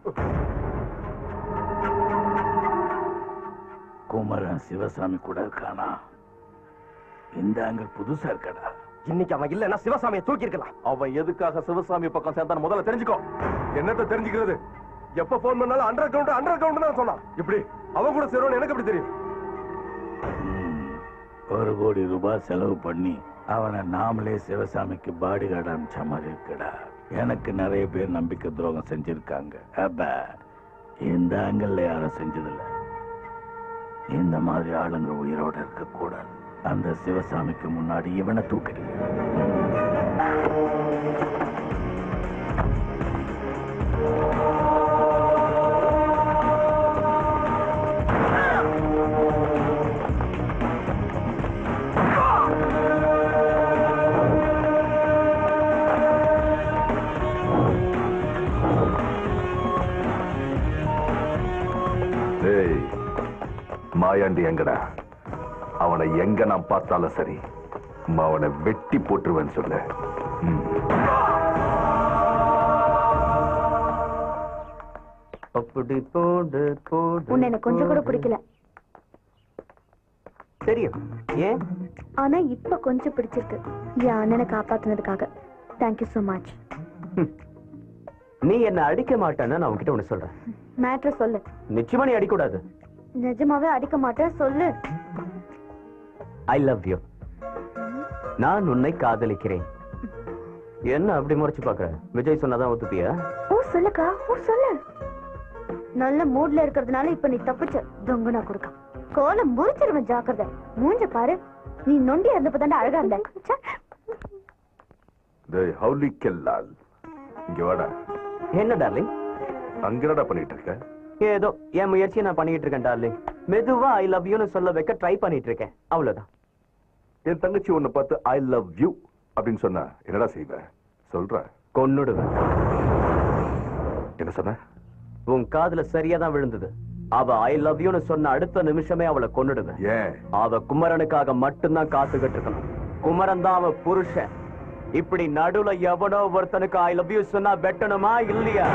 குமரன் சிவசாமி கூட இருக்கானா இந்த ஆங்கிள் புதுசா இருக்கடா இன்னைக்கு அவன் இல்லன்னா சிவசாமியை தூக்கி இருக்கலாம் அவன் எதுக்காக சிவசாமி பக்கம் சேர்ந்தான் முதல்ல தெரிஞ்சுக்கோ என்னத்த தெரிஞ்சுக்கிறது எப்ப போன் பண்ணாலும் அண்டர் கவுண்ட் அண்டர் கவுண்ட் தான் சொன்னான் இப்படி அவன் கூட சேருவான்னு எனக்கு எப்படி தெரியும் ம், ஒரு கோடி ரூபாய் செலவு பண்ணி அவனை நாமளே சிவசாமிக்கு பாடி கார்டு அனுப்பிச்ச மாதிரி இருக்குடா எனக்கு நிறைய பேர் நம்பிக்கை துரோகம் செஞ்சிருக்காங்க அப்ப இந்த ஆங்கிள் யாரும் செஞ்சதில்ல இந்த மாதிரி ஆளுங்க உயிரோட இருக்க கூடாது அந்த சிவசாமிக்கு முன்னாடி இவனை தூக்கிடு டேய் மாயாண்டி எங்கடா அவனை எங்க நான் பார்த்தாலும் சரி அவனை வெட்டி போட்டுருவேன்னு சொல்லு ம். அப்படி போடு போடு உன்னை எனக்கு கொஞ்சம் கூட பிடிக்கல தெரியும் ஏன் ஆனா இப்ப கொஞ்சம் பிடிச்சிருக்கு என் அண்ணனை காப்பாத்துனதுக்காக தேங்க்யூ so மச் நீ என்ன அடிக்க மாட்டேன்னு நான் உன்கிட்ட ஒண்ணு சொல்றேன் மேட்ரு சொல்லு நிச்சயமா நீ அடிக்கூடாது நிஜமாவே அடிக்க மாட்டேன் சொல்லு ஐ லவ் யூ நான் உன்னை காதலிக்கிறேன் என்ன அப்படி முறைச்சு பாக்குற விஜய் சொன்னதான் ஒத்துப்பியா ஓ சொல்லுக்கா ஓ சொல்லு நல்ல மூட்ல இருக்கிறதுனால இப்ப நீ தப்பிச்ச தொங்குனா கொடுக்க கோலம் முறிச்சிருவன் ஜாக்கிரதை மூஞ்ச பாரு நீ நொண்டி இருந்தப்ப தாண்டா அழகா இருந்த ச்சே. டேய் ஹவுலி கெல்லால் இங்க வாடா என்ன டார்லிங் அங்கடா பண்ணிட்டு இருக்க ஏதோ என் முயற்சியை நான் பண்ணிட்டு இருக்கேன் டார்லிங் மெதுவா ஐ லவ் யூன்னு சொல்ல வைக்க ட்ரை பண்ணிட்டு இருக்கேன் அவ்வளவுதான் என் தங்கச்சி உன்னை பார்த்து ஐ லவ் யூ அப்படின்னு சொன்னா என்னடா செய்வ சொல்ற கொன்னுடுவேன் என்ன சொன்ன உன் காதுல சரியா தான் விழுந்தது அவ ஐ லவ் யூன்னு சொன்ன அடுத்த நிமிஷமே அவளை கொன்னுடுவேன் ஏன் அவ குமரனுக்காக மட்டும்தான் காத்துக்கிட்டு இருக்கணும் குமரன் தான் அவ புருஷன் இப்படி நடுவுல எவனோ ஒருத்தனுக்கு ஐ லவ் யூ சொன்னா வெட்டணுமா இல்லையா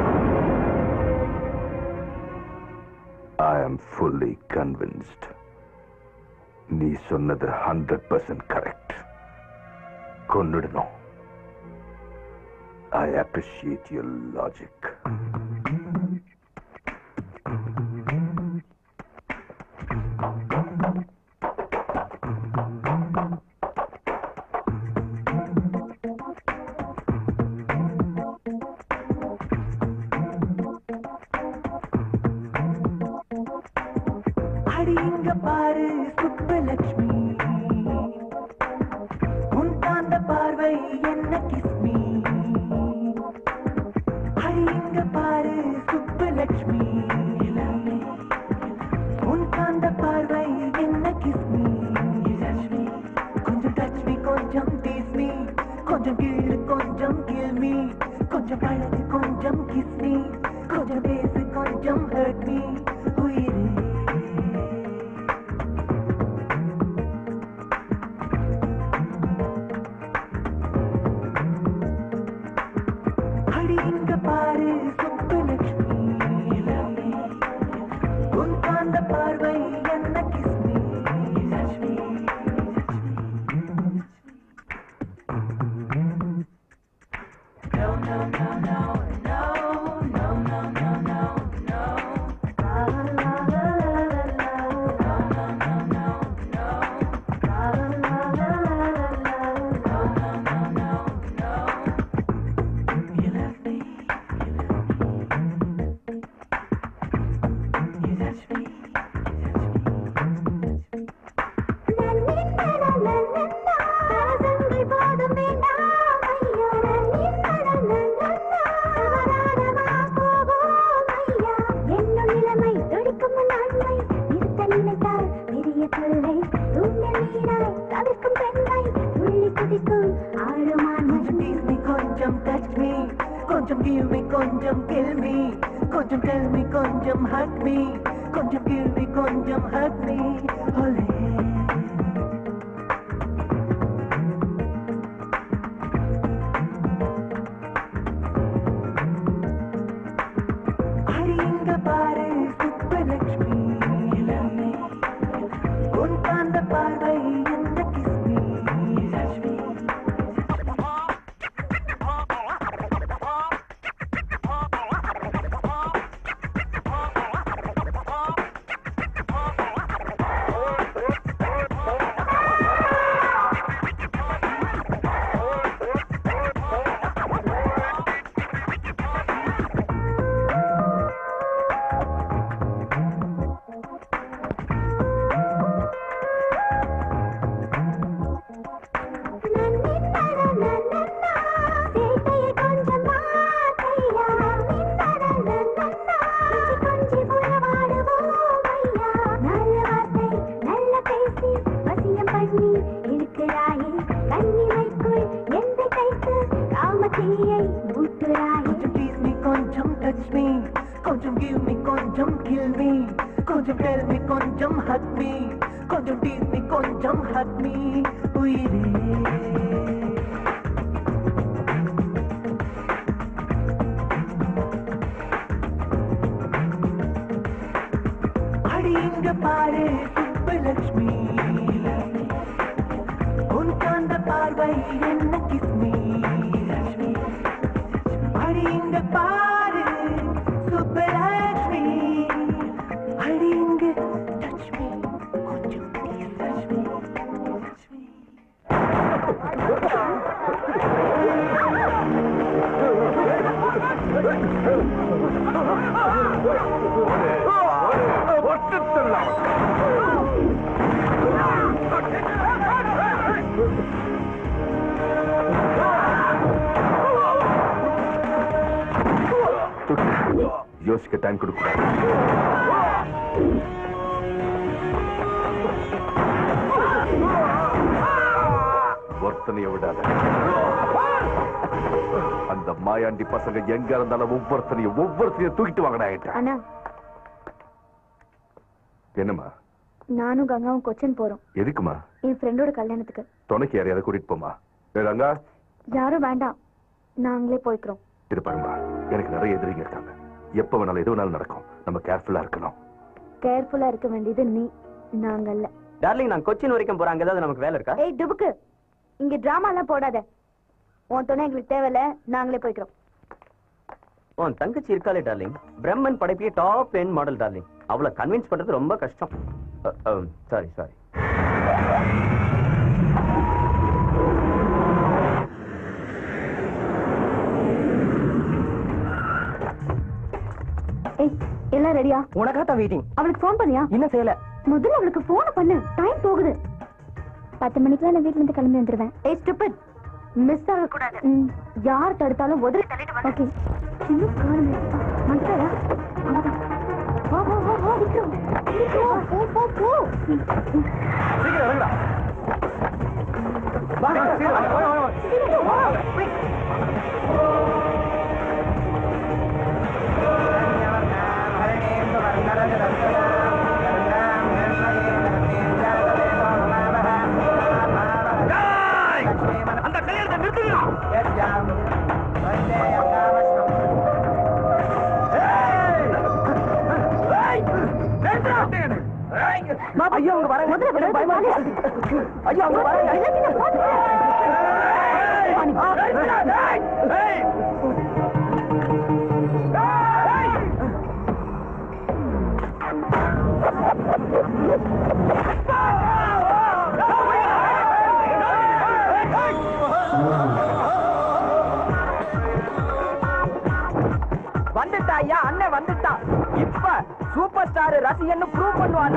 ஐ am fully convinced நீ சொன்னது ஹண்ட்ரட் பர்சன்ட் கரெக்ட் கொன்னுடணும் ஐ அப்ரிஷியேட் யுவர் லாஜிக் அடி இங்க பாரு சுப்பலட்சுமி உன் தாண்ட பார்வை என்ன கிஸ்மி அடி இங்க பாரு சுப்பலட்சுமி உன் தாண்ட பார்வை என்ன கிஸ்மி கொஞ்சம் டச் மீ கொஞ்சம் டீஸ் மீ கொஞ்சம் கீழு கொஞ்சம் கில் மீ கொஞ்சம் பழகு கொஞ்சம் கிஸ் மீ கொஞ்சம் பேசு கொஞ்சம் ஹர்ட் மீ உயிரே அடி இங்க பாரு சுப்புலட்சுமி உன் காந்த பார்வை என்ன கிஸ்மி கொஞ்சம் tease me, கொஞ்சம் touch me கொஞ்சம் give me, கொஞ்சம் kill me கொஞ்சம் tell me, கொஞ்சம் hug me கொஞ்சம் give me கொஞ்சம் hug me ஒலே அடி இங்க பாரு சுப்பலட்சுமி உன் காந்த பார்வை என்ன கிஸ்மி லட்சுமி கொஞ்சம் please me கொஞ்சம் touch me கொஞ்சம் give me கொஞ்சம் kill me கொஞ்சம் tell me கொஞ்சம் hug me கொஞ்சம் tease me கொஞ்சம் hug me உயிரே அடி இங்க பாரு சுப்பலட்சுமி உன் காந்த பார்வை என்ன கிஸ்மி லட்சுமி அடி இங்க பாரு சுப்பலட்சுமி அடி இங்க touch me கொஞ்சம் please touch me touch me யோசிக்க டைம் கொடுக்கூடாது ஒருத்தனைய விடாத அந்த மாயாண்டி பசங்க எங்க இருந்தாலும் ஒவ்வொருத்தனையும் ஒவ்வொருத்தனையும் தூக்கிட்டு வாங்கடா என்கிட்ட. அண்ணா என்னம்மா நானும் கங்காவும் கொச்சின் போறோம் எதுக்குமா என் ஃப்ரெண்டோட கல்யாணத்துக்கு துணைக்கு யாரையாவது கூட்டிட்டு போமா ஏ ரங்கா யாரும் வேண்டாம் நாங்களே போய்க்கிறோம் இது பாருமா எனக்கு நிறைய எதிரிங்க இருக்காங்க எப்ப வேணாலும் எது வேணாலும் நடக்கும் நம்ம கேர்ஃபுல்லா இருக்கணும் கேர்ஃபுல்லா இருக்க வேண்டியது நீ நாங்கல்ல டார்லிங் நான் கொச்சின் வரைக்கும் போறேன் அங்க ஏதாவது நமக்கு வேலை இருக்கா ஏய் டுபுக்கு இங்க டிராமா எல்லாம் போடாத உன் துணை எங்களுக்கு தேவையில்ல நாங்களே போய்க்கிறோம் உன் தங்கச்சி இருக்காளே டார்லிங் பிரம்மன் படைப்பிய டாப் என் மாடல் டார்லிங் அவளை கன்வின்ஸ் பண்றது ரொம்ப கஷ்டம் சாரி சாரி ஏய் எல்லாம் ரெடியா உனக்காக தான் வெயிட்டிங் அவளுக்கு ஃபோன் பண்ணியா இன்னும் செய்யல முதல்ல அவளுக்கு போன பண்ணு டைம் போகுது பத்து மணிக்கெல்லாம் நான் வீட்ல இருந்து கிளம்பி வந்துருவேன் ஏய் ஸ்டூபிட் மிஸ் ஆக கூடாது யார் தடுத்தாலும் உதறி தள்ளிட்டு ஓகே இன்னும் காணுமே வந்துடா அவதான் வா வா வா வா விக்ரம் விக்ரம் போ போ போ சீக்கிரம் வா அந்த கல்யாணத்தை நிறுத்துங்க ஐயோ அங்க வரேன் எனக்கு பயமா இருக்கு. ஐயோ அங்க வரேன் வந்துட்டா ஐயா அண்ணன் வந்துட்டா இப்ப சூப்பர் ஸ்டார் ரசிகன்னு ப்ரூவ் பண்ணுவான்ல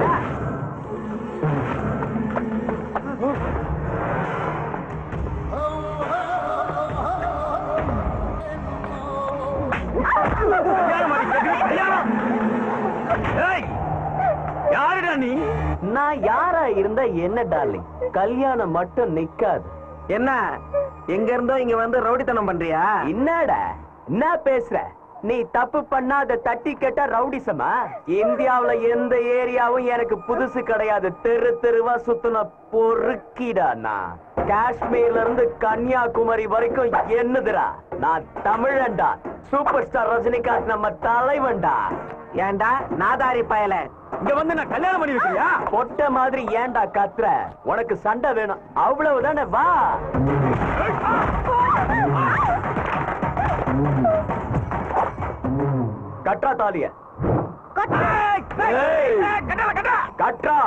யாருடா நீ நான் யாரா இருந்தா என்ன டார்லிங் கல்யாணம் மட்டும் நிக்காது என்ன எங்க இருந்தோ இங்க வந்து ரவுடித்தனம் பண்றியா என்னடா என்ன பேசுற நீ தப்பு பண்ணா அதை தட்டி கேட்டா ரவுடிசமா இந்தியாவுல எந்த ஏரியாவும் எனக்கு புதுசு கிடையாது தெரு தெருவா சுத்தின பொறுக்கிடா நான் காஷ்மீர்ல இருந்து கன்னியாகுமரி வரைக்கும் என்னதுடா நான் தமிழன்டா சூப்பர் ஸ்டார் ரஜினிகாந்த் நம்ம தலைவன்டா ஏண்டா நாதாரி பயல இங்க வந்து நான் கல்யாணம் பண்ணி வைக்கிறியா பொட்ட மாதிரி ஏன்டா கத்துற உனக்கு சண்டை வேணும் அவ்வளவுதானே வா கட்டா தாலிய ஏய், கட்டா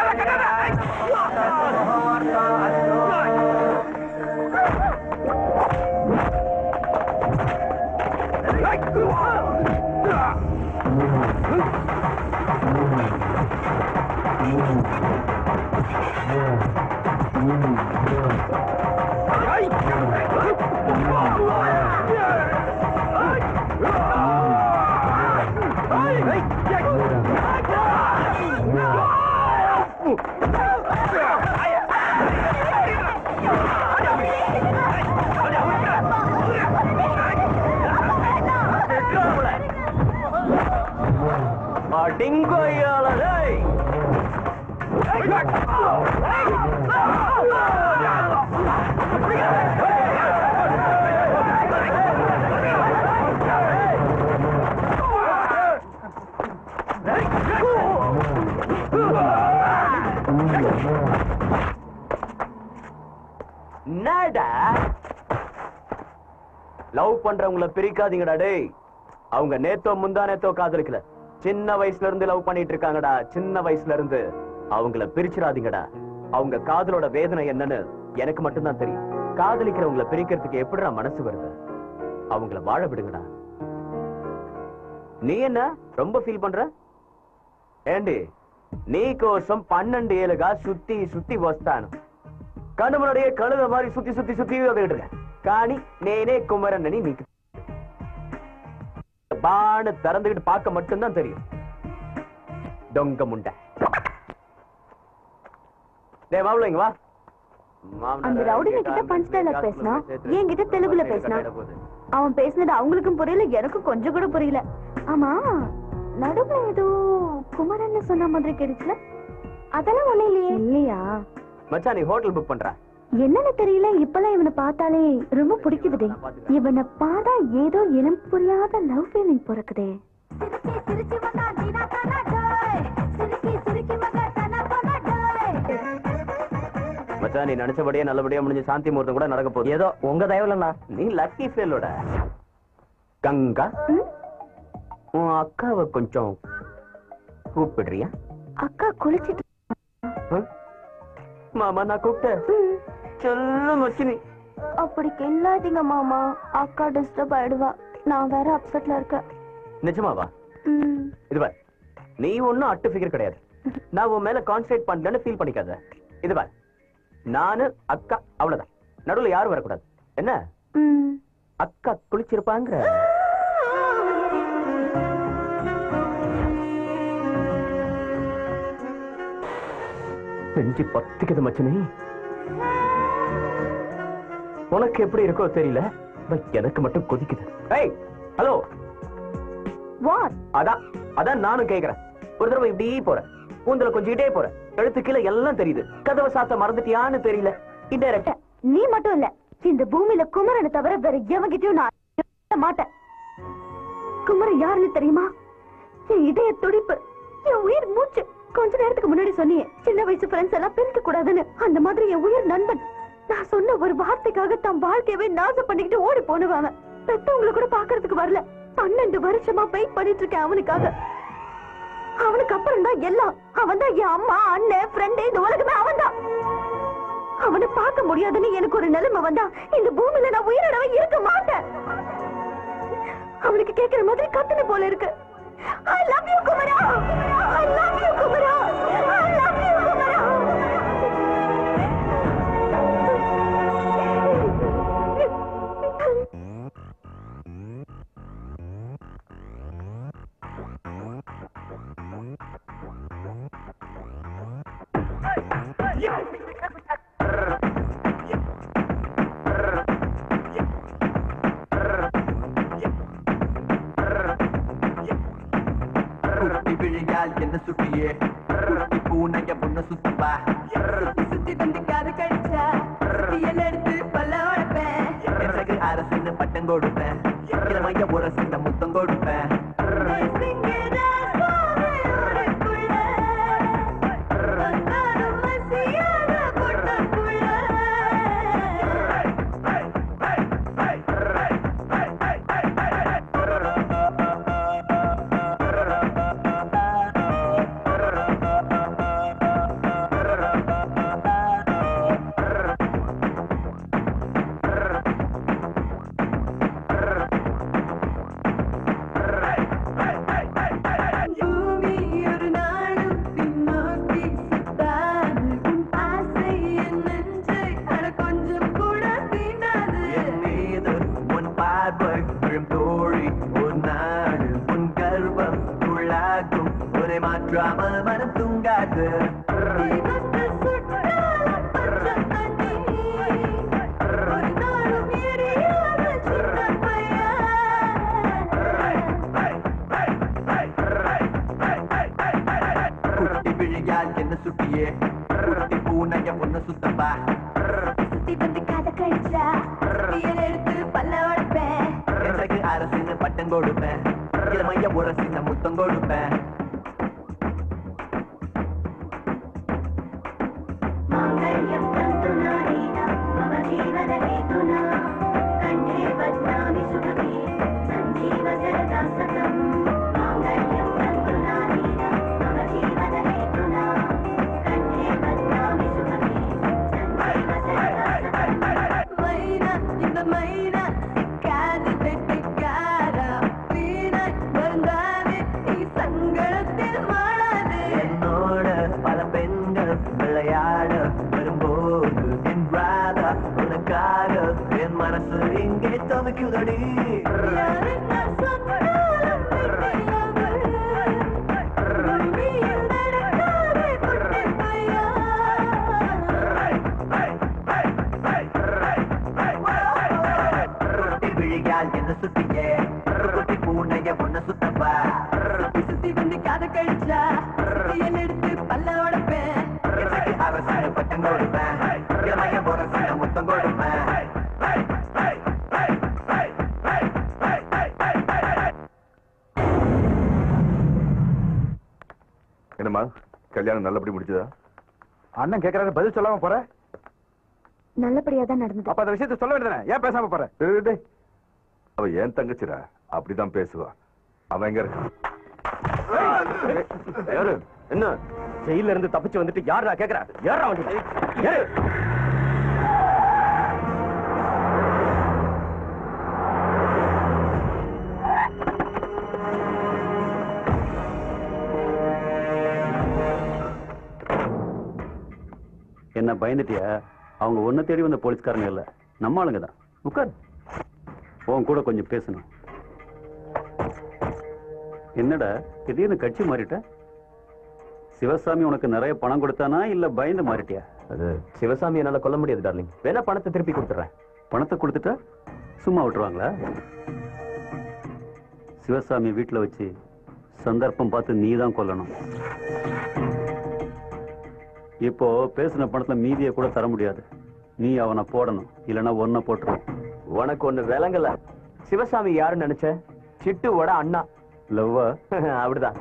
அடிங்கோயாளரே என்னடா லவ் பண்றவங்கள பிரிக்காதீங்கடா டேய் அவங்க நேத்தோ முந்தா நேத்தோ காதலிக்கல சின்ன வயசுல இருந்து லவ் பண்ணிட்டு இருக்காங்கடா சின்ன வயசுல இருந்து அவங்கள பிரிச்சிடாதீங்கடா அவங்க காதலோட வேதனை என்னன்னு எனக்கு மட்டும்தான் தெரியும் காதலிக்கிறவங்கள பிரிக்கிறதுக்கு எப்படிடா மனசு வருது அவங்கள வாழ விடுங்கடா நீ என்ன ரொம்ப ஃபீல் பண்ற ஏண்டி నీ కోసం పన్నెండు ఏళ్ళుగా సుత్తి సుత్తి వస్తాను కన్ను మున్నడియే కழுத மாதிரி சுத்தி சுத்தி சுத்தி வந்துட்டு இருக்கேன் காணி நேனே குமரன் நீக்கு பான்னு திறந்துகிட்டு பார்க்க மட்டும்தான் தெரியும் டொங்க முண்டை டேய் மாவுல இங்க வா மாமனார் அந்த ரவுடிங்க கிட்ட பஞ்ச் டைலாக் பேசினா என்கிட்ட தெலுங்குல பேசினா அவன் பேசினது அவங்களுக்கும் புரியல எனக்கும் கொஞ்சம் கூட புரியல ஆமா நடுவுல ஏதோ குமரன்னு சொன்ன மாதிரி கேட்டுச்சுல அதெல்லாம் ஒண்ணு இல்லையே இல்லையா மச்சான் நீ ஹோட்டல் புக் பண்ற என்னன்னு தெரியல இப்பெல்லாம் இவனை பார்த்தாலே ரொம்ப பிடிக்குதுடே இவனை பார்த்தா ஏதோ இனம் புரியாத லவ் ஃபீலிங் பிறக்குதே மச்சான் நீ நினைச்சபடியே நல்லபடியா முடிஞ்சு சாந்தி முகூர்த்தம் கூட நடக்க போகுது ஏதோ உங்க தயவுலண்ணா நீ லக்கி ஃபேலோட கங்கா உன் அக்காவை கொஞ்சம் கூப்பிடுறியா அக்கா குளிச்சிட்டு ம்? மாமா நான் கூப்பிட்டேன் சொல்லு மச்சினி அப்படி கெல்லாதீங்க மாமா அக்கா டிஸ்டர்ப் ஆயிடுவா நான் வேற அப்செட்ல இருக்கேன் நிஜமாவா ம். இது பார் நீ ஒண்ணும் அட்டு ஃபிகர் கிடையாது நான் உன் மேல கான்சென்ட்ரேட் பண்ணலன்னு ஃபீல் பண்ணிக்காத இது பார் நானு அக்கா அவ்வளவுதான் நடுவுல யாரும் வரக்கூடாது என்ன ம். அக்கா குளிச்சிருப்பாங்கிற நெஞ்சு பத்திக்குது மச்சனே உனக்கு எப்படி இருக்கோ தெரியல but எனக்கு மட்டும் கொதிக்குது ஏய் ஹலோ வாட் அதான் அதான் நானும் கேக்குறேன் ஒரு தடவை இப்படி போறேன் கூந்தல கொஞ்சிக்கிட்டே போறேன் எழுத்து கீழே எல்லாம் தெரியுது கதவை சாத்த மறந்துட்டியான்னு தெரியல இன்டைரக்ட் நீ மட்டும் இல்ல இந்த பூமியில குமரனை தவிர வேற எவங்கிட்டயும் நான் இருக்க மாட்டேன் குமரன் யாருன்னு தெரியுமா என் இதய துடிப்பு என் உயிர் மூச்சு கொஞ்ச நேரத்துக்கு முன்னாடி சொன்னியே சின்ன வயசு ஃப்ரெண்ட்ஸ் எல்லாம் பிரிக்க கூடாதுன்னு அந்த மாதிரி என் உயிர் நண்பன் நான் சொன்ன ஒரு வார்த்தைக்காக தன் வாழ்க்கையவே நாசம் பண்ணிக்கிட்டு ஓடி போனவன் பெத்தவங்களை கூட பாக்குறதுக்கு வரல பன்னெண்டு வருஷமா வெயிட் பண்ணிட்டு இருக்கேன் அவனுக்காக அவனுக்கு அப்புறம் தான் எல்லாம் அவன் தான் என் அம்மா அண்ணன் ஃப்ரெண்டு இந்த உலகமே அவன் தான் அவனை பார்க்க முடியாதுன்னு எனக்கு ஒரு நிலைமை வந்தா இந்த பூமியில நான் உயிரிழவே இருக்க மாட்டேன் அவனுக்கு கேட்கிற மாதிரி கத்துன போல இருக்கு ஐ லவ் யூ குமரா ஐ லவ் யூ குமரா ஐ லவ் யூ குமரா சுத்தியே குட்டி பூனைய பொண்ண சுத்தப்பா சுத்தி சுத்தி வந்து காது கடிச்சா சுத்தியல் எடுத்து பல்ல உடைப்பேன் எனக்கு அரசுன்னு பட்டம் கொடுப்பேன் இளமைய ஒரு சின்ன முத்தம் கொடுப்பேன் பூமி ஒரு நாளும் பின்னோக்கி சுத்தாது உன் ஆசை என் நெஞ்சை அட கொஞ்சம் கூட தீண்டாது என் மீது உன் பார்வை விழும் தோழி ஒரு நாடு உன் கர்வம் உள்ளாகும் ஒரே மாற்றாமல் மனம் தூங்காது தீபத்து சுட்டாலும் பச்சம் தண்ணி ஒரு நாளும் எரியாத சின்ன பையன் குட்டி விழியால் என்ன சுட்டியே குட்டி பூனைய பொண்ண சுத்தப்பா சுத்தி வந்து காத கழிச்சா சுத்தியல் எடுத்து பல்ல உடைப்பேன் எனக்கு அரசுன்னு பட்டம் கொடுப்பேன் இளமைய ஒரு சின்ன முத்தம் கொடுப்பேன் மாங்கல்யம் தந்து நாரீனா மம ஜீவன ஹேதுனா கண்டே பத்மாமி சுகமே சஞ்சீவ ஜரதா சதம் மாங்கல்யம் தந்து நாரீனா மம ஜீவன ஹேதுனா கண்டே பத்மாமி சுகமே சஞ்சீவ ஜரதா சதம் மைனா இந்த மைனா சிக்காது வெட்டிக்காரா வீணாய் வருந்தாதே நீ சங்கடத்தில் மாடாதே என்னோட பல பெண்கள் விளையாட வரும்போது என் ராதா உனக்காக என் மனசு இங்கே துவைக்குதடி யாரென்ன சொன்னாலும் வெட்டியவள் பூமியில் நடக்காதே குட்டி பையா குட்டி விழியால் என்ன சுத்தியே குட்டி பூனைய பொண்ண சுத்தப்பா சுத்தி சுத்தி வந்து காத கழிச்சா சுத்தியல் எடுத்து பல்ல உடைப்பேன் எனக்கு அரசு பட்டம் கொடுப்பேன் இளமைய ஒரு சின்ன முத்தம் கொடுப்பேன் என்னம்மா கல்யாணம் நல்லபடி முடிச்சதா அண்ணன் கேக்குறாரு பதில் சொல்லாம போற நல்லபடியா தான் நடந்தது அப்ப அந்த விஷயத்தை சொல்ல வேண்டியதானே ஏன் பேசாம போற டேய், டேய். அவ ஏன் தங்கச்சிடா அப்படிதான் பேசுவா அவன் எங்க இருக்கான் யாரு என்ன ஜெயில இருந்து தப்பிச்சு வந்துட்டு யாரா கேக்குறா யாரா வந்து ஏறு என்ன பயந்துட்டியா அவங்க ஒன்ன தேடி வந்த போலீஸ்காரங்க இல்ல நம்ம ஆளுங்க தான் உட்கார் உன் கூட கொஞ்சம் பேசணும் என்னடா திடீர்னு கட்சி மாறிட்ட சிவசாமி உனக்கு நிறைய பணம் கொடுத்தானா இல்ல பயந்து மாறிட்டியா அது சிவசாமி என்னால கொல்ல முடியாது டார்லிங் வேணா பணத்தை திருப்பி கொடுத்துறேன் பணத்தை கொடுத்துட்டா சும்மா விட்டுருவாங்களா சிவசாமி வீட்டுல வச்சு சந்தர்ப்பம் பார்த்து நீ தான் கொல்லணும் இப்போ பேசின பணத்துல மீதியை கூட தர முடியாது நீ அவனை போடணும் இல்லைன்னா ஒன்ன போட்டுருவோம் உனக்கு ஒண்ணு விளங்கல சிவசாமி யாருன்னு நினைச்ச சிட்டுவோட அண்ணா லவ்வா அப்படிதான்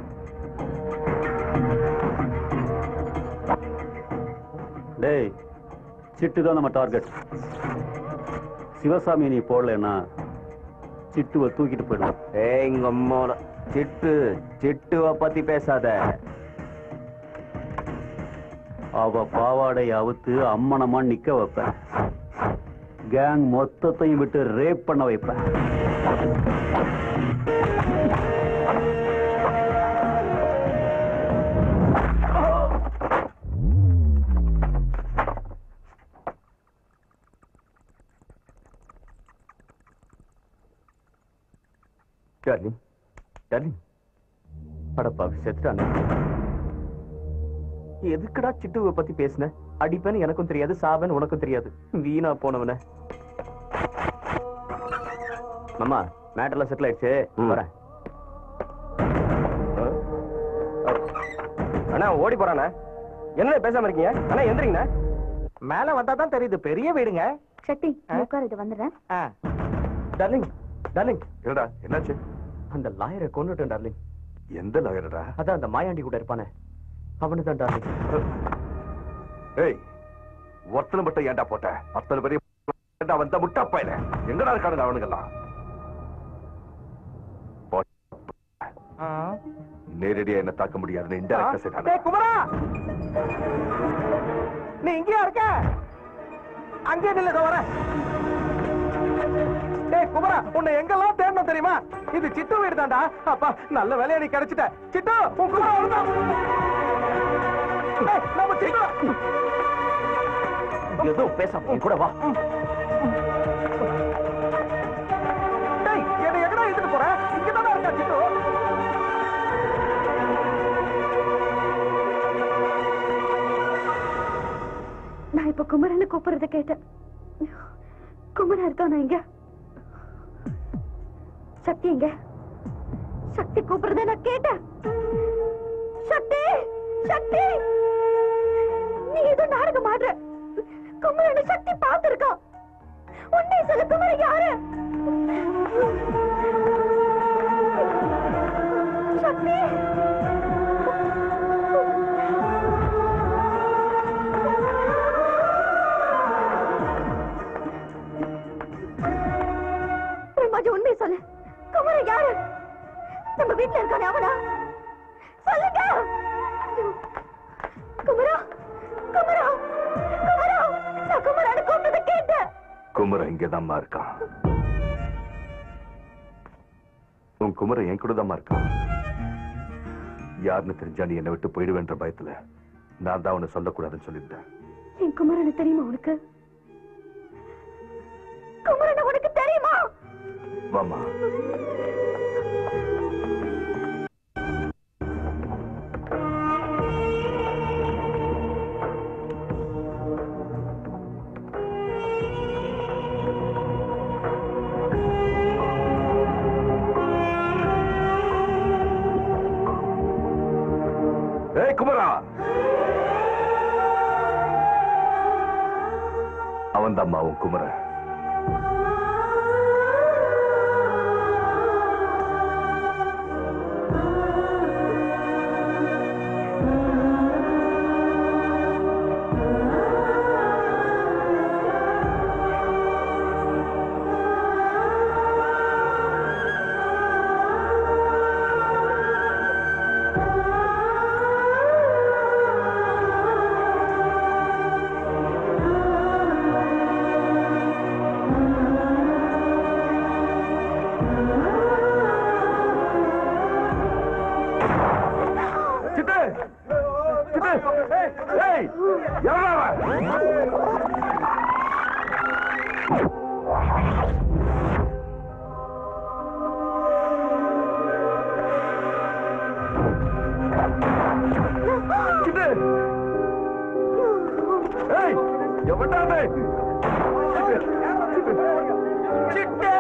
டேய் சிட்டு தான் நம்ம டார்கெட் சிவசாமி நீ போடலைன்னா சிட்டுவை தூக்கிட்டு போயிடுவோம் ஏய் எங்க அம்மாவோட சிட்டு சிட்டுவ பத்தி பேசாத அவ பாவாடை அவுத்து அம்மனமா நிக்க வைப்பேன் கேங் மொத்தத்தையும் விட்டு ரேப் பண்ண வைப்பேன் டார்லிங் டார்லிங் அடப்பாவி செத்துட்டானே எதுக்குடா சிட்டுவை பத்தி பேசுன அடிப்பேன்னு எனக்கும் தெரியாது சாவன் உனக்கும் தெரியாது வீணா போனவன மாமா மேட்டர்லாம் செட்டில் ஆயிடுச்சு வரேன் அண்ணா ஓடி போறானே என்ன பேசாம இருக்கீங்க அண்ணா எந்திரிங்கண்ணா மேல வந்தா தான் தெரியுது பெரிய வீடுங்க சக்தி ஆ? உட்கார் இது வந்துடுறேன் டார்லிங் டார்லிங் என்னடா என்னாச்சு அந்த லாயரை கொண்டுட்டேன் டார்லிங் எந்த லாயரடா அதான் அந்த மாயாண்டி கூட இருப்பானே அவனு தான் டார்லிங் ஏய் ஒருத்தனை மட்டும் ஏன்டா போட்ட அத்தனை பெரிய ஏன்டா வந்த முட்டா பையல எங்கடா இருக்கானுங்க அவனுங்கெல்லாம் போ- நேரடியா என்ன தாக்க முடியாதுன்னு இன்டெரக்டா செய்தானே டேய் குமரா நீ இங்கேயா இருக்க அங்கே நில்லுத வர டேய் குமரா உன்னை எங்கெல்லாம் தேடணும் தெரியுமா இது சிட்டு வீடு தான்டா அப்பா நல்ல வேலையா நீ கிடைச்சிட்ட சிட்டு உன் குமரா வருதான் டேய், நம்ம சிட்டு எதுவும் பேசாம என் கூட வா டேய் என்னை எங்கடா எடுத்துட்டு போற இங்க தானே இருக்கா சிட்டு நான் இப்ப குமரனை கூப்பிடுறத கேட்டேன் குமரன் இருக்கானா இங்க சக்தி எங்க சக்தி கூப்பிடுறத நான் கேட்டேன் சக்தி சக்தி நீ ஏதோ நாடகம் ஆடுற குமரனை சக்தி பார்த்திருக்கான் உன்னை சொல்ல குமரன் யாரு சக்தி பிரம்மாஜி உண்மை சொல்லு குமரன் யாரு நம்ம வீட்டுல இருக்கானே அவனா சொல்லுங்க குமரா குமரா குமரா நான் குமரான கூப்பிட்டதை கேட்டேன் குமர இங்கதாம்மா இருக்கான் உன் குமர என் கூட இருக்கான் யாருன்னு தெரிஞ்சா நீ என்னை விட்டு போயிடுவேன்ற பயத்துல நான் தான் அவனை சொல்லக்கூடாதுன்னு சொல்லியிருந்தேன் என் குமரனை தெரியுமா உனக்கு குமரனை உனக்கு தெரியுமா வாமா ஏய் குமரா அவன் தான் உன் குமரன் சிட்டு சிட்டு ஏய் எவனா அவன்? சிட்டு ஏய் எவன்டா அவன்? சிட்டு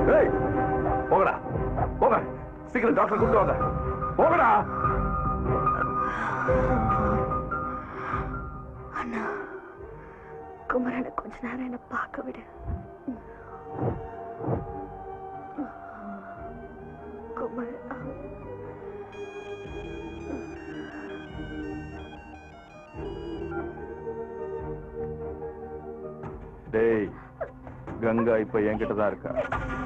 ஏய் போங்கடா போங்க சீக்கிரம் டாக்டர் கூப்பிட்டு வாங்க போங்கடா அண்ணா குமரனை கொஞ்ச நேரம் என்ன பார்க்க விடு குமரன் டேய் கங்கா இப்ப என்கிட்ட தான் இருக்கா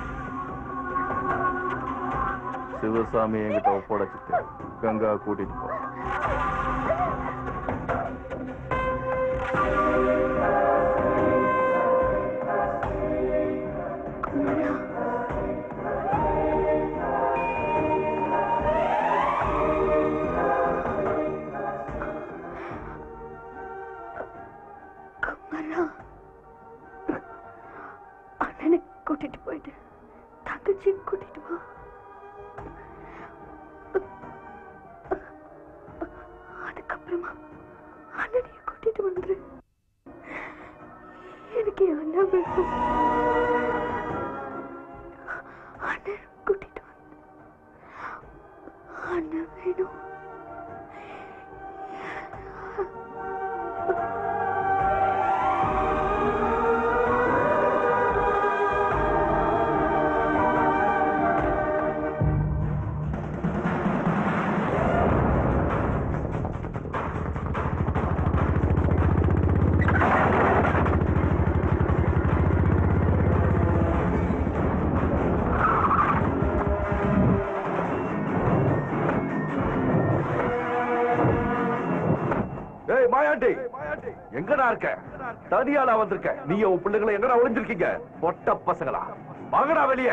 சிவசாமி என்கிட்ட ஒப்படைச்சிட்டு கங்கா கூட்டிட்டு போ குமரா அண்ணனை கூட்டிட்டு போயிட்டு தங்கச்சி கூட்டிட்டு வா அதுக்கப்புறமா அண்ணனையும் கூட்டிட்டு வந்துரு எனக்கு என் அண்ணன் வேணும் அண்ணன் கூட்டிட்டு வந்து அண்ணன் வேணும் ஏய் மாயாண்டி எங்கடா இருக்க தனியாளா வந்திருக்க நீ உன் பிள்ளைகளை எங்கடா ஒளிஞ்சிருக்கீங்க பொட்ட பசங்களா வாங்கடா வெளியே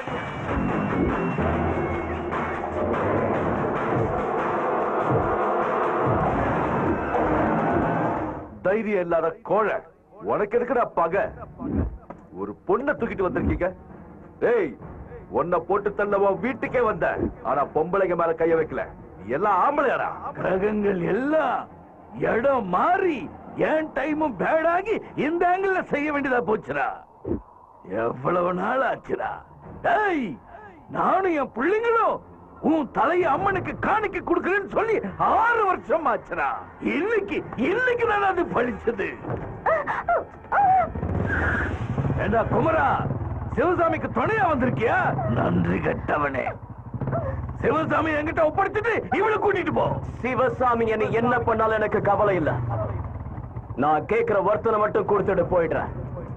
தைரியம் இல்லாத கோழை உனக்கு எதுக்குடா பகை ஒரு பொண்ணை தூக்கிட்டு வந்திருக்கீங்க ஏய் உன்னை போட்டு தள்ளவோ வீட்டுக்கே வந்த ஆனா பொம்பளைங்க மேல கைய வைக்கல நீ எல்லாம் ஆம்பளையாடா கிரகங்கள் எல்லாம் இடம் மாறி என் டைமும் பேடாகி இந்த ஆங்கிள் செய்ய வேண்டியதா போச்சுடா எவ்வளவு நாள் ஆச்சுடா டேய் நானும் என் பிள்ளைங்களும் உன் தலையை அம்மனுக்கு காணிக்க கொடுக்கறேன்னு சொல்லி ஆறு வருஷம் ஆச்சுடா இன்னைக்கு இன்னைக்கு தான் அது பழிச்சது ஏண்டா குமரா சிவசாமிக்கு துணையா வந்திருக்கியா நன்றி கெட்டவனே சிவசாமி என்கிட்ட ஒப்படைச்சிட்டு இவளை கூட்டிட்டு போ சிவசாமி என்னை என்ன பண்ணாலும் எனக்கு கவலை இல்ல நான் கேக்குற வர்த்தனை மட்டும் கொடுத்துட்டு போயிடுறேன்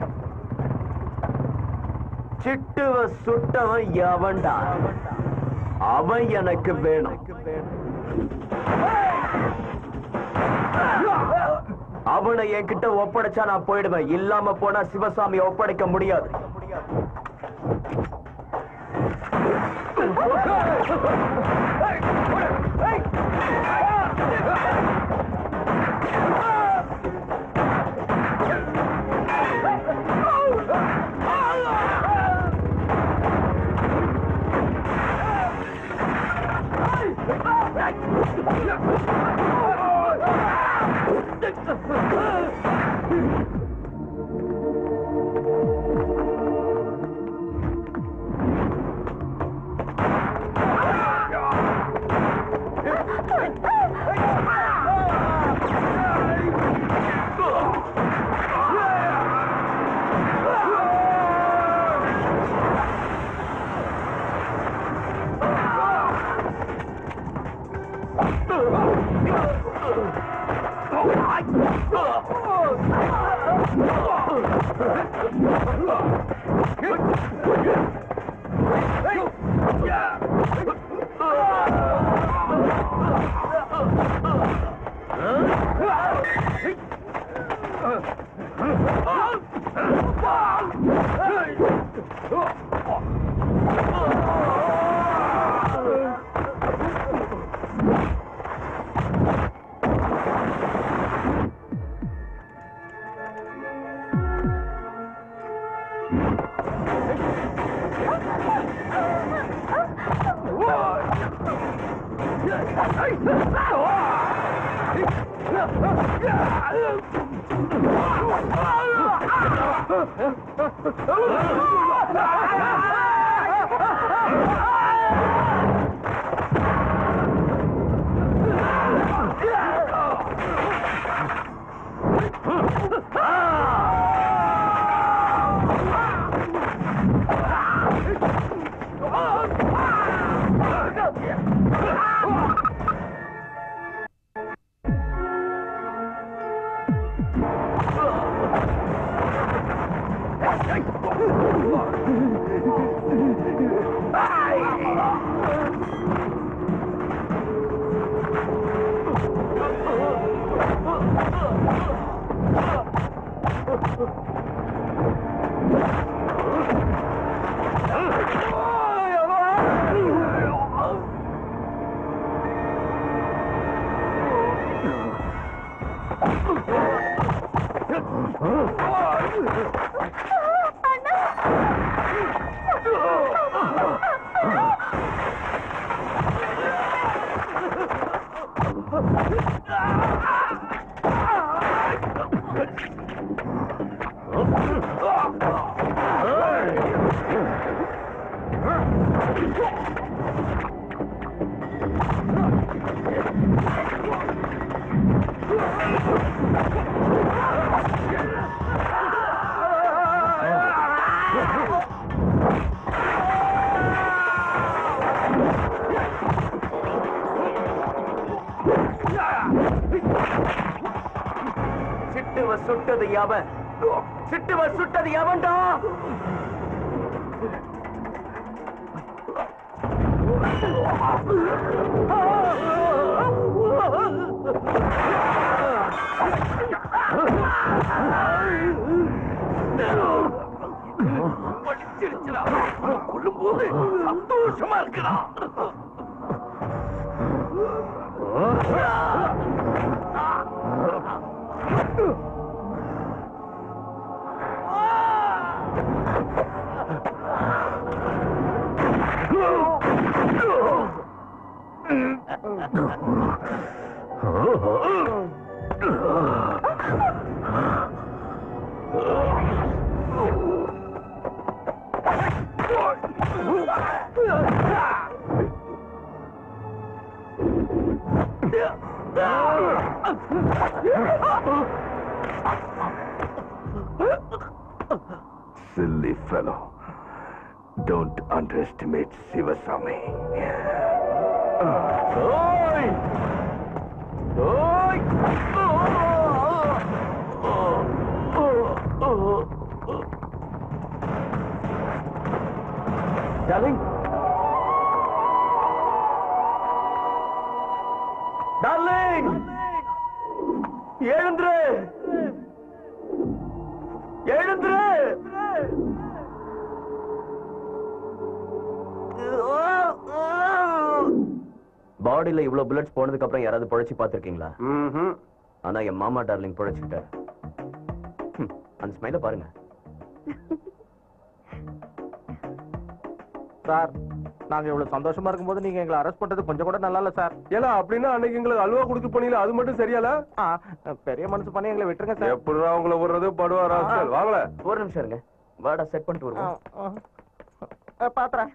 சிட்டுவ சுட்டவன் எவன்டா அவன் எனக்கு வேணும் அவனை என்கிட்ட ஒப்படைச்சா நான் போயிடுவேன் இல்லாம போனா சிவசாமி ஒப்படைக்க முடியாது Ah! சிட்டுவ சுட்டது எவன் சிட்டுவ சுட்டது எவன்டா படிச்சிருச்சுடா கொள்ளும் போது சந்தோஷமா இருக்குடா Silly fellow. Don't underestimate Sivasami. ஓய் ஓய் டார்லிங் டார்லிங் எழுந்துரு எழுந்துரு பாடியில இவ்வளவு புல்லட்ஸ் போனதுக்கு அப்புறம் யாராவது புழைச்சு பார்த்திருக்கீங்களா ஆனா என் மாமா டார்லிங் புழைச்சுக்கிட்டார் ஹம், அந்த ஸ்மைல பாருங்க சார் நாங்க இவ்வளவு சந்தோஷமா இருக்கும்போது நீங்க எங்களை அரெஸ்ட் பண்றது கொஞ்சம் கூட நல்லா இல்ல சார் ஏலா அப்படின்னா அன்னைக்கு எங்களுக்கு அல்வா கொடுத்து பண்ணீங்களா அது மட்டும் சரியால ஆ, பெரிய மனசு பண்ணி எங்களை விட்டுருங்க சார் எப்படிடா உங்களை விடுறது படுவா ராஸ்கல் வாங்கல ஒரு நிமிஷம் இருங்க வாடா செட் பண்ணிட்டு வருவோம் பாத்துறேன்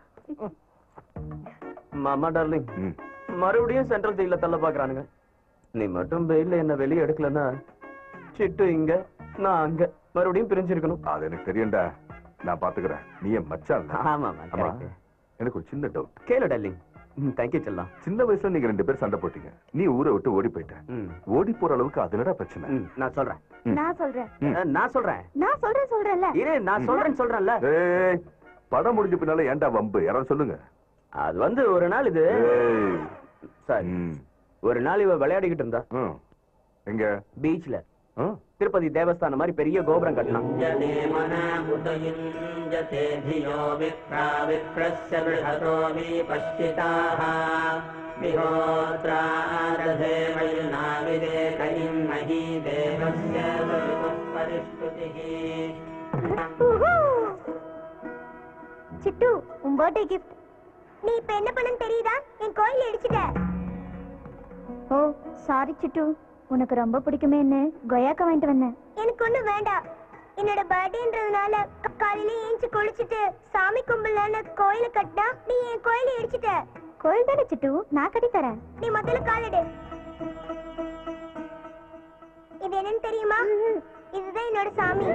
மாமா டார்லிங் மறுபடியும் சென்ட்ரல் ஜெயில தள்ள பாக்குறானுங்க நீ மட்டும் வெயில்ல என்ன வெளியே எடுக்கலன்னா சிட்டு இங்க நான் அங்க மறுபடியும் பிரிஞ்சிருக்கணும் அது எனக்கு தெரியும்டா நான் பாத்துக்கிறேன் நீ என் மச்சான் ஆமா ஆமா எனக்கு ஒரு சின்ன டவுட் கேளு டார்லிங் தேங்க்யூ செல்லாம் சின்ன வயசுல நீங்க ரெண்டு பேரும் சண்டை போட்டீங்க நீ ஊரை விட்டு ஓடி போயிட்ட ம், ஓடி போற அளவுக்கு அது என்னடா பிரச்சனை ம், நான் சொல்றேன் நான் சொல்றேன் ம். அஹ், நான் சொல்றேன் நான் சொல்றேன் சொல்றேன்ல இரு நான் சொல்றேன்னு சொல்றேன்ல ஏய் படம் முடிஞ்ச பின்னால ஏன்டா வம்பு யாராவது சொல்லுங்க அது வந்து ஒரு நாள் இது ஏய். சாரி ம். ஒரு நாள் இவ விளையாடிக்கிட்டு இருந்தா ம். எங்க பீச்ல ஆ? திருப்பதி தேவஸ்தானம் மாதிரி பெரிய கோபுரம் கட்டலாம் சிட்டு உன் பர்த்டே கிஃப்ட் நீ இப்ப என்ன பண்ணன்னு தெரியுதா என் கோயில் இடிச்சிட்ட ஓ சாரி சிட்டு உனக்கு ரொம்ப பிடிக்குமேன்னு கொயாக்கா வாங்கிட்டு வந்தேன் எனக்கு ஒண்ணு வேண்டாம் என்னோட பர்த்டேன்றதுனால க- காலையில ஏஞ்சி குளிச்சுட்டு சாமி கும்பலான கோயில கட்டினா நீ என் கோயில இடிச்சிட்ட கோயில் தானே சிட்டு நான் கட்டி தரேன் நீ முதல்ல காலடு இது என்னன்னு தெரியுமா இதுதான் என்னோட சாமி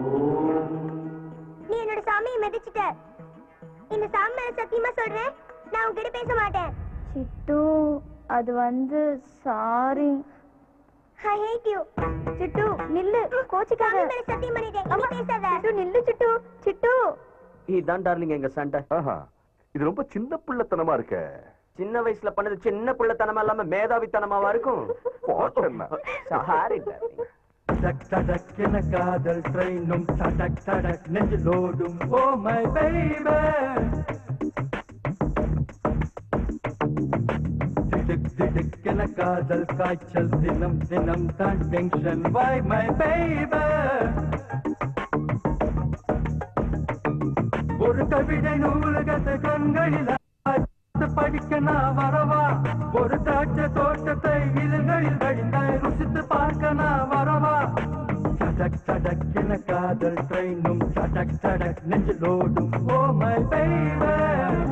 நீ என்னோட சாமியை மிதிச்சிட்ட இந்த சாமி மேல சத்தியமா சொல்றேன் நான் உன்கிட்ட பேச மாட்டேன் சிட்டு அது வந்து sorry I hate you Chittu நில்லு கோச்சிக்காத சாமி மேல சத்தியம் பண்ணிட்டேன் இனி பேசாத சிட்டு நில்லு சிட்டு சிட்டு இதான் டார்லிங் எங்க சண்டை ஆஹா இது ரொம்ப சின்ன பிள்ளைத்தனமா இருக்க சின்ன வயசுல பண்ணது சின்ன பிள்ளைத்தனமா இல்லாம மேதாவித்தனமாவா இருக்கும் போட்டேன்னா. சாரி டார்லிங் டக் டடக்கென காதல் ட்ரெயினும் டடக் டடக் நெஞ்சிலோடும் ஓ மை பேபே திடுக் திடுக்கென காதல் காய்ச்சல் தினம் தினம் தான் டென்ஷன் வை மை பேபே ஒரு கவிதை நூலகத்தை கண்களில் பார்த்து படிக்க நான் வரவா ஒரு திராட்சை தோட்டத்தை இதழ்களில் வழிந்தாய் ருசித்து பார்க்க நான் வரவா சடக் சடக் என காதல் ட்ரெயினும் சடக் சடக் நெஞ்சிலோடும் ஓ மை பேபே